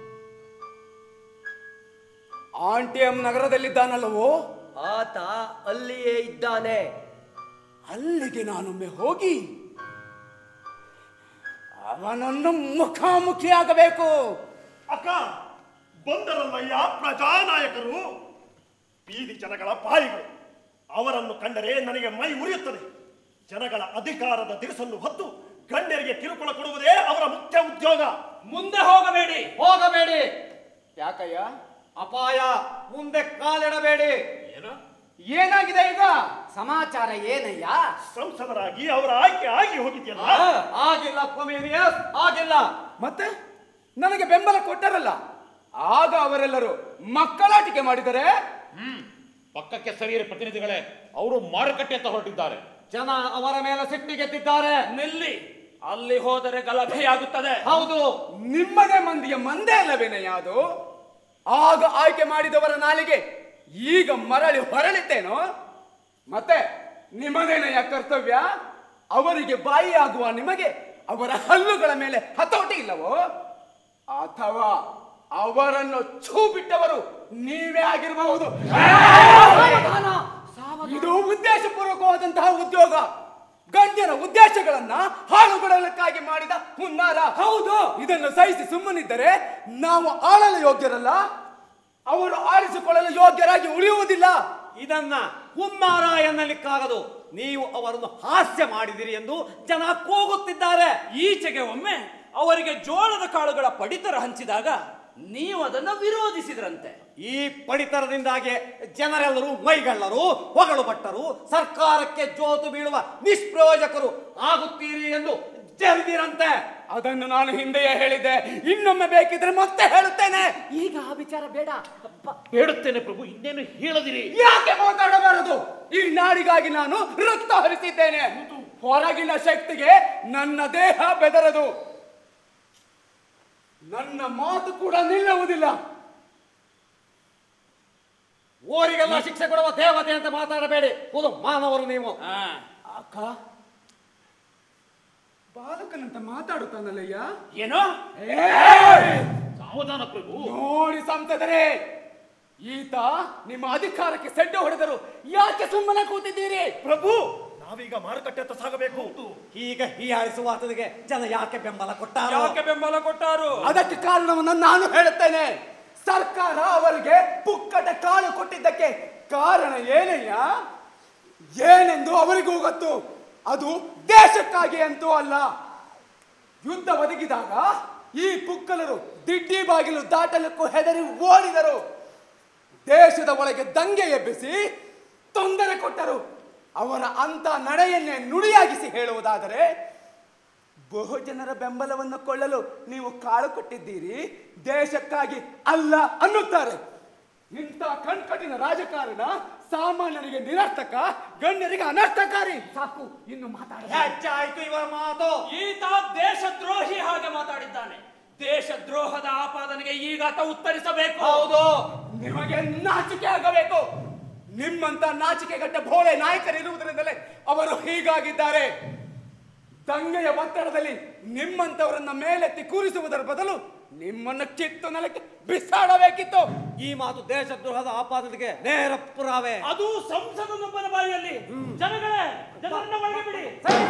ಆಂಟಿಯಂ ನಗರದಲ್ಲಿದ್ದಾನಲ್ಲವೋ ಆತ ಅಲ್ಲಿಯೇ ಇದ್ದಾನೆ ಅಲ್ಲಿಗೆ ನಾನೊಮ್ಮೆ ಹೋಗಿ ಅವನನ್ನು ಮುಖಾಮುಖಿಯಾಗಬೇಕು ಅಕ್ಕ ಬಂದರಲ್ಲಯ್ಯ ಪ್ರಜಾನಾಯಕರು ಬೀದಿ ಜನಗಳ ಪಾಯಿಗಳು ಅವರನ್ನು ಕಂಡರೆ ನನಗೆ ಮೈ ಉರಿಯುತ್ತದೆ ಜನಗಳ ಅಧಿಕಾರದ ದಿರಿಸನ್ನು ಹೊತ್ತು ಗಣ್ಯರಿಗೆ ಕಿರುಕುಳ ಕೊಡುವುದೇ ಅವರ ಮುಖ್ಯ ಉದ್ಯೋಗ ಮುಂದೆ ಹೋಗಬೇಡಿ ಹೋಗಬೇಡಿ ಯಾಕಯ್ಯ ಅಪಾಯ ಮುಂದೆ ಕಾಲಿಡಬೇಡಿ ಏನಾಗಿದೆ ಈಗ ಸಮಾಚಾರ ಏನಯ್ಯ ಸಂಸದರಾಗಿ ಅವರ ಆಯ್ಕೆ ಆಗಿ ಹೋಗಿದೆಯಲ್ಲ ಆಗಿಲ್ಲ ಕೊಮೇನಿಯಸ್ ಆಗಿಲ್ಲ ಮತ್ತೆ ನನಗೆ ಬೆಂಬಲ ಕೊಟ್ಟರಲ್ಲ ಆಗ ಅವರೆಲ್ಲರೂ ಮಕ್ಕಳಾಟಿಕೆ ಮಾಡಿದರೆ ಹ್ಮ್ ಪಕ್ಕಕ್ಕೆ ಸರಿಯಿರಿ ಪ್ರತಿನಿಧಿಗಳೇ ಅವರು ಮಾರುಕಟ್ಟೆ ಅಂತ ಹೊರಟಿದ್ದಾರೆ ಜನ ಅವರ ಮೇಲೆ ಸಿಟ್ಟಿಗೆದ್ದಿದ್ದಾರೆ ನಿಲ್ಲಿ ಅಲ್ಲಿ ಹೋದರೆ ಗಲಭೆಯಾಗುತ್ತದೆ ಹೌದು ನಿಮ್ಮದೇ ಮಂದಿಯ ಮಂದೇ ಅಲ್ಲವೇನಯ್ಯ ಅದು ಆಗ ಆಯ್ಕೆ ಮಾಡಿದವರ ನಾಲಿಗೆ ಈಗ ಮರಳಿ ಹೊರಳಿದ್ದೇನೋ ಮತ್ತೆ ನಿಮ್ಮದೇನಯ್ಯ ಕರ್ತವ್ಯ ಅವರಿಗೆ ಬಾಯಿಯಾಗುವ ನಿಮಗೆ ಅವರ ಹಲ್ಲುಗಳ ಮೇಲೆ ಹತೋಟಿ ಇಲ್ಲವೋ ಅಥವಾ ಅವರನ್ನು ಛೂ ಬಿಟ್ಟವರು ನೀವೇ ಆಗಿರಬಹುದು ಇದು ಉದ್ದೇಶಪೂರ್ವಕವಾದಂತಹ ಉದ್ಯೋಗ ಗಣ್ಯರ ಉದ್ದೇಶಗಳನ್ನ ಹಾಳುಗೊಡಲಿಕ್ಕಾಗಿ ಮಾಡಿದ ಹುನ್ನಾರ ಹೌದು ಇದನ್ನು ಸಹಿಸಿ ಸುಮ್ಮನಿದ್ದರೆ ನಾವು ಆಳಲು ಯೋಗ್ಯರಲ್ಲ ಅವರು ಆರಿಸಿಕೊಳ್ಳಲು ಯೋಗ್ಯರಾಗಿ ಉಳಿಯುವುದಿಲ್ಲ ಇದನ್ನ ಹುನ್ನಾರ ಎನ್ನಲಿಕ್ಕಾಗದು ನೀವು ಅವರನ್ನು ಹಾಸ್ಯ ಮಾಡಿದಿರಿ ಎಂದು ಜನ ಕೂಗುತ್ತಿದ್ದಾರೆ ಈಚೆಗೆ ಒಮ್ಮೆ ಅವರಿಗೆ ಜೋಳದ ಕಾಳುಗಳ ಪಡಿತರ ಹಂಚಿದಾಗ ನೀವು ಅದನ್ನು ವಿರೋಧಿಸಿದ್ರಂತೆ ಈ ಪಡಿತರದಿಂದಾಗಿ ಜನರೆಲ್ಲರೂ ಮೈಗಳ್ಳರು ಹೊಗಳು ಭಟ್ಟರು ಸರ್ಕಾರಕ್ಕೆ ಜೋತು ಬೀಳುವ ನಿಷ್ಪ್ರಯೋಜಕರು ಆಗುತ್ತೀರಿ ಎಂದು ಜರಿದಿರಂತೆ ಅದನ್ನು ನಾನು ಹಿಂದೆಯೇ ಹೇಳಿದ್ದೆ ಇನ್ನೊಮ್ಮೆ ಬೇಕಿದ್ರೆ ಮತ್ತೆ ಹೇಳುತ್ತೇನೆ ಈಗ ಆ ವಿಚಾರ ಬೇಡ ಹೇಳುತ್ತೇನೆ ಪ್ರಭು ಇನ್ನೇನು ಹೇಳದಿರಿ ಯಾಕೆ ಮಾತಾಡಬಾರದು ಈ ನಾಡಿಗಾಗಿ ನಾನು ರಕ್ತ ಹರಿಸಿದ್ದೇನೆ ಹೊರಗಿನ ಶಕ್ತಿಗೆ ನನ್ನ ದೇಹ ಬೆದರದು ನನ್ನ ಮಾತು ಕೂಡ ನಿಲ್ಲುವುದಿಲ್ಲ ಓರಿಗೆಲ್ಲ ಶಿಕ್ಷೆ ಕೊಡುವ ದೇವತೆ ಅಂತ ಮಾತಾಡಬೇಡಿ ಹೌದು ಮಾನವರು ನೀವು ಅಕ್ಕ ಬಾಲಕನಂತ ಮಾತಾಡುತ್ತಾನಲ್ಲಯ್ಯ ಏನೋ ಸಾವಧಾನ ಪ್ರಭು ನೋಡಿ ಸಂಸದರೇ ಈತ ನಿಮ್ಮ ಅಧಿಕಾರಕ್ಕೆ ಸೆಡ್ಡು ಹೊಡೆದರು ಯಾಕೆ ಸುಮ್ಮನೆ ಕೂತಿದ್ದೀರಿ ಪ್ರಭು ನಾವೀಗ ಮಾರುಕಟ್ಟೆತ್ತ ಸಾಗಬೇಕು ಈಗ ಹೀಯಾಳಿಸುವ ಆತನಿಗೆ ಜನ ಯಾಕೆ ಬೆಂಬಲ ಕೊಟ್ಟಾರೋ ಯಾಕೆ ಬೆಂಬಲ ಕೊಟ್ಟಾರು ಅದಕ್ಕೆ ಕಾರಣವನ್ನು ನಾನು ಹೇಳುತ್ತೇನೆ ಸರ್ಕಾರ ಅವರಿಗೆ ಪುಕ್ಕಟ ಕಾಳು ಕೊಟ್ಟಿದ್ದಕ್ಕೆ ಕಾರಣ ಏನಯ್ಯ ಏನೆಂದು ಅವರಿಗೂ ಗೊತ್ತು ಅದು ದೇಶಕ್ಕಾಗಿ ಅಂತೂ ಅಲ್ಲ ಯುದ್ಧ ಒದಗಿದಾಗ ಈ ಪುಕ್ಕಲರು ದಿಡ್ಡಿ ಬಾಗಿಲು ದಾಟಲಕ್ಕೂ ಹೆದರಿ ಓಡಿದರು ದೇಶದ ಒಳಗೆ ದಂಗೆ ಎಬ್ಬಿಸಿ ತೊಂದರೆ ಕೊಟ್ಟರು ಅವರ ಅಂತ ನಡೆಯನ್ನೇ ನುಡಿಯಾಗಿಸಿ ಹೇಳುವುದಾದರೆ ಬಹುಜನರ ಬೆಂಬಲವನ್ನು ಕೊಳ್ಳಲು ನೀವು ಕಾಳು ಕೊಟ್ಟಿದ್ದೀರಿ ದೇಶಕ್ಕಾಗಿ ಅಲ್ಲ ಅನ್ನುತ್ತಾರೆ ಇಂಥ ಕಣ್ಕಟ್ಟಿನ ರಾಜಕಾರಣ ಸಾಮಾನ್ಯರಿಗೆ ನಿರರ್ಥಕ ಗಣ್ಯರಿಗೆ ಅನರ್ಥಕಾರಿ ಸಾಕು ಇನ್ನು ಮಾತಾಡ ಹೆಚ್ಚಾಯ್ತು ಇವರ ಮಾತು ಈತ ದೇಶದ್ರೋಹಿ ಹಾಗೆ ಮಾತಾಡಿದ್ದಾನೆ ದೇಶದ್ರೋಹದ ಆಪಾದನೆಗೆ ಈಗ ಆತ ಉತ್ತರಿಸಬೇಕು ಹೌದು ನಿಮಗೆ ನಾಚಿಕೆ ಆಗಬೇಕು ನಿಮ್ಮಂತ ನಾಚಿಕೆಗಟ್ಟ ಭೋಳೆ ನಾಯಕರಿರುವುದರಿಂದಲೇ ಅವರು ಹೀಗಾಗಿದ್ದಾರೆ ದಂಗೆಯ ಒತ್ತಡದಲ್ಲಿ ನಿಮ್ಮಂತವರನ್ನ ಮೇಲೆತ್ತಿ ಕೂರಿಸುವುದರ ಬದಲು ನಿಮ್ಮನ್ನು ಕಿತ್ತು ನೆಲಕ್ಕೆ ಬಿಸಾಡಬೇಕಿತ್ತು ಈ ಮಾತು ದೇಶದ್ರೋಹದ ಆಪಾದನೆಗೆ ನೇರ ಪುರಾವೆ ಅದು ಸಂಸದನೊಬ್ಬನ ಬಾಯಿಯಲ್ಲಿ ಜನಗಳೇ ಜನರನ್ನ ಒಳಗೆ ಬಿಡಿ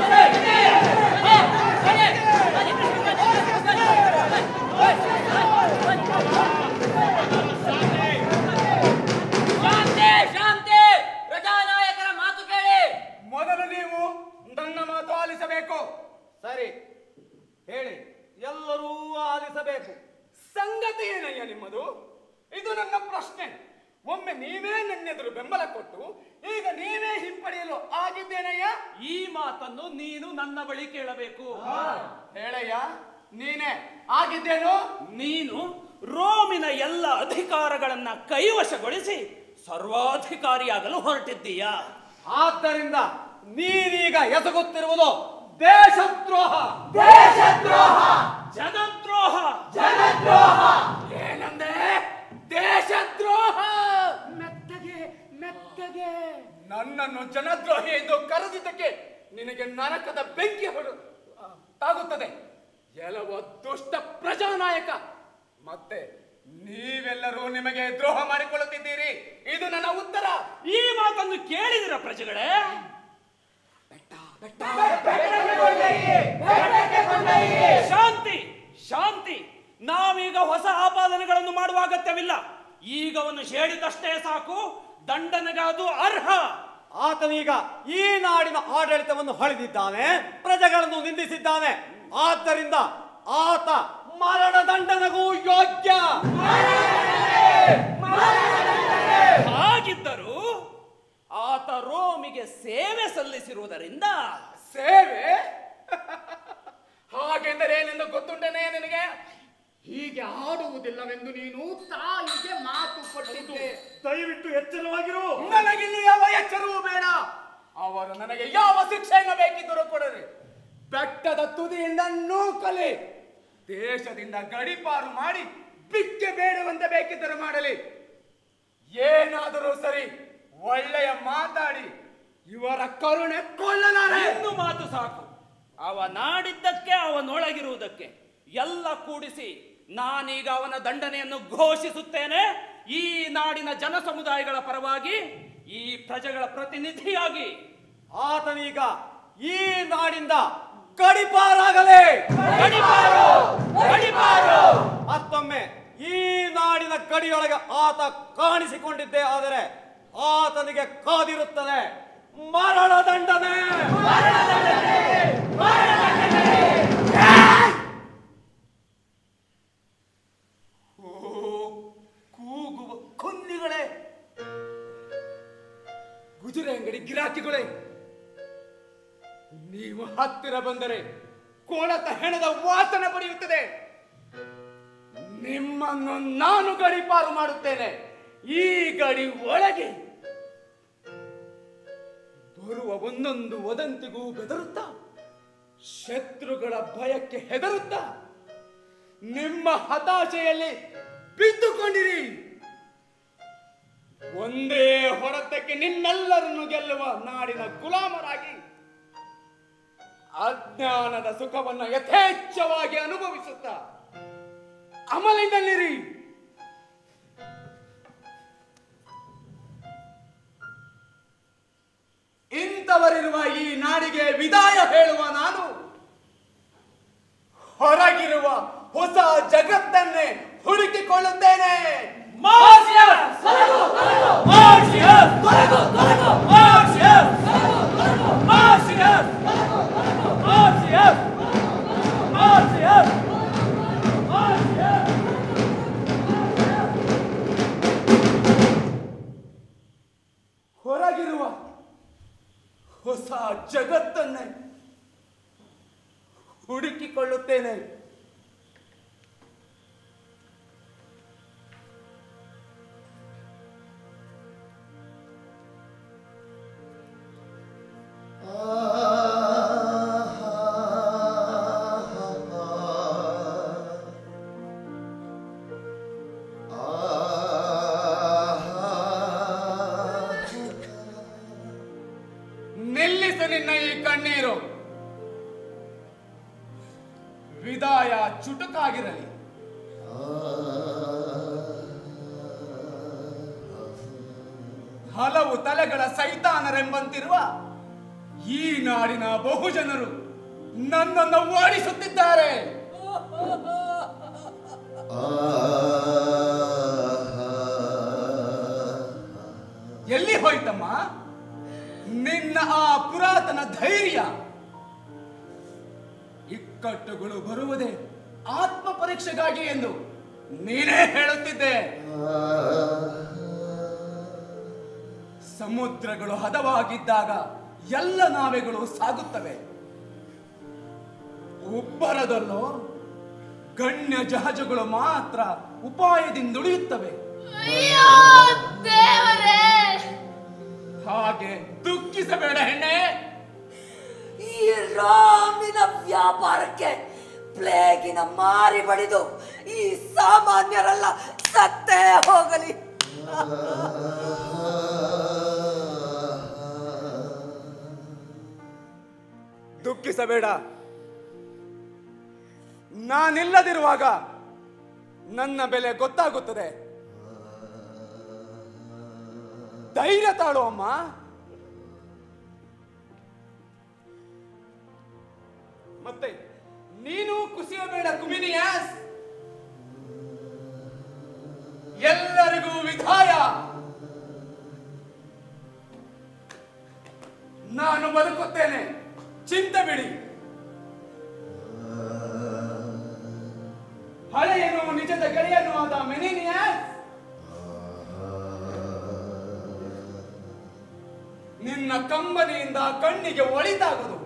ಶಾಂತಿ ಶಾಂತಿ ಪ್ರಜಾನಾಯಕರ ಮಾತು ಕೇಳಿ ಮೊದಲು ನೀವು ನನ್ನ ಮಾತು ಆಲಿಸಬೇಕು ಸರಿ ಹೇಳಿ ಎಲ್ಲರೂ ಆಲಿಸಬೇಕು ಸಂಗತಿ ಏನಯ್ಯ ನಿಮ್ಮದು ಇದು ನನ್ನ ಪ್ರಶ್ನೆ ಒಮ್ಮೆ ನೀವೇ ನನ್ನೆದುರು ಬೆಂಬಲ ಕೊಟ್ಟು ಈಗ ನೀವೇ ಹಿಂಪಡೆಯಲು ಆಗಿದ್ದೇನಯ್ಯ ಈ ಮಾತನ್ನು ನೀನು ನನ್ನ ಬಳಿ ಕೇಳಬೇಕು ಹೇಳಯ್ಯ ನೀನೇ ಆಗಿದ್ದೇನು ನೀನು ರೋಮಿನ ಎಲ್ಲ ಅಧಿಕಾರಗಳನ್ನ ಕೈವಶಗೊಳಿಸಿ ಸರ್ವಾಧಿಕಾರಿಯಾಗಲು ಹೊರಟಿದ್ದೀಯಾ ಆದ್ದರಿಂದ ನೀನೀಗ ಎಸಗುತ್ತಿರುವುದು ದೇಶದ್ರೋಹ ದೇಶದ್ರೋಹ ಜನದ್ರೋಹ ಜನದ್ರೋಹ ಏನಂದೆ ದೇಶದ್ರೋಹ ಮೆತ್ತಗೆ ಮೆತ್ತಗೆ ನನ್ನನ್ನು ಜನದ್ರೋಹಿ ಎಂದು ಕರೆದಿದ್ದಕ್ಕೆ ನಿನಗೆ ನರಕದ ಬೆಂಕಿ ಹೊಡು ಆ, ತಾಗುತ್ತದೆ ಎಲವ ದುಷ್ಟ ಪ್ರಜಾನಾಯಕ ಮತ್ತೆ ನೀವೆಲ್ಲರೂ ನಿಮಗೆ ದ್ರೋಹ ಮಾಡಿಕೊಳ್ಳುತ್ತಿದ್ದೀರಿ ಇದು ನನ್ನ ಉತ್ತರ ಈ ಮಾತನ್ನು ಕೇಳಿದಿರ ಪ್ರಜೆಗಳೇ ಶಾಂತಿ ಶಾಂತಿ ನಾವೀಗ ಹೊಸ ಆಪಾದನೆಗಳನ್ನು ಮಾಡುವ ಅಗತ್ಯವಿಲ್ಲ ಈಗ ಅವನು ಹೇಳಿದಷ್ಟೇ ಸಾಕು ದಂಡನೆಗೆ ಅದು ಅರ್ಹ ಆತನೀಗ ಈ ನಾಡಿನ ಆಡಳಿತವನ್ನು ಹಳಿದಿದ್ದಾನೆ ಪ್ರಜೆಗಳನ್ನು ನಿಂದಿಸಿದ್ದಾನೆ ಆದ್ದರಿಂದ ಆತ ಮರಣದಂಡನೆಗೂ ಯೋಗ್ಯ ಹಾಗಿದ್ದರೂ ಆತ ರೋಮಿಗೆ ಸೇವೆ ಸಲ್ಲಿಸಿರುವುದರಿಂದ ಸೇವೆ ಹಾಗೆಂದರೆ ಏನೆಂದು ಗೊತ್ತುಂಟನೇ ನಿನಗೆ ಹೀಗೆ ಆಡುವುದಿಲ್ಲವೆಂದು ನೀನು ತಾಯಿಗೆ ಮಾತು ಕೊಟ್ಟಿದ್ದೆ ದಯವಿಟ್ಟು ಎಚ್ಚರವಾಗಿರು ನನಗಿಲ್ಲಿ ಯಾವ ಎಚ್ಚರವೂ ಬೇಡ ಅವರು ನನಗೆ ಯಾವ ಶಿಕ್ಷೆಯನ್ನು ಬೇಕಿದ್ದರೂ ಕೊಡರಿ ಬೆಟ್ಟದ ತುದಿಯಿಂದ ನೂಕಲಿ ದೇಶದಿಂದ ಗಡಿಪಾರು ಮಾಡಿ ಬಿಕ್ಕೆ ಬೇಡುವಂತೆ ಬೇಕಿದ್ದರೂ ಮಾಡಲಿ ಏನಾದರೂ ಸರಿ ಒಳ್ಳೆಯ ಮಾತಾಡಿ ಇವರ ಕರುಣೆ ಕೊಲ್ಲಲಾರೆ ಒಂದು ಮಾತು ಸಾಕು ಅವ ನಾಡಿದ್ದಕ್ಕೆ ಅವನೊಳಗಿರುವುದಕ್ಕೆ ಎಲ್ಲ ಕೂಡಿಸಿ ನಾನೀಗ ಅವನ ದಂಡನೆಯನ್ನು ಘೋಷಿಸುತ್ತೇನೆ ಈ ನಾಡಿನ ಜನ ಸಮುದಾಯಗಳ ಪರವಾಗಿ ಈ ಪ್ರಜೆಗಳ ಪ್ರತಿನಿಧಿಯಾಗಿ ಆತನೀಗ ಈ ನಾಡಿಂದ ಗಡಿಪಾರಾಗಲೇ ಗಡಿಪಾರು ಗಡಿಪಾರು ಮತ್ತೊಮ್ಮೆ ಈ ನಾಡಿನ ಗಡಿಯೊಳಗೆ ಆತ ಕಾಣಿಸಿಕೊಂಡಿದ್ದೇ ಆದರೆ ಆತನಿಗೆ ಕಾದಿರುತ್ತದೆ ಮರಣದಂಡನೆ ಓ ಕೂಗುವ ಕುನ್ನಿಗಳೇ ಗುಜುರೆ ಅಂಗಡಿ ಗಿರಾಕಿಗಳೇ ನೀವು ಹತ್ತಿರ ಬಂದರೆ ಕೋಳತ ಹೆಣದ ವಾಸನೆ ಪಡೆಯುತ್ತದೆ ನಿಮ್ಮನ್ನು ನಾನು ಗಡಿಪಾರು ಮಾಡುತ್ತೇನೆ ಈ ಗಡಿ ಒಳಗೆ ಬರುವ ಒಂದೊಂದು ವದಂತಿಗೂ ಬೆದರುತ್ತಾ ಶತ್ರುಗಳ ಭಯಕ್ಕೆ ಹೆದರುತ್ತಾ ನಿಮ್ಮ ಹತಾಶೆಯಲ್ಲಿ ಬಿದ್ದುಕೊಂಡಿರಿ ಒಂದೇ ಹೊರತಕ್ಕೆ ನಿಮ್ಮೆಲ್ಲರನ್ನು ಗೆಲ್ಲುವ ನಾಡಿನ ಗುಲಾಮರಾಗಿ ಅಜ್ಞಾನದ ಸುಖವನ್ನ ಯಥೇಚ್ಛವಾಗಿ ಅನುಭವಿಸುತ್ತಾ ಅಮಲಿನಲ್ಲಿರಿ ಬಲ್ಲವರಿರುವ ಈ ನಾಡಿಗೆ ವಿದಾಯ ಹೇಳುವ ನಾನು ಹೊರಗಿರುವ ಹೊಸ ಜಗತ್ತನ್ನೇ ಹುಡುಕಿಕೊಳ್ಳುತ್ತೇನೆ ಹೊರಗಿರುವ ಹೊಸ ಜಗತ್ತನ್ನೇ ಹುಡುಕಿಕೊಳ್ಳುತ್ತೇನೆ ನಿಲ್ಲಿಸು ನಿನ್ನ ಈ ಕಣ್ಣೀರು ವಿದಾಯ ಚುಟುಕಾಗಿರಲಿ ಹಲವು ತಲೆಗಳ ಸೈತಾನರೆಂಬಂತಿರುವ ಈ ನಾಡಿನ ಬಹುಜನರು ನನ್ನನ್ನು ಓಡಿಸುತ್ತಿದ್ದಾರೆ ಎಲ್ಲಿ ಹೋಯ್ತಮ್ಮ ನಿನ್ನ ಆ ಪುರಾತನ ಧೈರ್ಯ ಇಕ್ಕಟ್ಟುಗಳು ಬರುವುದೇ ಆತ್ಮ ಪರೀಕ್ಷೆಗಾಗಿ ಎಂದು ನೀನೇ ಹೇಳುತ್ತಿದ್ದೆ ಸಮುದ್ರಗಳು ಹದವಾಗಿದ್ದಾಗ ಎಲ್ಲ ನಾವೆಗಳು ಸಾಗುತ್ತವೆ ಉಬ್ಬರದಲ್ಲೋ ಗಣ್ಯ ಜಹಾಜಗಳು ಮಾತ್ರ ಉಪಾಯದಿಂದುಳಿಯುತ್ತವೆ ಹಾಗೆ ದುಃಖಿಸಬೇಡ ಹೆಣ್ಣೆ ಈ ರಾಮಿನ ವ್ಯಾಪಾರಕ್ಕೆ ಪ್ಲೇಗಿನ ಮಾರಿ ಬಡಿದು ಈ ಸಾಮಾನ್ಯರೆಲ್ಲ ಸತ್ತೇ ಹೋಗಲಿ ದುಃಖಿಸಬೇಡ ನಾನಿಲ್ಲದಿರುವಾಗ ನನ್ನ ಬೆಲೆ ಗೊತ್ತಾಗುತ್ತದೆ ಧೈರ್ಯ ತಾಳು ಅಮ್ಮ ಮತ್ತೆ ನೀನು ಕುಸಿಯಬೇಡ ಕುಮಿನಿಯಾಸ್ ಎಲ್ಲರಿಗೂ ವಿಧಾಯ ನಾನು ಬದುಕುತ್ತೇನೆ ಚಿಂತೆ ಬಿಡಿ ಹಳೆಯನು ನಿಜದ ಗೆಳೆಯನು ಆದ ಮೆನಿನಿಯಾಸ್ ನಿನ್ನ ಕಂಬನಿಯಿಂದ ಕಣ್ಣಿಗೆ ಒಳಿತಾಗದು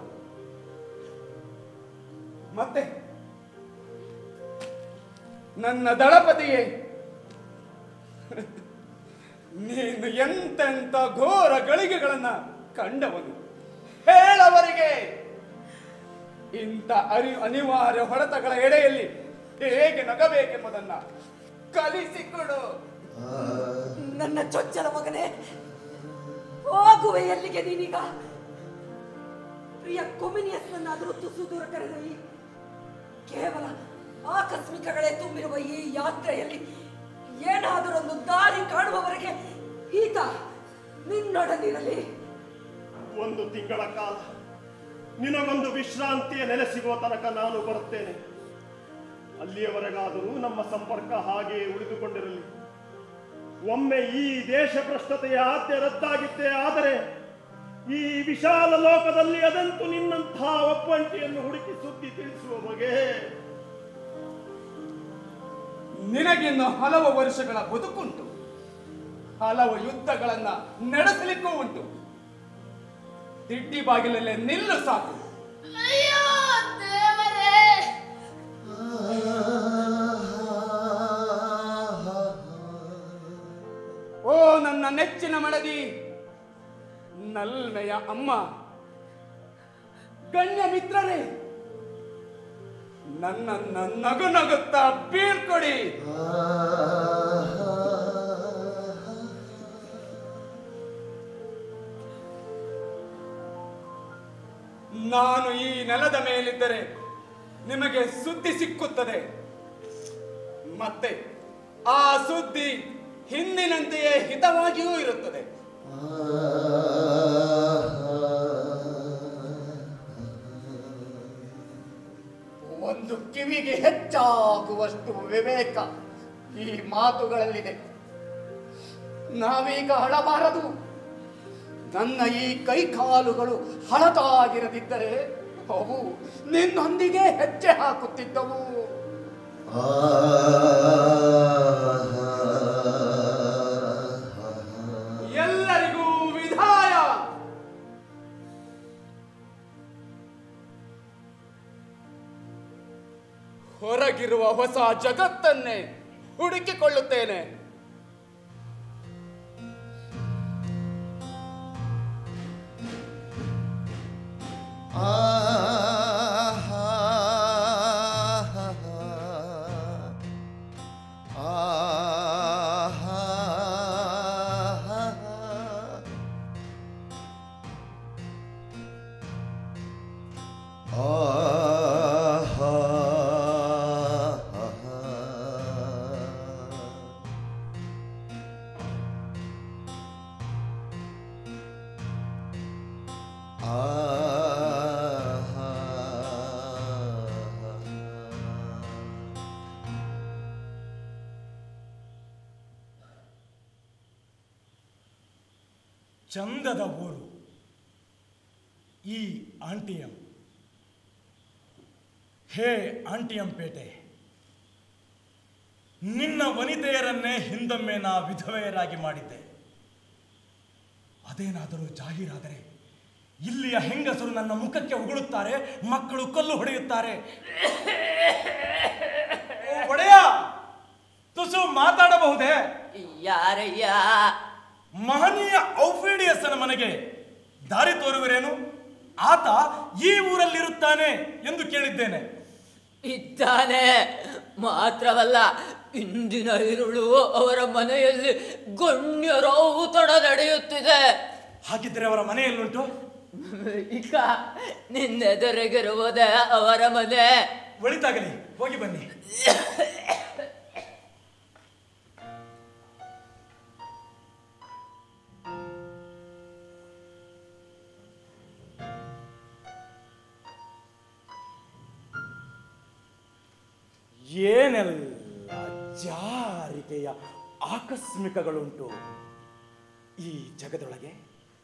ಮತ್ತೆ ನನ್ನ ದಳಪತಿಯೇ ನೀನು ಎಂತೆಂತ ಘೋರ ಗಳಿಗೆಗಳನ್ನ ಕಂಡವನು ಹೇಳವರಿಗೆ ಇಂಥ ಅರಿ ಅನಿವಾರ್ಯ ಹೊಡೆತಗಳ ಎಡೆಯಲ್ಲಿ ಹೇಗೆ ನಗಬೇಕೆಂಬುದನ್ನ ಕಲಿಸಿಕೊಡು ನನ್ನ ಚೊಚ್ಚಲ ಮಗನೇ ಹೋಗುವೆ ಎಲ್ಲಿಗೆ ನೀನೀಗ ಪ್ರಿಯ ಕೊಮಿನಿಯಸ್ನನ್ನಾದರೂ ತುಸು ದೂರ ಕರೆದೊಯ್ಯಿ ಕೇವಲ ಆಕಸ್ಮಿಕಗಳೇ ತುಂಬಿರುವ ಈ ಯಾತ್ರೆಯಲ್ಲಿ ಏನಾದರೊಂದು ದಾರಿ ಕಾಣುವವರೆಗೆ ಈತ ನಿನ್ನೊಡನಿರಲಿ ಒಂದು ತಿಂಗಳ ಕಾಲ ನಿನಗೊಂದು ವಿಶ್ರಾಂತಿಯ ನೆಲೆ ಸಿಗುವ ತನಕ ನಾನು ಬರುತ್ತೇನೆ ಅಲ್ಲಿಯವರೆಗಾದರೂ ನಮ್ಮ ಸಂಪರ್ಕ ಹಾಗೆಯೇ ಉಳಿದುಕೊಂಡಿರಲಿ ಒಮ್ಮೆ ಈ ದೇಶ ಭ್ರಷ್ಟತೆಯ ಆದ್ಯ ರದ್ದಾಗಿದ್ದೇ ಆದರೆ ಈ ವಿಶಾಲ ಲೋಕದಲ್ಲಿ ಅದಂತೂ ನಿನ್ನಂತಹ ಒಪ್ಪಂಟಿಯನ್ನು ಹುಡುಕಿ ಸುದ್ದಿ ತಿಳಿಸುವ ಬಗೆ ನಿನಗಿನ್ನು ಹಲವು ವರ್ಷಗಳ ಬದುಕುಂಟು ಹಲವು ಯುದ್ಧಗಳನ್ನ ನಡೆಸಲಿಕ್ಕೂ ಉಂಟು ದಿಡ್ಡಿ ಬಾಗಿಲಲ್ಲೇ ನಿಲ್ಲು ಸಾಕು ಓ ನನ್ನ ನೆಚ್ಚಿನ ಮಡದಿ ನಲ್ಮೆಯ ಅಮ್ಮ ಗಣ್ಯ ಮಿತ್ರರೇ ನನ್ನನ್ನ ನಗು ನಗುತ್ತಾ ಬೀಳ್ಕೊಡಿ ನಾನು ಈ ನೆಲದ ಮೇಲಿದ್ದರೆ ನಿಮಗೆ ಸುದ್ದಿ ಸಿಕ್ಕುತ್ತದೆ ಮತ್ತೆ ಆ ಸುದ್ದಿ ಹಿಂದಿನಂತೆಯೇ ಹಿತವಾಗಿಯೂ ಇರುತ್ತದೆ ಒಂದು ಕಿವಿಗೆ ಹೆಚ್ಚಾಗುವಷ್ಟು ವಿವೇಕ ಈ ಮಾತುಗಳಲ್ಲಿದೆ ನಾವೀಗ ಅಳಬಾರದು ನನ್ನ ಈ ಕೈಕಾಲುಗಳು ಹಳತಾಗಿರದಿದ್ದರೆ ಅವು ನಿನ್ನೊಂದಿಗೆ ಹೆಜ್ಜೆ ಹಾಕುತ್ತಿದ್ದವು ಎಲ್ಲರಿಗೂ ವಿದಾಯ ಹೊರಗಿರುವ ಹೊಸ ಜಗತ್ತನ್ನೇ ಹುಡುಕಿಕೊಳ್ಳುತ್ತೇನೆ ಚಂದದ ಊರು ಈ ಆಂಟಿಯಂ ಹೇ ಆಂಟಿಯಂ ಪೇಟೆ ನಿನ್ನ ವನಿತೆಯರನ್ನೇ ಹಿಂದೊಮ್ಮೆ ನಾ ವಿಧವೆಯರಾಗಿ ಮಾಡಿದ್ದೆ ಅದೇನಾದರೂ ಜಾಹೀರಾದರೆ ಇಲ್ಲಿಯ ಹೆಂಗಸರು ನನ್ನ ಮುಖಕ್ಕೆ ಉಗುಳುತ್ತಾರೆ ಮಕ್ಕಳು ಕಲ್ಲು ಹೊಡೆಯುತ್ತಾರೆ ಓ, ಒಡೆಯ ತುಸು ಮಾತಾಡಬಹುದೇ ಯಾರಯ್ಯ ಮಹನೀಯ ಔಫೇಡಿಯಸ್ಸನ ಮನೆಗೆ ದಾರಿ ತೋರುವಿರೇನು ಆತ ಈ ಊರಲ್ಲಿರುತ್ತಾನೆ ಎಂದು ಕೇಳಿದ್ದೇನೆ ಇದ್ದಾನೆ ಮಾತ್ರವಲ್ಲ ಇಂದಿನ ಇರುಳು ಅವರ ಮನೆಯಲ್ಲಿ ಗಣ್ಯರ ಔತಣ ನಡೆಯುತ್ತಿದೆ ಹಾಗಿದ್ದರೆ ಅವರ ಮನೆಯಲ್ಲುಂಟು ಈಗ ನಿನ್ನೆದುರಿಗಿರುವುದೇ ಅವರ ಮನೆ ಒಳಿತಾಗಲಿ ಹೋಗಿ ಬನ್ನಿ ಏನೆಲ್ಲ ಜಾರಿಕೆಯ ಆಕಸ್ಮಿಕಗಳುಂಟು ಈ ಜಗದೊಳಗೆ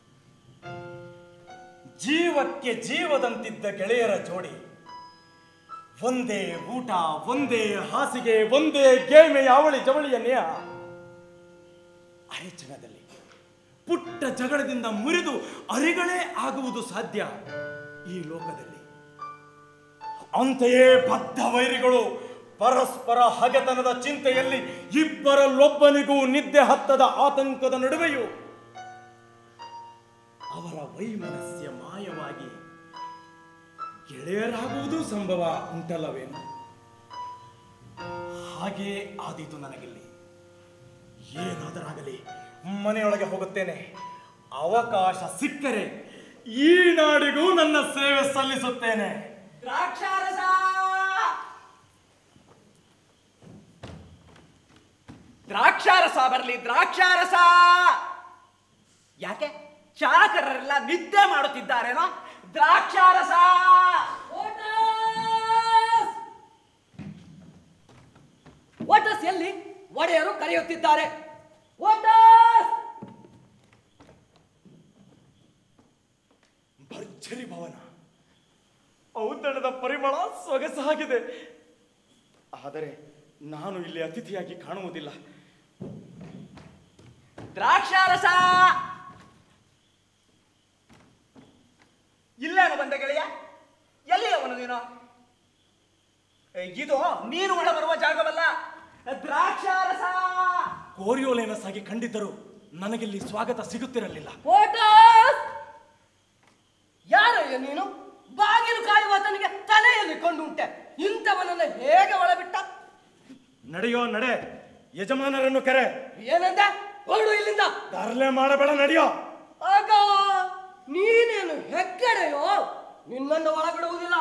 ಜೀವಕ್ಕೆ ಜೀವದಂತಿದ್ದ ಗೆಳೆಯರ ಜೋಡಿ ಒಂದೇ ಊಟ ಒಂದೇ ಹಾಸಿಗೆ ಒಂದೇ ಗೇಮೆಯ ಅವಳಿ ಜವಳಿಯ ನೇಹ ಅರೆಚಣದಲ್ಲಿ ಪುಟ್ಟ ಜಗಳದಿಂದ ಮುರಿದು ಅರಿಗಳೇ ಆಗುವುದು ಸಾಧ್ಯ ಈ ಲೋಕದಲ್ಲಿ ಅಂತೆಯೇ ಬದ್ಧ ವೈರಿಗಳು ಪರಸ್ಪರ ಹಗೆತನದ ಚಿಂತೆಯಲ್ಲಿ ಇಬ್ಬರಲ್ಲೊಬ್ಬನಿಗೂ ನಿದ್ದೆ ಹತ್ತದ ಆತಂಕದ ನಡುವೆಯೂ ಅವರ ವೈಮನಸ್ಯ ಮಾಯವಾಗಿ ಗೆಳೆಯರಾಗುವುದು ಸಂಭವ ಉಂಟಲ್ಲವೇನು ಹಾಗೇ ಆದೀತು ನನಗಿಲ್ಲಿ ಏನಾದರಾಗಲಿ ಮನೆಯೊಳಗೆ ಹೋಗುತ್ತೇನೆ ಅವಕಾಶ ಸಿಕ್ಕರೆ ಈ ನಾಡಿಗೂ ನನ್ನ ಸೇವೆ ಸಲ್ಲಿಸುತ್ತೇನೆ ದ್ರಾಕ್ಷಾರಸ ದ್ರಾಕ್ಷಾರಸ ಬರಲಿ ದ್ರಾಕ್ಷಾರಸ ಯಾಕೆ ಚಾಕರರೆಲ್ಲ ನಿದ್ದೆ ಮಾಡುತ್ತಿದ್ದಾರೇನೋ ದ್ರಾಕ್ಷಾರಸ ಓಟಸ್ ಎಲ್ಲಿ ಒಡೆಯರು ಕರೆಯುತ್ತಿದ್ದಾರೆ ಓಟಸ್ ಭರ್ಜರಿ ಭವನ ಔತಣದ ಪರಿಮಳ ಸೊಗಸಾಗಿದೆ ಆದರೆ ನಾನು ಇಲ್ಲಿ ಅತಿಥಿಯಾಗಿ ಕಾಣುವುದಿಲ್ಲ ದ್ರಾಕ್ಷಾರಸ ಇಲ್ಲೇನು ಬಂದ ಗೆಳೆಯ ಎಲ್ಲಿ ಅವನು ನೀನು ಏ, ಇದು ನೀನು ಒಳ ಬರುವ ಜಾಗವಲ್ಲ ದ್ರಾಕ್ಷಾರಸ ಕೋರಿಯೋಲೇನಸ್ ಆಗಿ ಕಂಡಿದ್ದರು ನನಗಿಲ್ಲಿ ಸ್ವಾಗತ ಸಿಗುತ್ತಿರಲಿಲ್ಲ ಓಟಸ್ ಯಾರಯ್ಯ ನೀನು ಬಾಗಿಲು ಕಾಯುವ ಆತನಿಗೆ ತಲೆಯಲ್ಲಿ ಕೊಂಡುಂಟೆ ಇಂಥವನನ್ನ ಹೇಗೆ ಒಳಬಿಟ್ಟ ನಡೆಯೋ ನಡೆ ಯಜಮಾನರನ್ನು ಕರೆ ಏನಂದ ಹೊರಡು ಇಲ್ಲಿಂದ ದಾರಲೆ ಮಾಡಬೇಡ ನಡೆಯೋ ಆಗ ನೀನೇನು ಹೆಗ್ಗಡೆಯೋ ನಿನ್ನನ್ನು ಒಳಬಿಡುವುದಿಲ್ಲ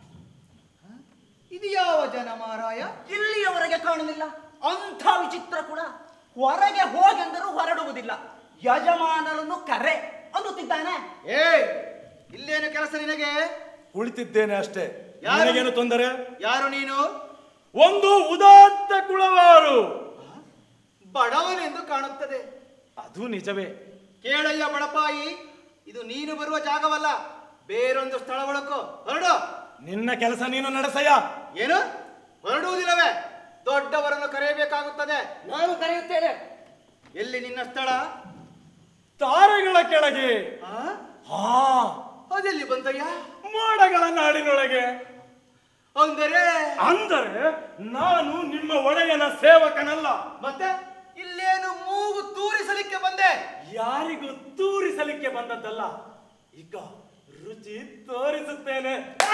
ಇದು ಯಾವ ಜನ ಮಾರಾಯ ಇಲ್ಲಿಯವರೆಗೆ ಕಾಣಲಿಲ್ಲ ಅಂಥ ವಿಚಿತ್ರ ಕೂಡ ಹೊರಗೆ ಹೋಗೆಂದರೂ ಹೊರಡುವುದಿಲ್ಲ ಯಜಮಾನರನ್ನು ಕರೆ ಅನ್ನುತ್ತಿದ್ದಾನೆ ಏ ಇಲ್ಲೇನು ಕೆಲಸ ನಿನಗೆ ಕುಳಿತಿದ್ದೇನೆ ಅಷ್ಟೇ ಯಾರು? ನಿನಗೇನು ತೊಂದರೆ ಯಾರು ನೀನು ಒಂದು ಉದಾತ್ತ ಕುಳವಾರು ಬಡವನೆಂದು ಕಾಣುತ್ತದೆ ಅದು ನಿಜವೇ ಕೇಳಯ್ಯ ಬಡಪಾಯಿ ಇದು ನೀನು ಬರುವ ಜಾಗವಲ್ಲ ಬೇರೊಂದು ಸ್ಥಳ ಹುಡುಕು ಹೊರಡು ನಿನ್ನ ಕೆಲಸ ನೀನು ನಡೆಸಯ್ಯ ಏನು ಹೊರಡುವುದಿಲ್ಲವೇ ದೊಡ್ಡವರನ್ನು ಕರೆಯಬೇಕಾಗುತ್ತದೆ ನಾನು ಕರೆಯುತ್ತೇನೆ ಎಲ್ಲಿ ನಿನ್ನ ಸ್ಥಳ ತಾರೆಗಳ ಕೆಳಗೆ ಹಾ ಅದೆಲ್ಲಿ ಬಂತಯ್ಯ ಮೋಡಗಳ ನಾಡಿನೊಳಗೆ ಅಂದರೆ ಅಂದರೆ ನಾನು ನಿಮ್ಮ ಒಡೆಯನ ಸೇವಕನಲ್ಲ ಮತ್ತೆ ಇಲ್ಲೇನು ಮೂಗು ತೂರಿಸಲಿಕ್ಕೆ ಬಂದೆ ಯಾರಿಗೂ ತೂರಿಸಲಿಕ್ಕೆ ಬಂದದ್ದಲ್ಲ ಈಗ ರುಚಿ ತೋರಿಸುತ್ತೇನೆ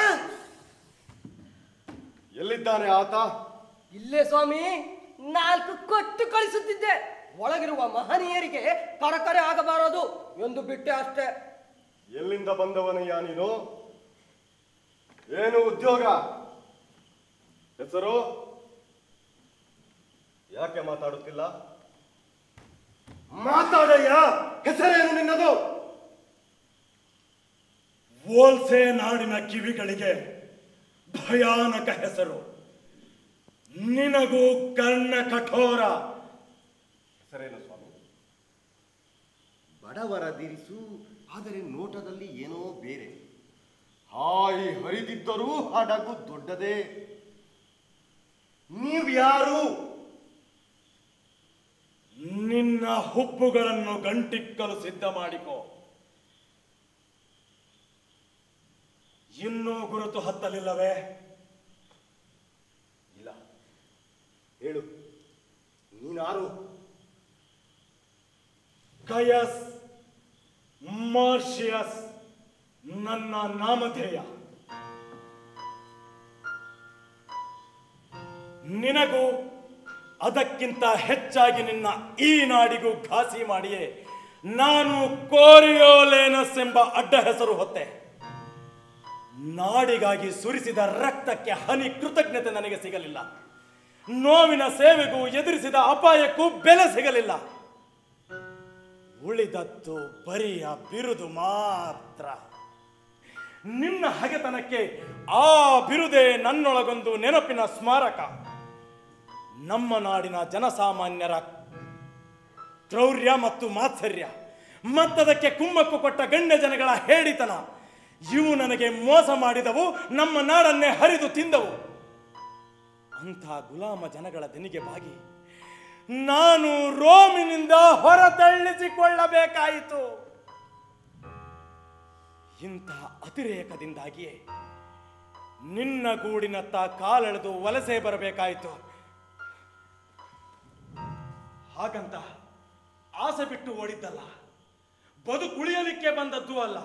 ಎಲ್ಲಿದ್ದಾನೆ ಆತ ಇಲ್ಲೇ ಸ್ವಾಮಿ ನಾಲ್ಕು ಕೊಟ್ಟು ಕಳಿಸುತ್ತಿದ್ದೆ ಒಳಗಿರುವ ಮಹನೀಯರಿಗೆ ಕರಕರೆ ಆಗಬಾರದು ಎಂದು ಬಿಟ್ಟೆ ಅಷ್ಟೇ ಎಲ್ಲಿಂದ ಬಂದವನಯ್ಯ ನೀನು ಏನು ಉದ್ಯೋಗ ಹೆಸರು ಯಾಕೆ ಮಾತಾಡುತ್ತಿಲ್ಲ ಮಾತಾಡಯ್ಯ ಹೆಸರೇನು ನಿನ್ನದು ವೋಲ್ಸೆ ನಾಡಿನ ಕಿವಿಗಳಿಗೆ ಭಯಾನಕ ಹೆಸರು ನಿನಗೂ ಕರ್ಣ ಕಠೋರ ಹೆಸರೇನು ಸ್ವಾಮಿ ಬಡವರ ದಿರಿಸು ಆದರೆ ನೋಟದಲ್ಲಿ ಏನೋ ಬೇರೆ ಹಾಯಿ ಹರಿದಿದ್ದರೂ ಹಡಗು ದೊಡ್ಡದೇ ನೀವ್ಯಾರು ನಿನ್ನ ಹುಬ್ಬುಗಳನ್ನು ಗಂಟಿಕ್ಕಲು ಸಿದ್ಧ ಮಾಡಿಕೋ ಇನ್ನೂ ಗುರುತು ಹತ್ತಲಿಲ್ಲವೇ ಇಲ್ಲ ಹೇಳು ನೀನಾರು ಕಯಸ್ ಮಾರ್ಷಿಯಸ್ ನನ್ನ ನಾಮಧೇಯ ನಿನಗೂ ಅದಕ್ಕಿಂತ ಹೆಚ್ಚಾಗಿ ನಿನ್ನ ಈ ನಾಡಿಗೂ ಘಾಸಿ ಮಾಡಿಯೇ ನಾನು ಕೋರಿಯೋಲೇನಸ್ ಎಂಬ ಅಡ್ಡ ಹೆಸರು ಹೊತ್ತೆ ನಾಡಿಗಾಗಿ ಸುರಿಸಿದ ರಕ್ತಕ್ಕೆ ಹನಿ ಕೃತಜ್ಞತೆ ನನಗೆ ಸಿಗಲಿಲ್ಲ ನೋವಿನ ಸೇವೆಗೂ ಎದುರಿಸಿದ ಅಪಾಯಕ್ಕೂ ಬೆಲೆ ಸಿಗಲಿಲ್ಲ ಉಳಿದದ್ದು ಬರಿಯ ಬಿರುದು ಮಾತ್ರ ನಿನ್ನ ಹಗೆತನಕ್ಕೆ ಆ ಬಿರುದೇ ನನ್ನೊಳಗೊಂದು ನೆನಪಿನ ಸ್ಮಾರಕ ನಮ್ಮ ನಾಡಿನ ಜನಸಾಮಾನ್ಯರ ಕ್ರೌರ್ಯ ಮತ್ತು ಮಾತ್ಸರ್ಯ ಮತ್ತದಕ್ಕೆ ಕುಮ್ಮಕ್ಕು ಕೊಟ್ಟ ಗಣ್ಯ ಜನಗಳ ಹೇಡಿತನ ಇವು ನನಗೆ ಮೋಸ ಮಾಡಿದವು ನಮ್ಮ ನಾಡನ್ನೇ ಹರಿದು ತಿಂದವು ಅಂಥ ಗುಲಾಮ ಜನಗಳ ದನಿಗೆ ಬಾಗಿ ನಾನು ರೋಮಿನಿಂದ ಹೊರತಳ್ಳಿಸಿಕೊಳ್ಳಬೇಕಾಯಿತು ಇಂಥ ಅತಿರೇಕದಿಂದಾಗಿಯೇ ನಿನ್ನ ಗೂಡಿನತ್ತ ಕಾಲೆಳೆದು ವಲಸೆ ಬರಬೇಕಾಯಿತು ಹಾಗಂತ ಆಸೆ ಬಿಟ್ಟು ಓಡಿದ್ದಲ್ಲ ಬದುಕುಳಿಯಲಿಕ್ಕೆ ಬಂದದ್ದು ಅಲ್ಲ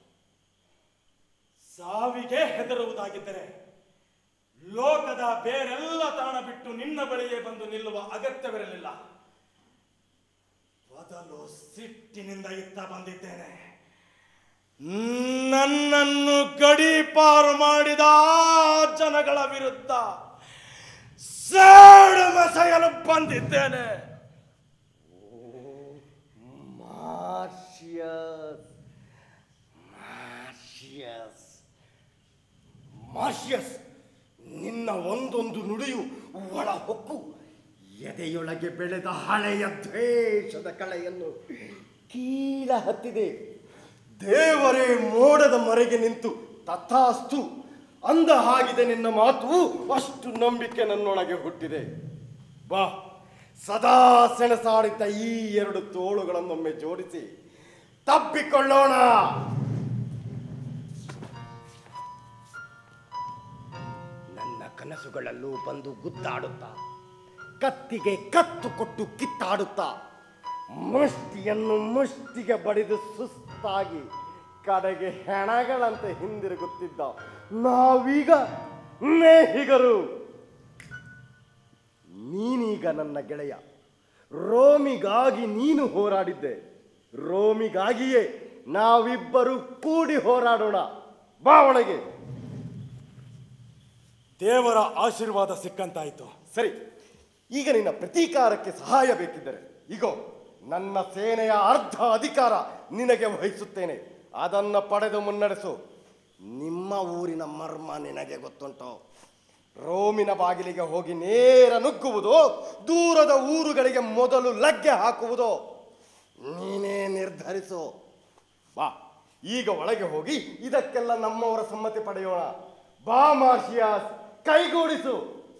ಸಾವಿಗೆ ಹೆದರುವುದಾಗಿದ್ದರೆ ಲೋಕದ ಬೇರೆಲ್ಲ ತಾಣ ಬಿಟ್ಟು ನಿನ್ನ ಬಳಿಯೇ ಬಂದು ನಿಲ್ಲುವ ಅಗತ್ಯವಿರಲಿಲ್ಲ ಮೊದಲು ಸಿಟ್ಟಿನಿಂದ ಇತ್ತ ಬಂದಿದ್ದೇನೆ ನನ್ನನ್ನು ಗಡೀಪಾರು ಮಾಡಿದ ಆ ಜನಗಳ ವಿರುದ್ಧ ಸೇಡು ಮಸೆಯಲು ಬಂದಿದ್ದೇನೆ ಮಾರ್ಷಿಯಸ್ ಮಾರ್ಷಿಯಸ್ ಮಾರ್ಷಿಯಸ್ ನಿನ್ನ ಒಂದೊಂದು ನುಡಿಯು ಒಳ ಹೊಕ್ಕು ಎದೆಯೊಳಗೆ ಬೆಳೆದ ಹಳೆಯ ದ್ವೇಷದ ಕಳೆಯನ್ನು ಕೀಳ ಹತ್ತಿದೆ ದೇವರೇ ಮೋಡದ ಮರೆಗೆ ನಿಂತು ತಥಾಸ್ತು ಅಂದ ಹಾಗಿದೆ ನಿನ್ನ ಮಾತು ಅಷ್ಟು ನಂಬಿಕೆ ನನ್ನೊಳಗೆ ಹುಟ್ಟಿದೆ ಬಾ ಸದಾ ಸೆಣಸಾಡಿದ್ದ ಈ ಎರಡು ತೋಳುಗಳನ್ನೊಮ್ಮೆ ಜೋಡಿಸಿ ತಬ್ಬಿಕೊಳ್ಳೋಣ ನನ್ನ ಕನಸುಗಳಲ್ಲೂ ಬಂದು ಗುದ್ದಾಡುತ್ತಾ ಕತ್ತಿಗೆ ಕತ್ತು ಕೊಟ್ಟು ಕಿತ್ತಾಡುತ್ತಾ ಮುಷ್ಟಿಯನ್ನು ಮುಷ್ಟಿಗೆ ಬಡಿದು ಸುಸ್ತಾಗಿ ಕಡೆಗೆ ಹೆಣಗಳಂತೆ ಹಿಂದಿರುಗುತ್ತಿದ್ದ ನಾವೀಗ ನೇಹಿಗರು ನೀನೀಗ ನನ್ನ ಗೆಳೆಯ ರೋಮಿಗಾಗಿ ನೀನು ಹೋರಾಡಿದ್ದೆ ರೋಮಿಗಾಗಿಯೇ ನಾವಿಬ್ಬರು ಕೂಡಿ ಹೋರಾಡೋಣ ಬಾ ಒಳಗೆ ದೇವರ ಆಶೀರ್ವಾದ ಸಿಕ್ಕಂತಾಯ್ತು ಸರಿ ಈಗ ನಿನ್ನ ಪ್ರತೀಕಾರಕ್ಕೆ ಸಹಾಯ ಬೇಕಿದ್ದರೆ ಇಗೋ ನನ್ನ ಸೇನೆಯ ಅರ್ಧ ಅಧಿಕಾರ ನಿನಗೆ ವಹಿಸುತ್ತೇನೆ ಅದನ್ನ ಪಡೆದು ಮುನ್ನಡೆಸು ನಿಮ್ಮ ಊರಿನ ಮರ್ಮ ನಿನಗೆ ಗೊತ್ತುಂಟು ರೋಮಿನ ಬಾಗಿಲಿಗೆ ಹೋಗಿ ನೇರ ನುಗ್ಗುವುದು ದೂರದ ಊರುಗಳಿಗೆ ಮೊದಲು ಲಗ್ಗೆ ಹಾಕುವುದು ನೀನೇ ನಿರ್ಧರಿಸು ಬಾ ಈಗ ಒಳಗೆ ಹೋಗಿ ಇದಕ್ಕೆಲ್ಲ ನಮ್ಮವರ ಸಮ್ಮತಿ ಪಡೆಯೋಣ ಬಾ ಮಾರ್ಷಿಯಾಸ್ ಕೈಗೂಡಿಸು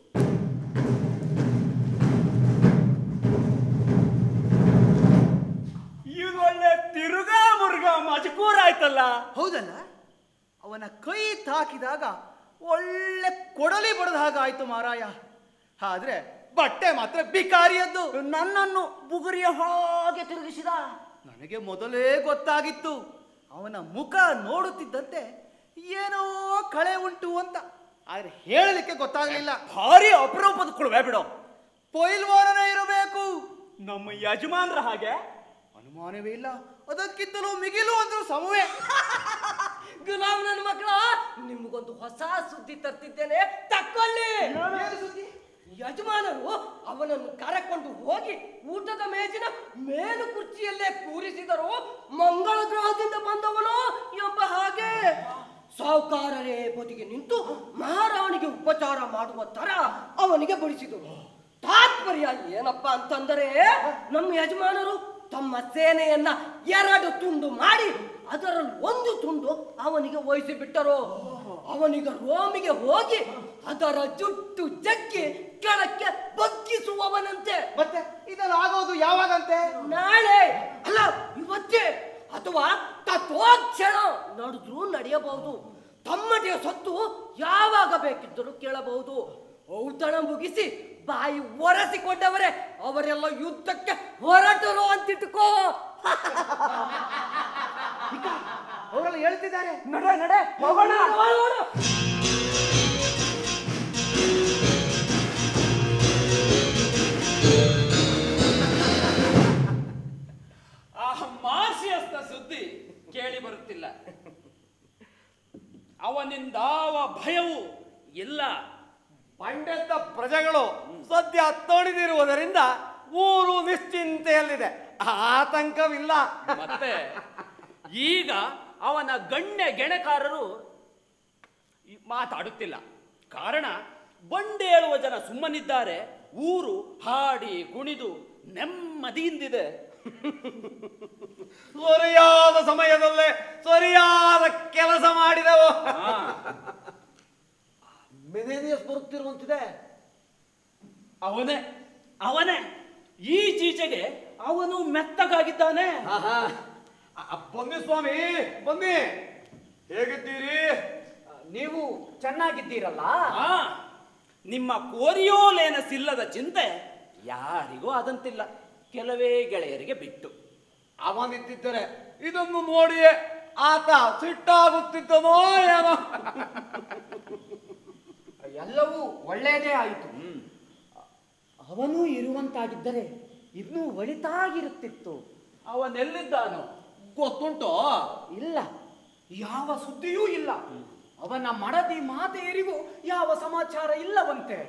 ಇದು ಒಳ್ಳೆ ತಿರುಗಾ ಮುರುಗಾ ಮಜಕೂರ್ ಆಯ್ತಲ್ಲ ಹೌದಲ್ಲ ಅವನ ಕೈ ತಾಕಿದಾಗ ಒಳ್ಳೆ ಕೊಡಲಿ ಬಡದ ಹಾಗಾಯ್ತು ಮಾರಾಯ ಆದ್ರೆ ಬಟ್ಟೆ ಮಾತ್ರ ಬಿಕಾರಿಯದ್ದು ನನ್ನನ್ನು ಬುಗುರಿಯ ಹಾಗೆ ತಿರುಗಿಸಿದ ನನಗೆ ಮೊದಲೇ ಗೊತ್ತಾಗಿತ್ತು ಅವನ ಮುಖ ನೋಡುತ್ತಿದ್ದಂತೆ ಏನೋ ಕಳೆ ಉಂಟು ಅಂತ ಆದ್ರೆ ಹೇಳಲಿಕ್ಕೆ ಗೊತ್ತಾಗಲಿಲ್ಲ ಭಾರಿ ಅಪರೂಪದ ಕೊಡುವೆ ಬಿಡು ಪೈಲ್ವಾನನೇ ಇರಬೇಕು ನಮ್ಮ ಯಜಮಾನ್ರ ಹಾಗೆ ಅನುಮಾನವೇ ಇಲ್ಲ ಅದಕ್ಕಿಂತಲೂ ಮಿಗಿಲು ಅಂದ್ರೂ ಸಮವೇ ಗುಲಾಮ್ ನನ್ನ ಮಕ್ಕಳ ನಿಮ್ಗೊಂದು ಹೊಸ ಸುದ್ದಿ ತರ್ತಿದ್ದೇನೆ ತಕ್ಕೊಳ್ಳಿ ಯಜಮಾನರು ಅವನನ್ನು ಕರೆಕೊಂಡು ಹೋಗಿ ಊಟದ ಮೇಜಿನ ಮೇಲು ಕುರ್ಚಿಯಲ್ಲೇ ಕೂರಿಸಿದರು ಮಂಗಳ ಗ್ರಹದಿಂದ ಬಂದವನು ಎಂಬ ಹಾಗೆ ಸಾಹುಕಾರರೇ ಬದಿಗೆ ನಿಂತು ಮಹಾರಾಣಿಗೆ ಉಪಚಾರ ಮಾಡುವ ತರ ಅವನಿಗೆ ಬಡಿಸಿದರು ತಾತ್ಪರ್ಯ ಏನಪ್ಪ ಅಂತಂದರೆ ನಮ್ಮ ಯಜಮಾನರು ತಮ್ಮ ಸೇನೆಯನ್ನ ಎರಡು ತುಂಡು ಮಾಡಿ ಅದರಲ್ಲಿ ಒಂದು ತುಂಡು ಅವನಿಗೆ ವಹಿಸಿ ಬಿಟ್ಟರು ಅವನಿಗೆ ರೋಮಿಗೆ ಹೋಗಿ ಅದರ ಜುಟ್ಟು ಜಗ್ಗಿ ಕೆಳಕ್ಕೆ ಬಗ್ಗಿಸುವವನಂತೆ ಮತ್ತೆ ಇದೆಲ್ಲ ಆಗೋದು ಯಾವಾಗಂತೆ ನಾಳೆ ಅಲ್ಲ ಇವತ್ತೇ ಅಥವಾ ತತ್ವಾಕ್ಷಣ ನಡೆದ್ರೂ ನಡೆಯಬಹುದು ತಮ್ಮದೇ ಸೊತ್ತು ಯಾವಾಗ ಬೇಕಿದ್ದರೂ ಕೇಳಬಹುದು ಔತಣ ಮುಗಿಸಿ ಬಾಯಿ ಒರೆಸಿಕೊಂಡವರೇ ಅವರೆಲ್ಲ ಯುದ್ಧಕ್ಕೆ ಹೊರಟರು ಅಂತಿಟ್ಕೋ ಅವರೆಲ್ಲ ಹೇಳ್ತಿದ್ದಾರೆ ನಡೆ ನಡೆ ಹೋಗೋಣ ಆ ಮಾರ್ಸಿಯಸ್ನ ಸುದ್ದಿ ಕೇಳಿ ಬರುತ್ತಿಲ್ಲ ಅವನಿಂದಾವ ಭಯವೂ ಇಲ್ಲ ಪಂಡಿತ ಪ್ರಜೆಗಳು ಸದ್ಯ ತೊಡಿದಿರುವುದರಿಂದ ಊರು ನಿಶ್ಚಿಂತೆಯಲ್ಲಿದೆ ಆತಂಕವಿಲ್ಲ ಮತ್ತೆ ಈಗ ಅವನ ಗಣ್ಯ ಗೆಣಕಾರರು ಈ- ಮಾತಾಡುತ್ತಿಲ್ಲ ಕಾರಣ ಬಂಡೇಳುವ ಜನ ಸುಮ್ಮನಿದ್ದಾರೆ ಊರು ಹಾಡಿ ಕುಣಿದು ನೆಮ್ಮದಿಯಿಂದಿದೆ ಸರಿಯಾದ ಸಮಯದಲ್ಲೇ ಸರಿಯಾದ ಕೆಲಸ ಮಾಡಿದೆವು ಮೆನೇನಿಯಸ್ ಬರುತ್ತಿರುವಂತಿದೆ ಅವನೇ ಅವನೇ ಈ ಚೀಚೆಗೆ ಅವನು ಮೆತ್ತಗಾಗಿದ್ದಾನೆ ಬನ್ನಿ ಸ್ವಾಮಿ ಬನ್ನಿ ಹೇಗಿದ್ದೀರಿ ನೀವು ಚೆನ್ನಾಗಿದ್ದೀರಲ್ಲ ನಿಮ್ಮ ಕೋರಿಯೋಲೇನಸ್ ಇಲ್ಲದ ಚಿಂತೆ ಯಾರಿಗೂ ಆದಂತಿಲ್ಲ ಕೆಲವೇ ಗೆಳೆಯರಿಗೆ ಬಿಟ್ಟು ಅವನಿದ್ದಿದ್ದರೆ ಇದನ್ನು ನೋಡಿಯೇ ಆತ ಸಿಟ್ಟಾಗುತ್ತಿದ್ದನೋ ಏನೋ ಎಲ್ಲವೂ ಒಳ್ಳೆಯದೇ ಆಯಿತು ಅವನು ಇರುವಂತಾಗಿದ್ದರೆ ಇನ್ನೂ ಒಳಿತಾಗಿರುತ್ತಿತ್ತು ಅವನೆಲ್ಲಿದ್ದಾನೋ ಗೊತ್ತುಂಟೋ ಇಲ್ಲ ಯಾವ ಸುದ್ದಿಯೂ ಇಲ್ಲ ಅವನ ಮಡದಿ ಮಾತೆಯರಿಗೂ ಯಾವ ಸಮಾಚಾರ ಇಲ್ಲವಂತೆ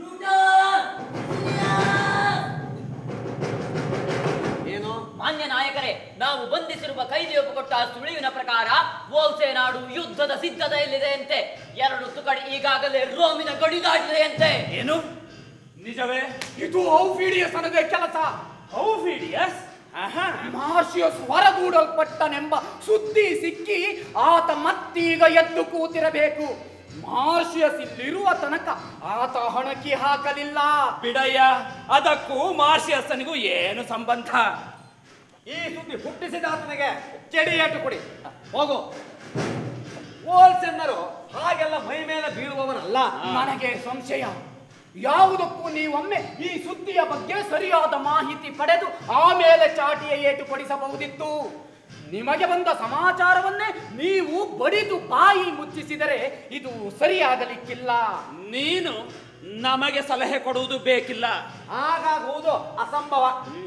ಏನು ಮಾನ್ಯ ನಾಯಕರೇ ನಾವು ಬಂಧಿಸಿರುವ ಕೈದಿಯೊಬ್ಬ ಕೊಟ್ಟ ಸುಳಿವಿನ ಪ್ರಕಾರ ವೋಲ್ಸೆ ನಾಡು ಯುದ್ಧದ ಸಿದ್ಧತೆಯಲ್ಲಿದೆಯಂತೆ ಎರಡು ತುಕಡಿ ಈಗಾಗಲೇ ರೋಮಿನ ಗಡಿ ದಾಟಿದೆಯಂತೆ ಏನು ನಿಜವೇ ಇದು ಔಫಿಡಿಯಸ್ ಅನ್ನದೇ ಕೆಲಸ ಔಫಿಡಿಯಸ್ ಮಾರ್ಷಿಯಸ್ ಹೊರಗೂಡಲ್ಪಟ್ಟನೆಂಬ ಸುದ್ದಿ ಸಿಕ್ಕಿ ಆತ ಮತ್ತೀಗ ಎದ್ದು ಕೂತಿರಬೇಕು ಮಾರ್ಷಿಯಸ್ ಇಲ್ಲಿರುವ ತನಕ ಆತ ಹಣಕಿ ಹಾಕಲಿಲ್ಲ ಬಿಡಯ್ಯ ಅದಕ್ಕೂ ಮಾರ್ಷಿಯಸ್ಸನಿಗೂ ಏನು ಸಂಬಂಧ ಈ ಸುದ್ದಿ ಹುಟ್ಟಿಸಿದ ಆತನಿಗೆ ಚೆಡಿಯೇಟು ಕೊಡಿ ಹೋಗು ಹೋಲ್ಸೆನ್ನರು ಹಾಗೆಲ್ಲ ಮೈ ಮೇಲೆ ಬೀಳುವವನಲ್ಲ ನನಗೆ ಸಂಶಯ ಯಾವುದಕ್ಕೂ ನೀವೊಮ್ಮೆ ಈ ಸುದ್ದಿಯ ಬಗ್ಗೆ ಸರಿಯಾದ ಮಾಹಿತಿ ಪಡೆದು ಆಮೇಲೆ ಚಾಟಿಯ ಏಟು ಕೊಡಿಸಬಹುದಿತ್ತು ನಿಮಗೆ ಬಂದ ಸಮಾಚಾರವನ್ನೇ ನೀವು ಬಡಿದು ಬಾಯಿ ಮುಚ್ಚಿಸಿದರೆ ಇದು ಸರಿಯಾಗಲಿಕ್ಕಿಲ್ಲ ನೀನು ನಮಗೆ ಸಲಹೆ ಕೊಡುವುದು ಬೇಕಿಲ್ಲ ಹಾಗಾಗುವುದು ಅಸಂಭವ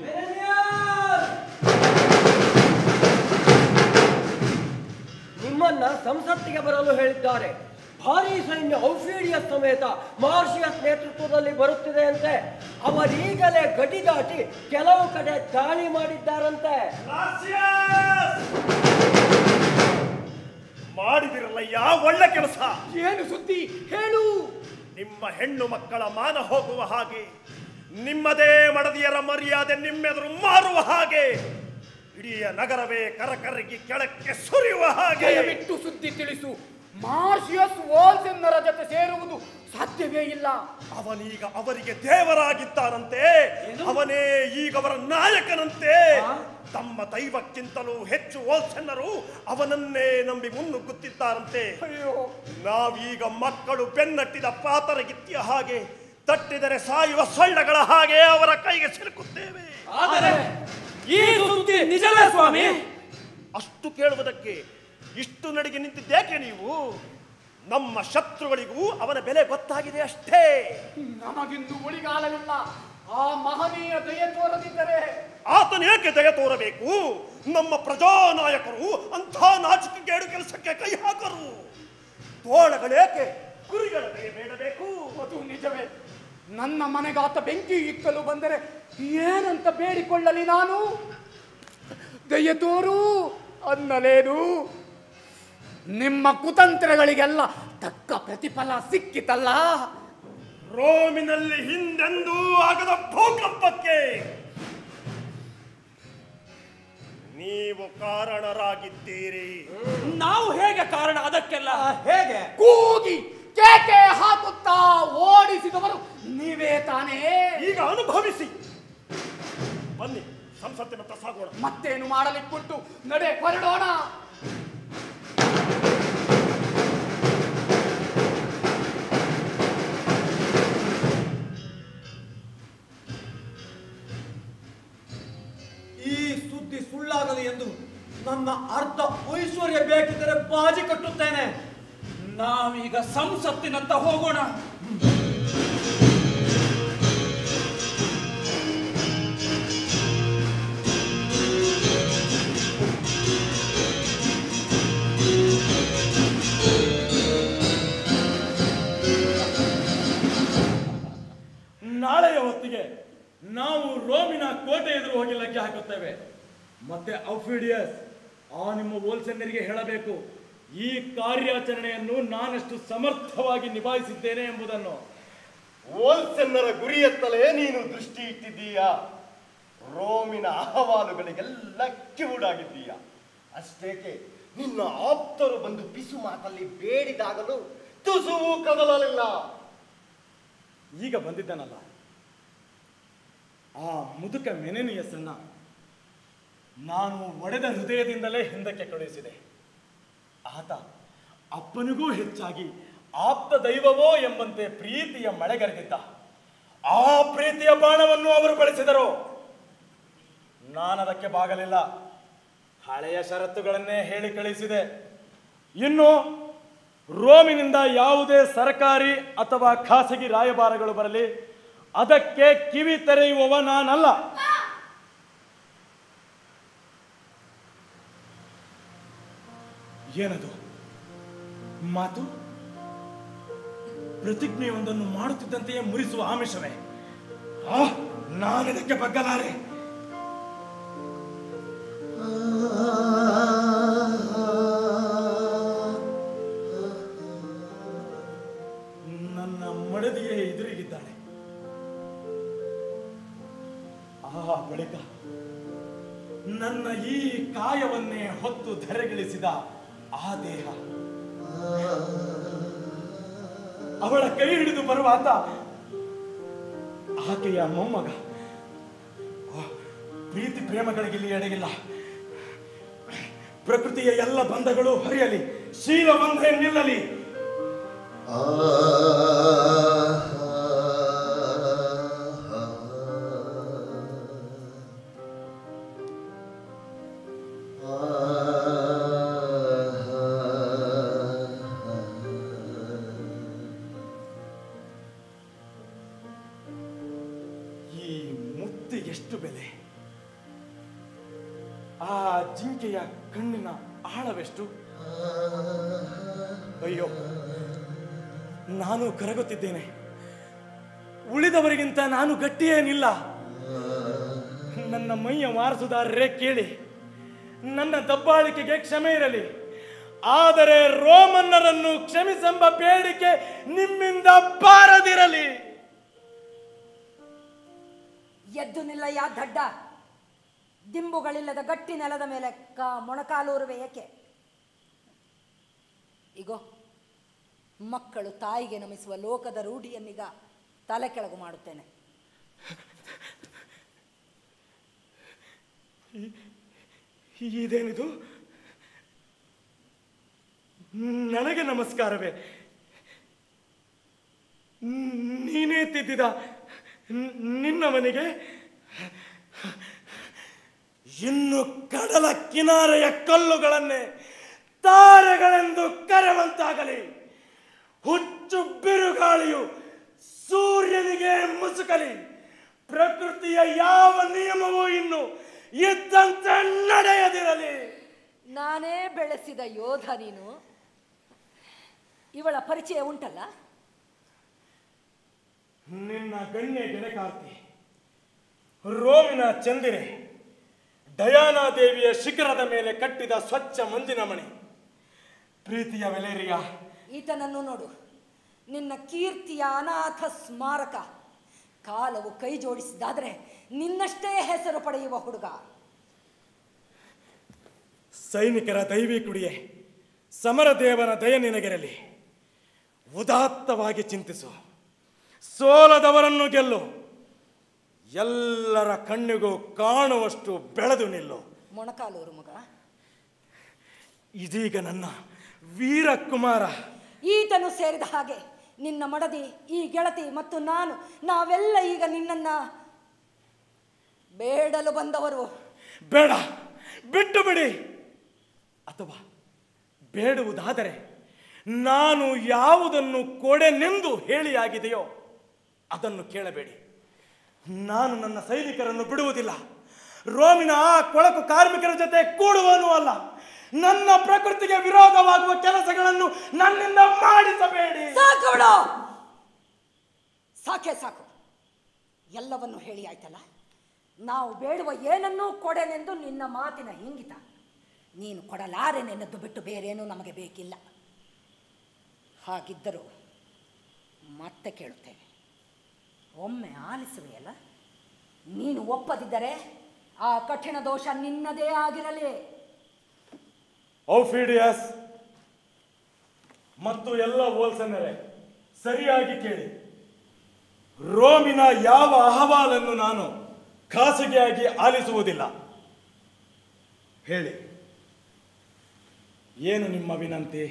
ನಿಮ್ಮನ್ನ ಸಂಸತ್ತಿಗೆ ಬರಲು ಹೇಳಿದ್ದಾರೆ ಭಾರೀ ಸೈನ್ಯ ಔಫೀಡಿಯಸ್ ಸಮೇತ ಮಾರ್ಷಿಯಸ್ ನೇತೃತ್ವದಲ್ಲಿ ಬರುತ್ತಿದೆ ಅಂತೆ ಅವರೀಗಲೇ ಗಡಿ ದಾಟಿ ಕೆಲವು ಕಡೆ ದಾಳಿ ಮಾಡಿದ್ದಾರಂತೆ ಮಾಡಿದಿರಲ್ಲಯ್ಯ ಒಳ್ಳೆ ಕೆಲಸ ಏನು ಸುದ್ದಿ ಹೇಳು ನಿಮ್ಮ ಹೆಣ್ಣು ಮಕ್ಕಳ ಮಾನ ಹೋಗುವ ಹಾಗೆ ನಿಮ್ಮದೇ ಮಡದಿಯರ ಮರ್ಯಾದೆ ನಿಮ್ಮೆದುರು ಮಾರುವ ಹಾಗೆ ಇಡೀ ನಗರವೇ ಕರಕರಗಿ ಕೆಳಕ್ಕೆ ಸುರಿಯುವ ಹಾಗೆ ದಯವಿಟ್ಟು ಸುದ್ದಿ ತಿಳಿಸು ಮಾರ್ಷಿಯಸ್ ವಾಲ್ಸೆನ್ನರ ಜೊತೆ ಸೇರುವುದು ಸಾಧ್ಯವೇ ಇಲ್ಲ ಅವನೀಗ ಅವರಿಗೆ ದೇವರಾಗಿದ್ದಾನಂತೆ ಅವನೇ ಈಗ ಅವರ ನಾಯಕನಂತೆ ತಮ್ಮ ದೈವಕ್ಕಿಂತಲೂ ಹೆಚ್ಚು ಓಲ್ಸೆನ್ನರು ಅವನನ್ನೇ ನಂಬಿ ಮುನ್ನುಗ್ಗುತ್ತಿದ್ದಾರಂತೆ ನಾವೀಗ ಮಕ್ಕಳು ಬೆನ್ನಟ್ಟಿದ ಪಾತರಗಿತ್ತಿಯ ಹಾಗೆ ತಟ್ಟಿದರೆ ಸಾಯುವ ಸೊಳ್ಳೆಗಳ ಹಾಗೆ ಅವರ ಕೈಗೆ ಸಿಲುಕುತ್ತೇವೆ ಆದರೆ ಈ ಸುದ್ದಿ ನಿಜವೇ ಸ್ವಾಮಿ ಅಷ್ಟು ಕೇಳುವುದಕ್ಕೆ ಇಷ್ಟು ನಡಿಗೆ ನಿಂತಿದ್ದೇಕೆ ನೀವು ನಮ್ಮ ಶತ್ರುಗಳಿಗೂ ಅವನ ಬೆಲೆ ಗೊತ್ತಾಗಿದೆ ಅಷ್ಟೇ ನಮಗಿಂದು ಉಳಿಗಾಲವಿಲ್ಲ ಆ ಮಹನೀಯ ದಯೆ ತೋರದಿದ್ದರೆ ಆತನೇಕೆ ದಯ ತೋರಬೇಕು ನಮ್ಮ ಪ್ರಜಾನಾಯಕರು ಅಂಥ ನಾಚಿಕೆಗೇಡು ಕೆಲಸಕ್ಕೆ ಕೈ ಹಾಕರು ತೋಳಗಳೇಕೆ ಕುರಿಗಳ ದಯೆ ಬೇಡಬೇಕು ಅದು ನಿಜವೇ ನನ್ನ ಮನೆಗಾತ ಬೆಂಕಿ ಇಕ್ಕಲು ಬಂದರೆ ಏನಂತ ಬೇಡಿಕೊಳ್ಳಲಿ ನಾನು ದಯ ತೋರು ಅನ್ನಲೇನು ನಿಮ್ಮ ಕುತಂತ್ರಗಳಿಗೆಲ್ಲ ತಕ್ಕ ಪ್ರತಿಫಲ ಸಿಕ್ಕಿತಲ್ಲ ರೋಮಿನಲ್ಲಿ ಹಿಂದೆಂದೂ ಆಗದ ಭೂಕಂಪಕ್ಕೆ ನೀವು ಕಾರಣರಾಗಿದ್ದೀರಿ ನಾವು ಹೇಗೆ ಕಾರಣ ಅದಕ್ಕೆಲ್ಲ ಹೇಗೆ ಕೂಗಿ ಕೇಕೆ ಹಾಕುತ್ತಾ ಓಡಿಸಿದವರು ನೀವೇ ತಾನೇ ಈಗ ಅನುಭವಿಸಿ ಬನ್ನಿ ಸಂಸತ್ತಿನತ್ತ ಸಾಗೋಣ ಮತ್ತೇನು ಮಾಡಲಿಕ್ಕುಂಟು ನಡೆ ಹೊರಡೋಣ ಈ ಸುದ್ದಿ ಸುಳ್ಳಾಗಲಿ ಎಂದು ನನ್ನ ಅರ್ಧ ಐಶ್ವರ್ಯ ಬೇಕಿದ್ದರೆ ಬಾಜಿ ಕಟ್ಟುತ್ತೇನೆ ನಾವೀಗ ಸಂಸತ್ತಿನತ್ತ ಹೋಗೋಣ ನಾಳೆಯ ಹೊತ್ತಿಗೆ ನಾವು ರೋಮಿನ ಕೋಟೆ ಎದುರು ಹೋಗಿ ಲಗ್ಗೆ ಹಾಕುತ್ತೇವೆ ಮತ್ತೆ ಔಫಿಡಿಯಸ್ ಆ ನಿಮ್ಮ ಓಲ್ಸೆನ್ನರಿಗೆ ಹೇಳಬೇಕು ಈ ಕಾರ್ಯಾಚರಣೆಯನ್ನು ನಾನೆಷ್ಟು ಸಮರ್ಥವಾಗಿ ನಿಭಾಯಿಸಿದ್ದೇನೆ ಎಂಬುದನ್ನು ಓಲ್ಸೆನ್ನರ ಗುರಿಯತ್ತಲೇ ನೀನು ದೃಷ್ಟಿ ಇಟ್ಟಿದ್ದೀಯಾ ರೋಮಿನ ಅಹವಾಲುಗಳಿಗೆಲ್ಲ ಕಿವುಡಾಗಿದ್ದೀಯ ಅಷ್ಟೇಕೆ ನಿನ್ನ ಆಪ್ತರು ಬಂದು ಪಿಸು ಮಾತಲ್ಲಿ ಬೇಡಿದಾಗಲೂ ತುಸುವು ಕದಲಲಿಲ್ಲ ಈಗ ಬಂದಿದ್ದಾನಲ್ಲ ಆ ಮುದುಕ ಮೆನೆನಿಯಸನ್ನ ನಾನು ಒಡೆದ ಹೃದಯದಿಂದಲೇ ಹಿಂದಕ್ಕೆ ಕಳುಹಿಸಿದೆ ಆತ ಅಪ್ಪನಿಗೂ ಹೆಚ್ಚಾಗಿ ಆಪ್ತ ದೈವವೋ ಎಂಬಂತೆ ಪ್ರೀತಿಯ ಮಳೆಗರೆದಿದ್ದ ಆ ಪ್ರೀತಿಯ ಬಾಣವನ್ನು ಅವರು ಬಳಸಿದರು ನಾನದಕ್ಕೆ ಬಾಗಲಿಲ್ಲ ಹಳೆಯ ಷರತ್ತುಗಳನ್ನೇ ಹೇಳಿ ಕಳಿಸಿದೆ ಇನ್ನು ರೋಮಿನಿಂದ ಯಾವುದೇ ಸರ್ಕಾರಿ ಅಥವಾ ಖಾಸಗಿ ರಾಯಭಾರಗಳು ಬರಲಿ ಅದಕ್ಕೆ ಕಿವಿ ತೆರೆಯುವವ ನಾನಲ್ಲ ಏನದು ಮಾತು ಪ್ರತಿಜ್ಞೆಯೊಂದನ್ನು ಮಾಡುತ್ತಿದ್ದಂತೆಯೇ ಮುರಿಸುವ ಆಮಿಷವೇ ಆ ನಾನಿದಕ್ಕೆ ಬಗ್ಗಲಾರೆ ನನ್ನ ಮಡದಿಯೇ ಎದುರಿಗಿದ್ದಾಳೆ ಆ ಬಳಿಕ ನನ್ನ ಈ ಕಾಯವನ್ನೇ ಹೊತ್ತು ಧರೆಗಿಳಿಸಿದ ಆ ದೇಹ ಅವಳ ಕೈ ಹಿಡಿದು ಬರುವಾತ ಆಕೆಯ ಮೊಮ್ಮಗ ಆ, ಪ್ರೀತಿ ಪ್ರೇಮಗಳಿಗೆ ಇಲ್ಲಿ ಎಡೆಗಿಲ್ಲ ಪ್ರಕೃತಿಯ ಎಲ್ಲ ಬಂಧಗಳು ಹರಿಯಲಿ ಶೀಲ ಬಂಧ ನಿಲ್ಲಲಿ ಈ ಮುತ್ತು ಎಷ್ಟು ಬೆಲೆ ಆ ಜಿಂಕೆಯ ಕಣ್ಣಿನ ಆಳವೆಷ್ಟು ಅಯ್ಯೋ ನಾನು ಕರಗುತ್ತಿದ್ದೇನೆ ಉಳಿದವರಿಗಿಂತ ನಾನು ಗಟ್ಟಿಯೇನಿಲ್ಲ ನನ್ನ ಮೈಯ ವಾರಸುದಾರರೇ ಕೇಳಿ ನನ್ನ ದಬ್ಬಾಳಿಕೆಗೆ ಕ್ಷಮೆ ಇರಲಿ ಆದರೆ ರೋಮನ್ನರನ್ನು ಕ್ಷಮಿಸೆಂಬ ಬೇಡಿಕೆ ನಿಮ್ಮಿಂದ ಬಾರದಿರಲಿ ಎದ್ದು ನಿಲ್ಲಯ್ಯ ದಡ್ಡ ದಿಂಬುಗಳಿಲ್ಲದ ಗಟ್ಟಿ ನೆಲದ ಮೇಲೆ ಕ ಮೊಣಕಾಲೂರುವೆ ಏಕೆ ಇಗೋ ಮಕ್ಕಳು ತಾಯಿಗೆ ನಮಿಸುವ ಲೋಕದ ರೂಢಿಯನ್ನೀಗ ತಲೆ ಕೆಳಗು ಮಾಡುತ್ತೇನೆ ಇದೇನಿದು ನನಗೆ ನಮಸ್ಕಾರವೇ ನೀನೇ ತಿದ್ದಿದ ನ್- ನಿನ್ನವನಿಗೆ ಇನ್ನು ಕಡಲ ಕಿನಾರೆಯ ಕಲ್ಲುಗಳನ್ನೇ ತಾರೆಗಳೆಂದು ಕರೆವಂತಾಗಲಿ ಹುಚ್ಚು ಬಿರುಗಾಳಿಯು ಸೂರ್ಯನಿಗೆ ಮುಸುಕಲಿ ಪ್ರಕೃತಿಯ ಯಾವ ನಿಯಮವೂ ಇನ್ನು ಇದ್ದಂತೆ ನಡೆಯದಿರಲಿ ನಾನೇ ಬೆಳೆಸಿದ ಯೋಧ ನೀನು ಇವಳ ಪರಿಚಯ ಉಂಟಲ್ಲ ನಿನ್ನ ಗಣ್ಯ ಗೆಳೆಕಾರ್ತಿ ರೋಮಿನ ಚಂದಿರೆ ಡಯಾನಾ ದೇವಿಯ ಶಿಖರದ ಮೇಲೆ ಕಟ್ಟಿದ ಸ್ವಚ್ಛ ಮಂಜಿನ ಮಣಿ ಪ್ರೀತಿಯ ವೆಲೇರಿಯ ಈತನನ್ನು ನೋಡು ನಿನ್ನ ಕೀರ್ತಿಯ ಅನಾಥ ಸ್ಮಾರಕ ಕಾಲವು ಕೈ ಜೋಡಿಸಿದಾದರೆ ನಿನ್ನಷ್ಟೇ ಹೆಸರು ಪಡೆಯುವ ಹುಡುಗ ಸೈನಿಕರ ದೈವಿ ಕುಡಿಯೇ ಸಮರದೇವನ ದಯ ನಿನಗಿರಲಿ ಉದಾತ್ತವಾಗಿ ಚಿಂತಿಸು ಸೋಲದವರನ್ನು ಗೆಲ್ಲು ಎಲ್ಲರ ಕಣ್ಣಿಗೂ ಕಾಣುವಷ್ಟು ಬೆಳೆದು ನಿಲ್ಲು ಮೊಣಕಾಲೂರು ಮಗ ಇದೀಗ ನನ್ನ ವೀರಕುಮಾರ ಈತನು ಸೇರಿದ ಹಾಗೆ ನಿನ್ನ ಮಡದಿ ಈ ಗೆಳತಿ ಮತ್ತು ನಾನು ನಾವೆಲ್ಲ ಈಗ ನಿನ್ನನ್ನ ಬೇಡಲು ಬಂದವರು ಬೇಡ ಬಿಟ್ಟು ಬಿಡಿ ಅಥವಾ ಬೇಡುವುದಾದರೆ ನಾನು ಯಾವುದನ್ನು ಕೊಡೆನೆಂದು ಹೇಳಿಯಾಗಿದೆಯೋ ಅದನ್ನು ಕೇಳಬೇಡಿ ನಾನು ನನ್ನ ಸೈನಿಕರನ್ನು ಬಿಡುವುದಿಲ್ಲ ರೋಮಿನ ಆ ಕೊಳಕು ಕಾರ್ಮಿಕರ ಜೊತೆ ಕೂಡುವನು ಅಲ್ಲ ನನ್ನ ಪ್ರಕೃತಿಗೆ ವಿರೋಧವಾಗುವ ಕೆಲಸಗಳನ್ನು ನನ್ನಿಂದ ಮಾಡಿಸಬೇಡಿ ಸಾಕು ಬಿಡು ಸಾಕೆ ಸಾಕು ಎಲ್ಲವನ್ನು ಹೇಳಿ ಆಯ್ತಲ್ಲ ನಾವು ಬೇಡುವ ಏನನ್ನೂ ಕೊಡೆನೆಂದು ನಿನ್ನ ಮಾತಿನ ಹಿಂಗಿತ ನೀನು ಕೊಡಲಾರೆನೆನ್ನದ್ದು ಬಿಟ್ಟು ಬೇರೇನೂ ನಮಗೆ ಬೇಕಿಲ್ಲ ಹಾಗಿದ್ದರೂ ಮತ್ತೆ ಕೇಳುತ್ತೇವೆ ಒಮ್ಮೆ ಆಲಿಸುವೆಯಲ್ಲ ನೀನು ಒಪ್ಪದಿದ್ದರೆ ಆ ಕಠಿಣ ದೋಷ ನಿನ್ನದೇ ಆಗಿರಲಿ ಔಫಿಡಿಯಸ್ ಮತ್ತು ಎಲ್ಲ ಹೋಲ್ಸನರೇ ಸರಿಯಾಗಿ ಕೇಳಿ ರೋಮಿನ ಯಾವ ಅಹವಾಲನ್ನು ನಾನು ಖಾಸಗಿಯಾಗಿ ಆಲಿಸುವುದಿಲ್ಲ ಹೇಳಿ ಏನು ನಿಮ್ಮ ವಿನಂತಿ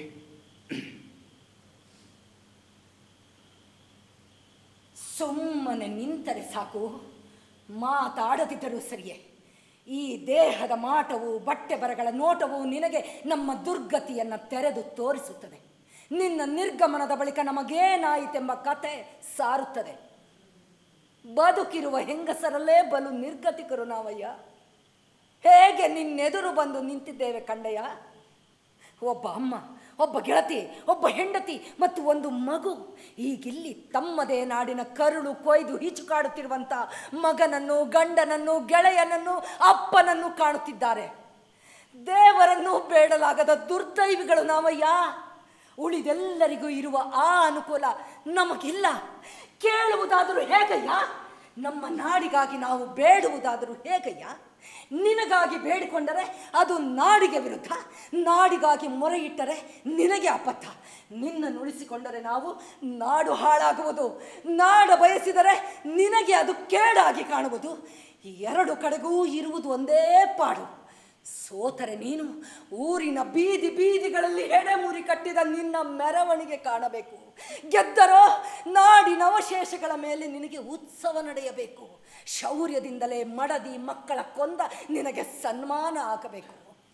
ಸುಮ್ಮನೆ ನಿಂತರೆ ಸಾಕು ಮಾತಾಡದಿದ್ದರೂ ಸರಿಯೇ ಈ ದೇಹದ ಮಾಟವು ಬಟ್ಟೆ ಬರಗಳ ನೋಟವು ನಿನಗೆ ನಮ್ಮ ದುರ್ಗತಿಯನ್ನು ತೆರೆದು ತೋರಿಸುತ್ತದೆ ನಿನ್ನ ನಿರ್ಗಮನದ ಬಳಿಕ ನಮಗೇನಾಯಿತೆಂಬ ಕತೆ ಸಾರುತ್ತದೆ ಬದುಕಿರುವ ಹೆಂಗಸರಲ್ಲೇ ಬಲು ನಿರ್ಗತಿಕರು ನಾವಯ್ಯ ಹೇಗೆ ನಿನ್ನೆದುರು ಬಂದು ನಿಂತಿದ್ದೇವೆ ಕಂಡಯ್ಯ ಒಬ್ಬ ಅಮ್ಮ ಒಬ್ಬ ಗೆಳತಿ ಒಬ್ಬ ಹೆಂಡತಿ ಮತ್ತು ಒಂದು ಮಗು ಈಗಿಲ್ಲಿ ತಮ್ಮದೇ ನಾಡಿನ ಕರುಳು ಕೊಯ್ದು ಈಚುಕಾಡುತ್ತಿರುವಂಥ ಮಗನನ್ನು ಗಂಡನನ್ನು ಗೆಳೆಯನನ್ನು ಅಪ್ಪನನ್ನು ಕಾಣುತ್ತಿದ್ದಾರೆ ದೇವರನ್ನು ಬೇಡಲಾಗದ ದುರ್ದೈವಿಗಳು ನಾವಯ್ಯ ಉಳಿದೆಲ್ಲರಿಗೂ ಇರುವ ಆ ಅನುಕೂಲ ನಮಗಿಲ್ಲ ಕೇಳುವುದಾದರೂ ಹೇಗಯ್ಯ ನಮ್ಮ ನಾಡಿಗಾಗಿ ನಾವು ಬೇಡುವುದಾದರೂ ಹೇಗಯ್ಯ ನಿನಗಾಗಿ ಬೇಡಿಕೊಂಡರೆ ಅದು ನಾಡಿಗೆ ವಿರುದ್ಧ ನಾಡಿಗಾಗಿ ಮೊರೆಯಿಟ್ಟರೆ ನಿನಗೆ ಅಪಥ ನಿನ್ನನ್ನು ಉಳಿಸಿಕೊಂಡರೆ ನಾವು ನಾಡು ಹಾಳಾಗುವುದು ನಾಡ ಬಯಸಿದರೆ ನಿನಗೆ ಅದು ಕೇಡಾಗಿ ಕಾಣುವುದು ಎರಡು ಕಡೆಗೂ ಇರುವುದು ಒಂದೇ ಪಾಡು ಸೋತರೆ ನೀನು ಊರಿನ ಬೀದಿ ಬೀದಿಗಳಲ್ಲಿ ಹೆಡೆಮುರಿ ಕಟ್ಟಿದ ನಿನ್ನ ಮೆರವಣಿಗೆ ಕಾಣಬೇಕು ಗೆದ್ದರೋ ನಾಡಿನ ಅವಶೇಷಗಳ ಮೇಲೆ ನಿನಗೆ ಉತ್ಸವ ನಡೆಯಬೇಕು ಶೌರ್ಯದಿಂದಲೇ ಮಡದಿ ಮಕ್ಕಳ ಕೊಂದ ನಿನಗೆ ಸನ್ಮಾನ ಆಗಬೇಕು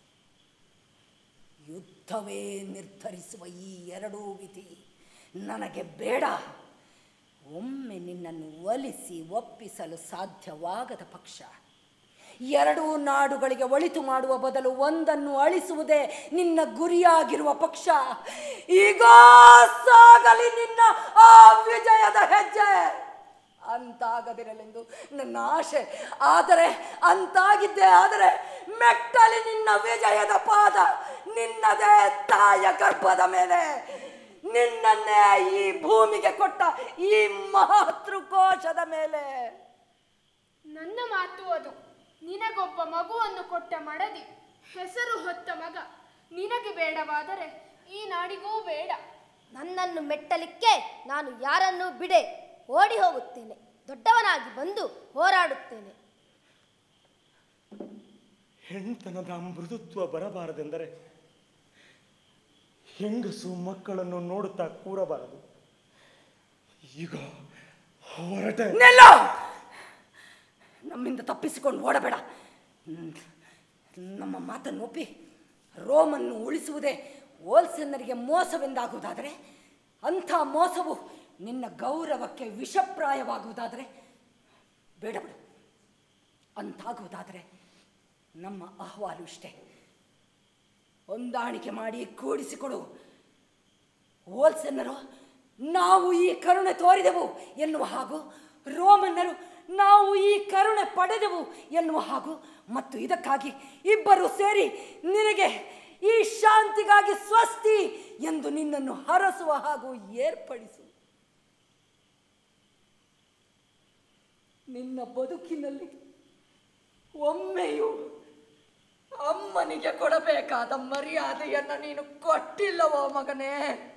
ಯುದ್ಧವೇ ನಿರ್ಧರಿಸುವ ಈ ಎರಡೂ ವಿಧಿ ನನಗೆ ಬೇಡ ಒಮ್ಮೆ ನಿನ್ನನ್ನು ಒಲಿಸಿ ಒಪ್ಪಿಸಲು ಸಾಧ್ಯವಾಗದ ಪಕ್ಷ ಎರಡೂ ನಾಡುಗಳಿಗೆ ಒಳಿತು ಮಾಡುವ ಬದಲು ಒಂದನ್ನು ಅಳಿಸುವುದೇ ನಿನ್ನ ಗುರಿಯಾಗಿರುವ ಪಕ್ಷ ಈಗ ಸಾಗಲಿ ನಿನ್ನ ಆ ವಿಜಯದ ಹೆಜ್ಜೆ ಅಂತಾಗದಿರಲೆಂದು ನನ್ನ ಆಶೆ ಆದರೆ ಅಂತಾಗಿದ್ದೆ ಆದರೆ ಮೆಟ್ಟಲಿ ನಿನ್ನ ವಿಜಯದ ಪಾದ ನಿನ್ನದೇ ತಾಯ ಗರ್ಭದ ಮೇಲೆ ನಿನ್ನನ್ನೇ ಈ ಭೂಮಿಗೆ ಕೊಟ್ಟ ಈ ಮಾತೃಕೋಶದ ಮೇಲೆ ನನ್ನ ಮಾತು ಅದು ನಿನಗೊಬ್ಬ ಮಗುವನ್ನು ಕೊಟ್ಟ ಮಡದಿ ಹೆಸರು ಹೊತ್ತ ಮಗ ನಿನಗೆ ಬೇಡವಾದರೆ ಈ ನಾಡಿಗೂ ಬೇಡ ನನ್ನನ್ನು ಮೆಟ್ಟಲಿಕ್ಕೆ ನಾನು ಯಾರನ್ನೂ ಬಿಡೆ ಓಡಿ ಹೋಗುತ್ತೇನೆ ದೊಡ್ಡವನಾಗಿ ಬಂದು ಹೋರಾಡುತ್ತೇನೆ ಹೆಣ್ತನದ ಮೃದುತ್ವ ಬರಬಾರದೆಂದರೆ ಹೆಂಗಸು ಮಕ್ಕಳನ್ನು ನೋಡುತ್ತಾ ಕೂರಬಾರದು ಈಗ ಹೊರಟೆ ನಿಲ್ಲ ನಮ್ಮಿಂದ ತಪ್ಪಿಸಿಕೊಂಡು ಓಡಬೇಡ ಹ್ಮ್. ನಮ್ಮ ಮಾತನ್ನು ಒಪ್ಪಿ ರೋಮನ್ನು ಉಳಿಸುವುದೇ ಓಲ್ಸೆನ್ನರಿಗೆ ಮೋಸವೆಂದಾಗುವುದಾದರೆ ಅಂಥ ಮೋಸವು ನಿನ್ನ ಗೌರವಕ್ಕೆ ವಿಷಪ್ರಾಯವಾಗುವುದಾದರೆ ಬೇಡ ಬಿಡು ಅಂತಾಗುವುದಾದರೆ ನಮ್ಮ ಅಹವಾಲು ಇಷ್ಟೇ ಹೊಂದಾಣಿಕೆ ಮಾಡಿ ಕೂಡಿಸಿಕೊಡು ಹೋಲ್ಸೆನ್ನರು ನಾವು ಈ ಕರುಣೆ ತೋರಿದೆವು ಎನ್ನುವ ಹಾಗೂ ರೋಮನ್ನರು ನಾವು ಈ ಕರುಣೆ ಪಡೆದೆವು ಎನ್ನುವ ಹಾಗೂ ಮತ್ತು ಇದಕ್ಕಾಗಿ ಇಬ್ಬರು ಸೇರಿ ನಿನಗೆ ಈ ಶಾಂತಿಗಾಗಿ ಸ್ವಸ್ತಿ ಎಂದು ನಿನ್ನನ್ನು ಹರಸುವ ಹಾಗೂ ಏರ್ಪಡಿಸು ನಿನ್ನ ಬದುಕಿನಲ್ಲಿ ಒಮ್ಮೆಯೂ ಅಮ್ಮನಿಗೆ ಕೊಡಬೇಕಾದ ಮರ್ಯಾದೆಯನ್ನು ನೀನು ಕೊಟ್ಟಿಲ್ಲವೋ ಮಗನೇ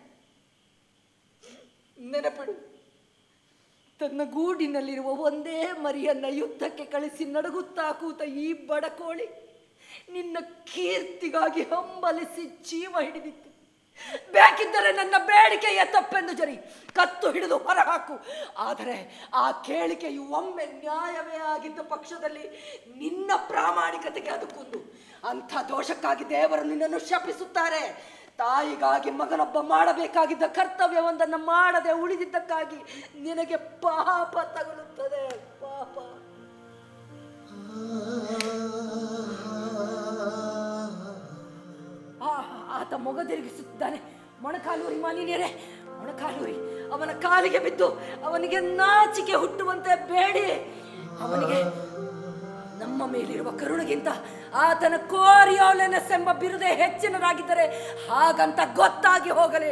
ನೆನಪಿಡು ತನ್ನ ಗೂಡಿನಲ್ಲಿರುವ ಒಂದೇ ಮರಿಯನ್ನ ಯುದ್ಧಕ್ಕೆ ಕಳಿಸಿ ನಡುಗುತ್ತಾ ಕೂತ ಈ ಬಡಕೋಳಿ ನಿನ್ನ ಕೀರ್ತಿಗಾಗಿ ಹಂಬಲಿಸಿ ಜೀವ ಹಿಡಿದಿತ್ತು ಬೇಕಿದ್ದರೆ ನನ್ನ ಬೇಡಿಕೆಯ ತಪ್ಪೆಂದು ಜರಿ ಕತ್ತು ಹಿಡಿದು ಹೊರಹಾಕು ಆದರೆ ಆ ಕೇಳಿಕೆಯು ಒಮ್ಮೆ ನ್ಯಾಯವೇ ಆಗಿದ್ದ ಪಕ್ಷದಲ್ಲಿ ನಿನ್ನ ಪ್ರಾಮಾಣಿಕತೆಗೆ ಅದು ಕುಂದು ಅಂಥ ದೋಷಕ್ಕಾಗಿ ದೇವರು ನಿನ್ನನ್ನು ಶಪಿಸುತ್ತಾರೆ ತಾಯಿಗಾಗಿ ಮಗನೊಬ್ಬ ಮಾಡಬೇಕಾಗಿದ್ದ ಕರ್ತವ್ಯವೊಂದನ್ನು ಮಾಡದೆ ಉಳಿದಿದ್ದಕ್ಕಾಗಿ ನಿನಗೆ ಪಾಪ ತಗುಲುತ್ತದೆ ಪಾಪ ಆ, ಆತ ಮೊಗ ತಿರುಗಿಸುತ್ತಿದ್ದಾನೆ ಮೊಣಕಾಲೂರಿ ಮಾಲಿನ್ಯರೇ ಮೊಣಕಾಲೂರಿ ಅವನ ಕಾಲಿಗೆ ಬಿದ್ದು ಅವನಿಗೆ ನಾಚಿಕೆ ಹುಟ್ಟುವಂತೆ ಬೇಡಿ ಅವನಿಗೆ ನಮ್ಮ ಮೇಲಿರುವ ಕರುಣೆಗಿಂತ ಆತನ ಕೋರಿಯೋಲೆನೆಸ್ ಎಂಬ ಬಿರುದೇ ಹೆಚ್ಚಿನದಾಗಿದ್ದರೆ ಹಾಗಂತ ಗೊತ್ತಾಗಿ ಹೋಗಲಿ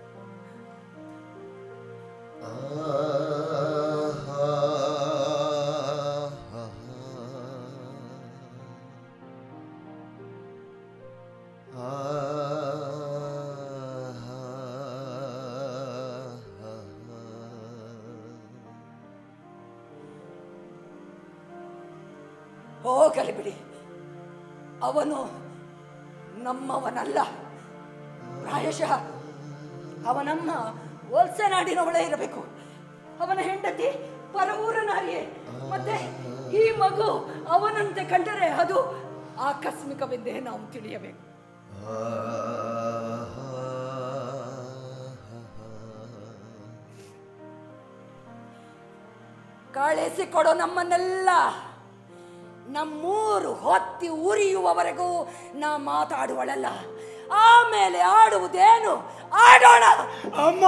ಹೋಗಲಿ ಬಿಡಿ ಅವನು ನಮ್ಮವನಲ್ಲ ಪ್ರಾಯಶಃ ಅವನಮ್ಮ ವಲಸೆ ನಾಡಿನವಳೇ ಇರಬೇಕು ಅವನ ಹೆಂಡತಿ ಪರವೂರ ನಾರಿಯೇ ಮತ್ತೆ ಈ ಮಗು ಅವನಂತೆ ಕಂಡರೆ ಅದು ಆಕಸ್ಮಿಕವೆಂದೇ ನಾವು ತಿಳಿಯಬೇಕು ಕಳಿಸಿಕೊಡೋ ನಮ್ಮನ್ನೆಲ್ಲ ನಮ್ಮೂರು ಹೊತ್ತಿ ಉರಿಯುವವರೆಗೂ ನಾ ಮಾತಾಡುವಳಲ್ಲ ಆಮೇಲೆ ಆಡುವುದೇನು ಆಡೋಣ ಅಮ್ಮ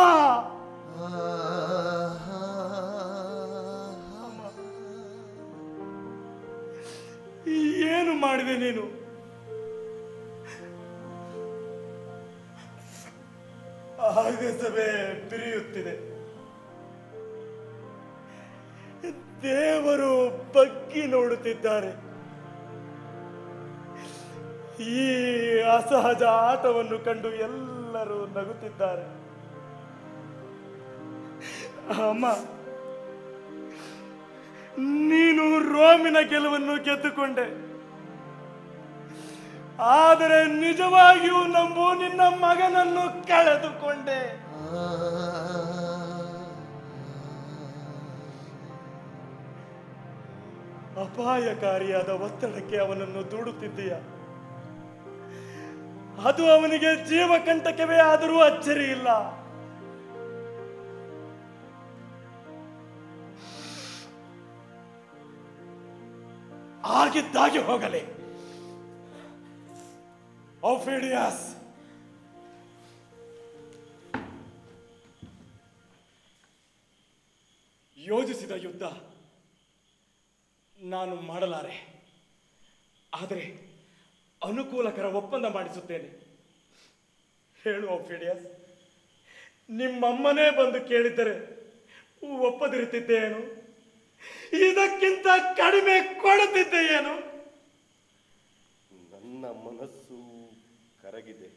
ಏನು ಮಾಡಿದೆ ನೀನು ಆಗಸವೇ ಬಿರಿಯುತ್ತಿದೆ ದೇವರು ಬಗ್ಗಿ ನೋಡುತ್ತಿದ್ದಾರೆ ಈ ಅಸಹಜ ಆಟವನ್ನು ಕಂಡು ಎಲ್ಲರೂ ನಗುತ್ತಿದ್ದಾರೆ ಅಮ್ಮ ನೀನು ರೋಮಿನ ಗೆಲುವನ್ನು ಗೆದ್ದುಕೊಂಡೆ ಆದರೆ ನಿಜವಾಗಿಯೂ ನಂಬು ನಿನ್ನ ಮಗನನ್ನು ಕಳೆದುಕೊಂಡೆ ಅಪಾಯಕಾರಿಯಾದ ಒತ್ತಡಕ್ಕೆ ಅವನನ್ನು ದೂಡುತ್ತಿದ್ದೀಯ ಅದು ಅವನಿಗೆ ಜೀವಕಂಟಕವೇ ಆದರೂ ಅಚ್ಚರಿ ಇಲ್ಲ ಆಗಿದ್ದಾಗೆ ಹೋಗಲಿ ಔಫಿಡಿಯಾಸ್ ಯೋಜಿಸಿದ ಯುದ್ಧ ನಾನು ಮಾಡಲಾರೆ ಆದರೆ ಅನುಕೂಲಕರ ಒಪ್ಪಂದ ಮಾಡಿಸುತ್ತೇನೆ ಹೇಳು ಒಫಿಡಿಯಸ್ ನಿಮ್ಮಮ್ಮನೇ ಬಂದು ಕೇಳಿದ್ದರೆ ಒಪ್ಪದಿರುತ್ತಿದ್ದೇನು ಇದಕ್ಕಿಂತ ಕಡಿಮೆ ಕೊಡುತ್ತಿದ್ದೆ ಏನು ನನ್ನ ಮನಸ್ಸು ಕರಗಿದೆ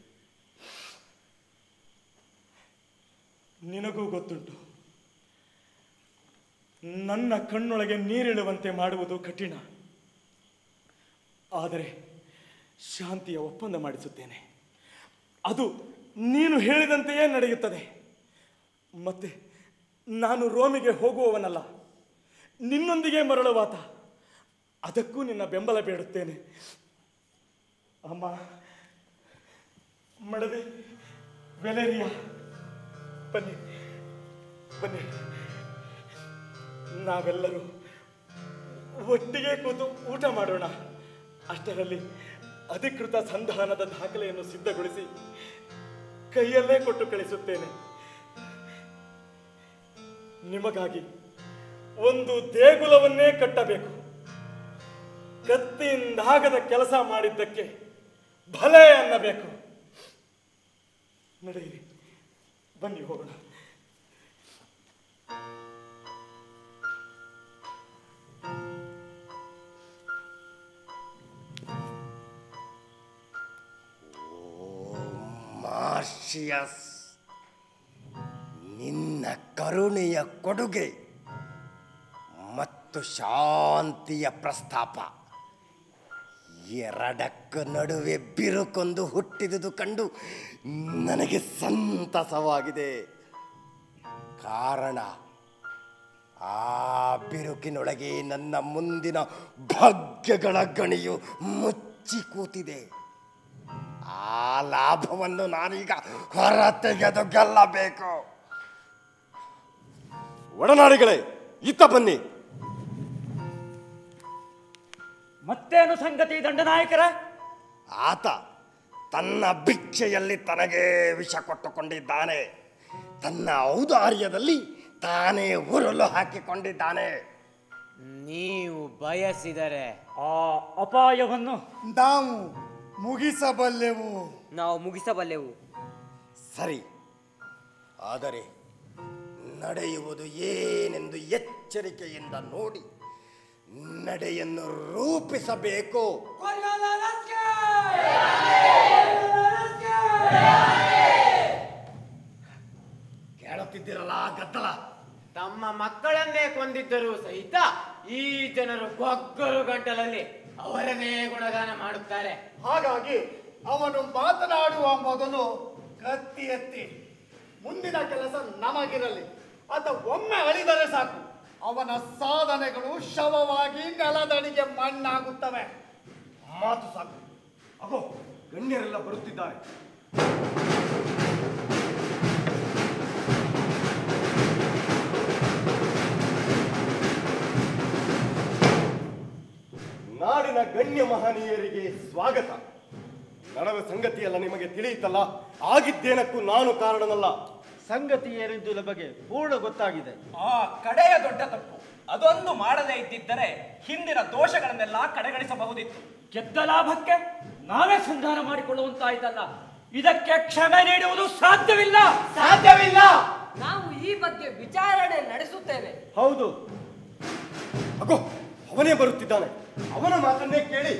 ನಿನಗೂ ಗೊತ್ತುಂಟು ನನ್ನ ಕಣ್ಣೊಳಗೆ ನೀರಿಳುವಂತೆ ಮಾಡುವುದು ಕಠಿಣ ಆದರೆ ಶಾಂತಿಯ ಒಪ್ಪಂದ ಮಾಡಿಸುತ್ತೇನೆ ಅದು ನೀನು ಹೇಳಿದಂತೆಯೇ ನಡೆಯುತ್ತದೆ ಮತ್ತೆ ನಾನು ರೋಮಿಗೆ ಹೋಗುವವನಲ್ಲ ನಿನ್ನೊಂದಿಗೆ ಮರಳುವಾತ ಅದಕ್ಕೂ ನಿನ್ನ ಬೆಂಬಲ ಬೇಡುತ್ತೇನೆ ಅಮ್ಮ ಮಡದಿ ವೆಲೇರಿಯಾ ಬನ್ನಿ ಬನ್ನಿ ನಾವೆಲ್ಲರೂ ಒಟ್ಟಿಗೆ ಕೂತು ಊಟ ಮಾಡೋಣ ಅಷ್ಟರಲ್ಲಿ ಅಧಿಕೃತ ಸಂಧಾನದ ದಾಖಲೆಯನ್ನು ಸಿದ್ಧಗೊಳಿಸಿ ಕೈಯಲ್ಲೇ ಕೊಟ್ಟು ಕಳಿಸುತ್ತೇನೆ ನಿಮಗಾಗಿ ಒಂದು ದೇಗುಲವನ್ನೇ ಕಟ್ಟಬೇಕು ಕತ್ತಿಯಿಂದಾಗದ ಕೆಲಸ ಮಾಡಿದ್ದಕ್ಕೆ ಭಲೆ ಅನ್ನಬೇಕು ನಡೆಯಿರಿ ಬನ್ನಿ ಹೋಗೋಣ ಮಾರ್ಷಿಯಸ್ ನಿನ್ನ ಕರುಣೆಯ ಕೊಡುಗೆ ಮತ್ತು ಶಾಂತಿಯ ಪ್ರಸ್ತಾಪ ಎರಡಕ್ಕ ನಡುವೆ ಬಿರುಕೊಂದು ಹುಟ್ಟಿದುದು ಕಂಡು ನನಗೆ ಸಂತಸವಾಗಿದೆ ಕಾರಣ ಆ ಬಿರುಕಿನೊಳಗೆ ನನ್ನ ಮುಂದಿನ ಭಾಗ್ಯಗಳ ಗಣಿಯು ಮುಚ್ಚಿ ಕೂತಿದೆ ಆ ಲಾಭವನ್ನು ನಾನೀಗ ಹೊರತೆಗೆದು ಗೆಲ್ಲಬೇಕು ಒಡನಾಡಿಗಳೇ ಇತ್ತ ಬನ್ನಿ ಮತ್ತೇನು ಸಂಗತಿ ದಂಡನಾಯಕರ ಆತ ತನ್ನ ಭಿಕ್ಷೆಯಲ್ಲಿ ತನಗೇ ವಿಷ ಕೊಟ್ಟುಕೊಂಡಿದ್ದಾನೆ ತನ್ನ ಔದಾರ್ಯದಲ್ಲಿ ತಾನೇ ಉರುಳು ಹಾಕಿಕೊಂಡಿದ್ದಾನೆ ನೀವು ಬಯಸಿದರೆ ಆ ಅಪಾಯವನ್ನು ನಾವು ಮುಗಿಸಬಲ್ಲೆವು ನಾವು ಮುಗಿಸಬಲ್ಲೆವು ಸರಿ ಆದರೆ ನಡೆಯುವುದು ಏನೆಂದು ಎಚ್ಚರಿಕೆಯಿಂದ ನೋಡಿ ನಡೆಯನ್ನು ರೂಪಿಸಬೇಕು ಕೇಳುತ್ತಿದ್ದಿರಲ್ಲ ಗದ್ದಲ ತಮ್ಮ ಮಕ್ಕಳನ್ನೇ ಕೊಂದಿದ್ದರೂ ಸಹಿತ ಈ ಜನರು ಗೊಗ್ಗಲು ಗಂಟಲಲ್ಲಿ ಅವರನ್ನೇ ಗುಣಗಾನ ಮಾಡುತ್ತಾರೆ ಹಾಗಾಗಿ ಅವನು ಮಾತನಾಡುವ ಮೊದಲು ಕತ್ತಿ ಎತ್ತಿ ಮುಂದಿನ ಕೆಲಸ ನಮಗಿರಲಿ ಆತ ಒಮ್ಮೆ ಅಳಿದರೆ ಸಾಕು ಅವನ ಸಾಧನೆಗಳು ಶವವಾಗಿ ನೆಲದಡಿಗೆ ಮಣ್ಣಾಗುತ್ತವೆ ಮಾತು ಸಾಕು ಅಗೋ ಗಣ್ಯರೆಲ್ಲ ಬರುತ್ತಿದ್ದಾರೆ ನಾಡಿನ ಗಣ್ಯ ಮಹನೀಯರಿಗೆ ಸ್ವಾಗತ ನಡೆದ ಸಂಗತಿಯೆಲ್ಲ ನಿಮಗೆ ತಿಳಿಯಿತಲ್ಲ ಆಗಿದ್ದೇನಕ್ಕೂ ನಾನು ಕಾರಣನಲ್ಲ ಸಂಗತಿ ಏನೆಂದು ನಮಗೆ ಪೂರ್ಣ ಗೊತ್ತಾಗಿದೆ ಆ ಕಡೆಯ ದೊಡ್ಡ ತಪ್ಪು ಅದೊಂದು ಮಾಡದೇ ಇದ್ದಿದ್ದರೆ ಹಿಂದಿನ ದೋಷಗಳನ್ನೆಲ್ಲ ಕಡೆಗಣಿಸಬಹುದಿತ್ತು ಗೆದ್ದ ಲಾಭಕ್ಕೆ ನಾವೇ ಸಂಧಾನ ಮಾಡಿಕೊಳ್ಳುವಂತಾಯ್ತಲ್ಲ ಇದಕ್ಕೆ ಕ್ಷಮೆ ನೀಡುವುದು ಸಾಧ್ಯವಿಲ್ಲ ಸಾಧ್ಯವಿಲ್ಲ ನಾವು ಈ ಬಗ್ಗೆ ವಿಚಾರಣೆ ನಡೆಸುತ್ತೇವೆ ಹೌದು ಅಗೋ ಅವನೇ ಬರುತ್ತಿದ್ದಾನೆ ಅವನ ಮಾತನ್ನೇ ಕೇಳಿ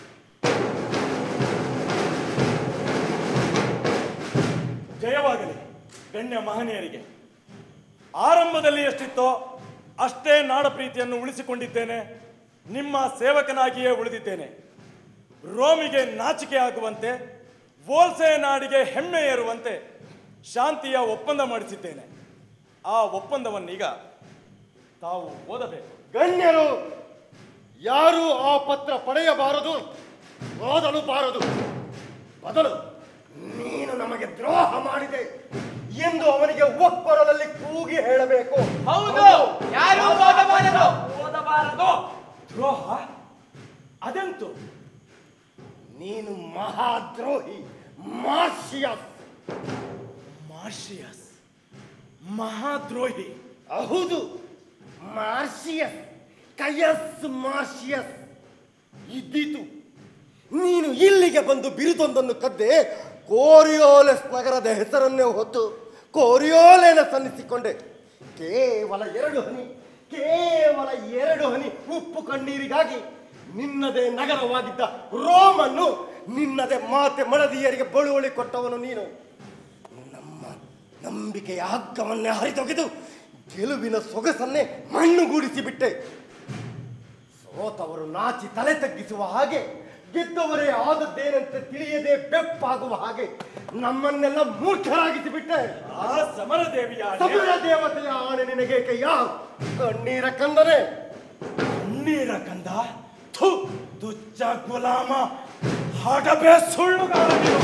ಜಯವಾಗಲಿ ಗಣ್ಯ ಮಹನೀಯರಿಗೆ ಆರಂಭದಲ್ಲಿ ಎಷ್ಟಿತ್ತೋ ಅಷ್ಟೇ ನಾಡ ಪ್ರೀತಿಯನ್ನು ಉಳಿಸಿಕೊಂಡಿದ್ದೇನೆ ನಿಮ್ಮ ಸೇವಕನಾಗಿಯೇ ಉಳಿದಿದ್ದೇನೆ ರೋಮಿಗೆ ನಾಚಿಕೆ ಆಗುವಂತೆ ವೋಲ್ಸೆ ನಾಡಿಗೆ ಹೆಮ್ಮೆ ಏರುವಂತೆ ಶಾಂತಿಯ ಒಪ್ಪಂದ ಮಾಡಿಸಿದ್ದೇನೆ ಆ ಒಪ್ಪಂದವನ್ನೀಗ ತಾವು ಓದಬೇಕು ಗಣ್ಯರು ಯಾರು ಆ ಪತ್ರ ಪಡೆಯಬಾರದು ಓದಲು ಬಾರದು ಬದಲು ನೀನು ನಮಗೆ ದ್ರೋಹ ಮಾಡಿದೆ ಎಂದು ಅವನಿಗೆ ಒಕ್ಕೊರಲಲ್ಲಿ ಕೂಗಿ ಹೇಳಬೇಕು ಹೌದು ಯಾರು ಓದಬಾರದು ಓದಬಾರದು ದ್ರೋಹ ಅದೆಂತು ನೀನು ಮಹಾದ್ರೋಹಿ ಮಾರ್ಷಿಯಸ್ ಮಾರ್ಷಿಯಸ್ ಮಹಾದ್ರೋಹಿ ಹೌದು ಮಾರ್ಷಿಯಸ್ ಕಯಸ್ ಮಾರ್ಷಿಯಸ್ ಇದ್ದೀತು ನೀನು ಇಲ್ಲಿಗೆ ಬಂದು ಬಿರುದೊಂದನ್ನು ಕದ್ದೆ ಕೋರಿಯೋಲೆಸ್ ನಗರದ ಹೆಸರನ್ನೇ ಹೊತ್ತು ಕೋರಿಯೋಲೆನ ಸಲ್ಲಿಸಿಕೊಂಡೆ ಕೇವಲ ಎರಡು ಹನಿ ಕೇವಲ ಎರಡು ಹನಿ ಉಪ್ಪು ಕಣ್ಣೀರಿಗಾಗಿ ನಿನ್ನದೇ ನಗರವಾಗಿದ್ದ ರೋಮನ್ನು ನಿನ್ನದೇ ಮಾತೆ ಮಡದಿಯರಿಗೆ ಬಳುವಳಿ ಕೊಟ್ಟವನು ನೀನು ನಮ್ಮ ನಂಬಿಕೆಯ ಹಗ್ಗವನ್ನೇ ಹರಿದೊಗೆದು ಗೆಲುವಿನ ಸೊಗಸನ್ನೇ ಮಣ್ಣುಗೂಡಿಸಿ ಬಿಟ್ಟೆ ಸೋತವರು ನಾಚಿ ತಲೆ ತಗ್ಗಿಸುವ ಹಾಗೆ ಗೆದ್ದವರೇ ಆದದ್ದೇನಂತೆ ತಿಳಿಯದೆ ಬೆಪ್ಪಾಗುವ ಹಾಗೆ ನಮ್ಮನ್ನೆಲ್ಲ ಮೂರ್ಖರಾಗಿಸಿ ಬಿಟ್ಟೆ ಆ ಸಮರ ದೇವಿಯ ಸಮರ ದೇವತೆಯ ಆಣೆ ನಿನಗೆ ಕೈಯ ಕಣ್ಣೀರ ಕಂದನೆ ಕಣ್ಣೀರ ಕಂದ ಥು ತುಚ್ಚ ಗುಲಾಮ ಹಡಬೆ ಸುಳ್ಳುಗಾರ ನೀನು.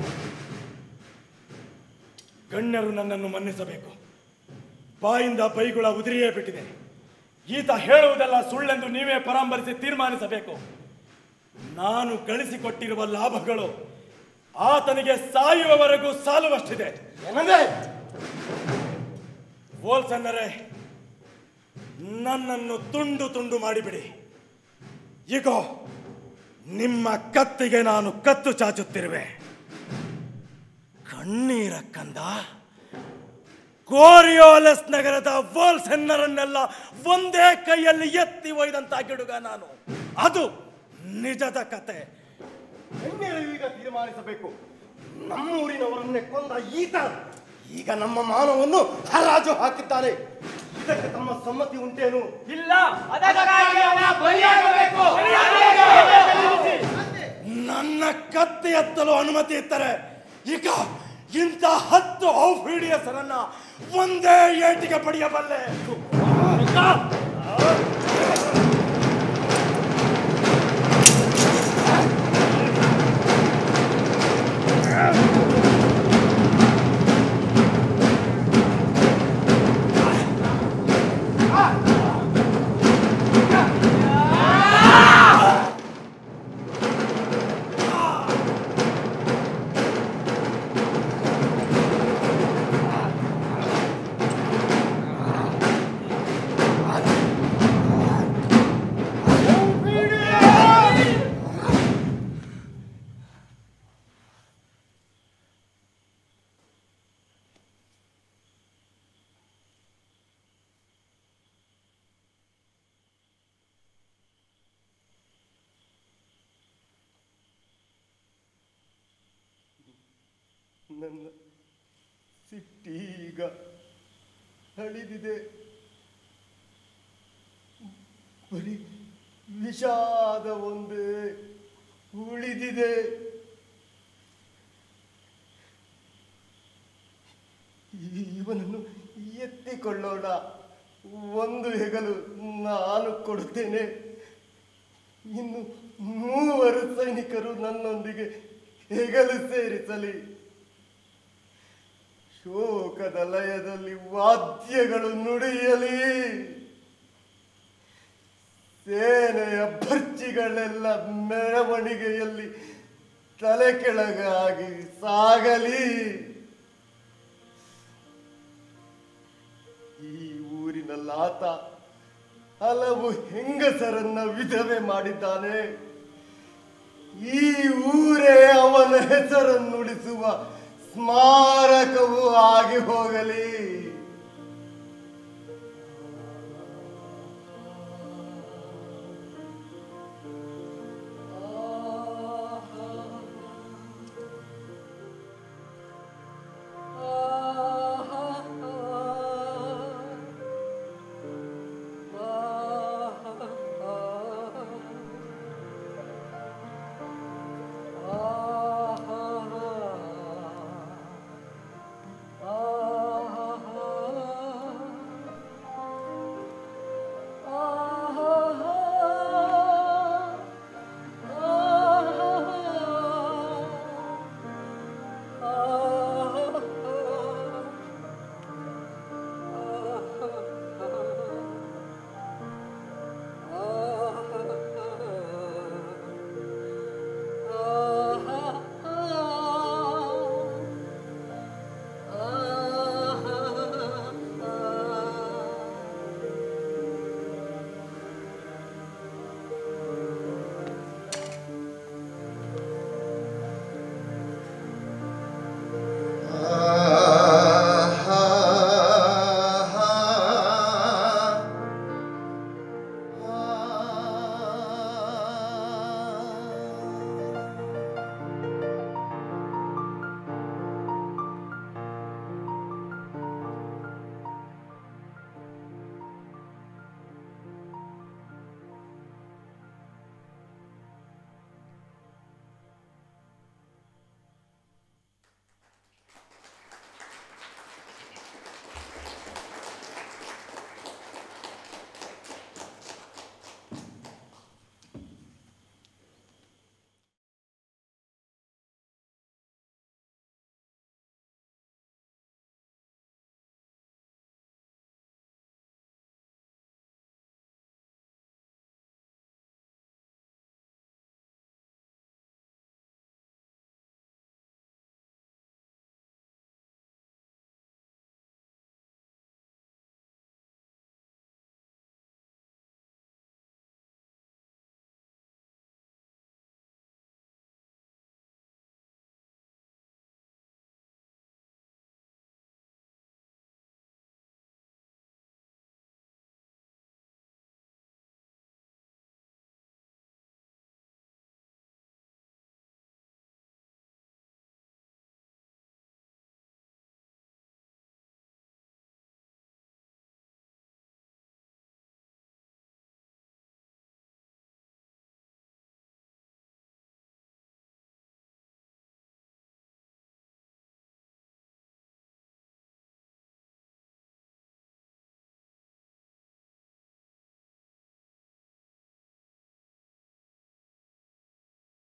ಗಣ್ಯರು ನನ್ನನ್ನು ಮನ್ನಿಸಬೇಕು ಬಾಯಿಂದ ಬೈಗುಳ ಉದುರಿಯೇ ಬಿಟ್ಟಿದೆ ಈತ ಹೇಳುವುದೆಲ್ಲ ಸುಳ್ಳೆಂದು ನೀವೇ ಪರಾಮರಿಸಿ ತೀರ್ಮಾನಿಸಬೇಕು ನಾನು ಗಳಿಸಿಕೊಟ್ಟಿರುವ ಲಾಭಗಳು ಆತನಿಗೆ ಸಾಯುವವರೆಗೂ ಸಾಲುವಷ್ಟಿದೆ ವೋಲ್ಸನ್ನರೇ ನನ್ನನ್ನು ತುಂಡು ತುಂಡು ಮಾಡಿಬಿಡಿ ಈಗೋ ನಿಮ್ಮ ಕತ್ತಿಗೆ ನಾನು ಕತ್ತು ಚಾಚುತ್ತಿರುವೆ ಕಣ್ಣೀರ ಕಂದ ಕೋರಿಯೋಲೆಸ್ ನಗರದ ವೋಲ್ಸೆನ್ನರನ್ನೆಲ್ಲ ಒಂದೇ ಕೈಯಲ್ಲಿ ಎತ್ತಿ ಒಯ್ದಂತ ಗಿಡುಗ ನಾನು ಅದು ನಿಜದ ಕತೆ ಗಣ್ಯರು ಈಗ ತೀರ್ಮಾನಿಸಬೇಕು ನಮ್ಮೂರಿನವರನ್ನೇ ಕೊಂದ ಈತ ಈಗ ನಮ್ಮ ಮಾನವನ್ನು ಹರಾಜು ಹಾಕಿದ್ದಾನೆ ಇದಕ್ಕೆ ತಮ್ಮ ಸಮ್ಮತಿ ಉಂಟೇನು ಇಲ್ಲ ಅದಕ್ಕಾಗಿ ಅವ ಬಲಿಯಾಗಬೇಕು ನನ್ನ ಕತ್ತಿ ಎತ್ತಲು ಅನುಮತಿ ಇದ್ದರೆ ಈಗ ಇಂಥ ಹತ್ತು ಔಫೀಡಿಯಸರನ್ನ ಒಂದೇ ಏಟಿಗೆ ಪಡೆಯಬಲ್ಲೆ ನನ್ನ ಸಿಟ್ಟೀಗ ಹಳಿದಿದೆ ಬರೀ ವಿಷಾದ ಒಂದೇ ಉಳಿದಿದೆ ಈ- ಇವನನ್ನು ಎತ್ತಿಕೊಳ್ಳೋಣ ಒಂದು ಹೆಗಲು ನಾನು ಕೊಡುತ್ತೇನೆ ಇನ್ನು ಮೂವರು ಸೈನಿಕರು ನನ್ನೊಂದಿಗೆ ಹೆಗಲು ಸೇರಿಸಲಿ ಶೋಕದ ಲಯದಲ್ಲಿ ವಾದ್ಯಗಳು ನುಡಿಯಲಿ ಸೇನೆಯ ಭರ್ಜಿಗಳೆಲ್ಲ ಮೆರವಣಿಗೆಯಲ್ಲಿ ತಲೆ ಕೆಳಗಾಗಿ ಸಾಗಲಿ ಈ ಊರಿನ ಲಾತ ಹಲವು ಹೆಂಗಸರನ್ನ ವಿಧವೆ ಮಾಡಿದ್ದಾನೆ ಈ ಊರೇ ಅವನ ಹೆಸರನ್ನುಳಿಸುವ ಸ್ಮಾರಕವೂ ಆಗಿ ಹೋಗಲಿ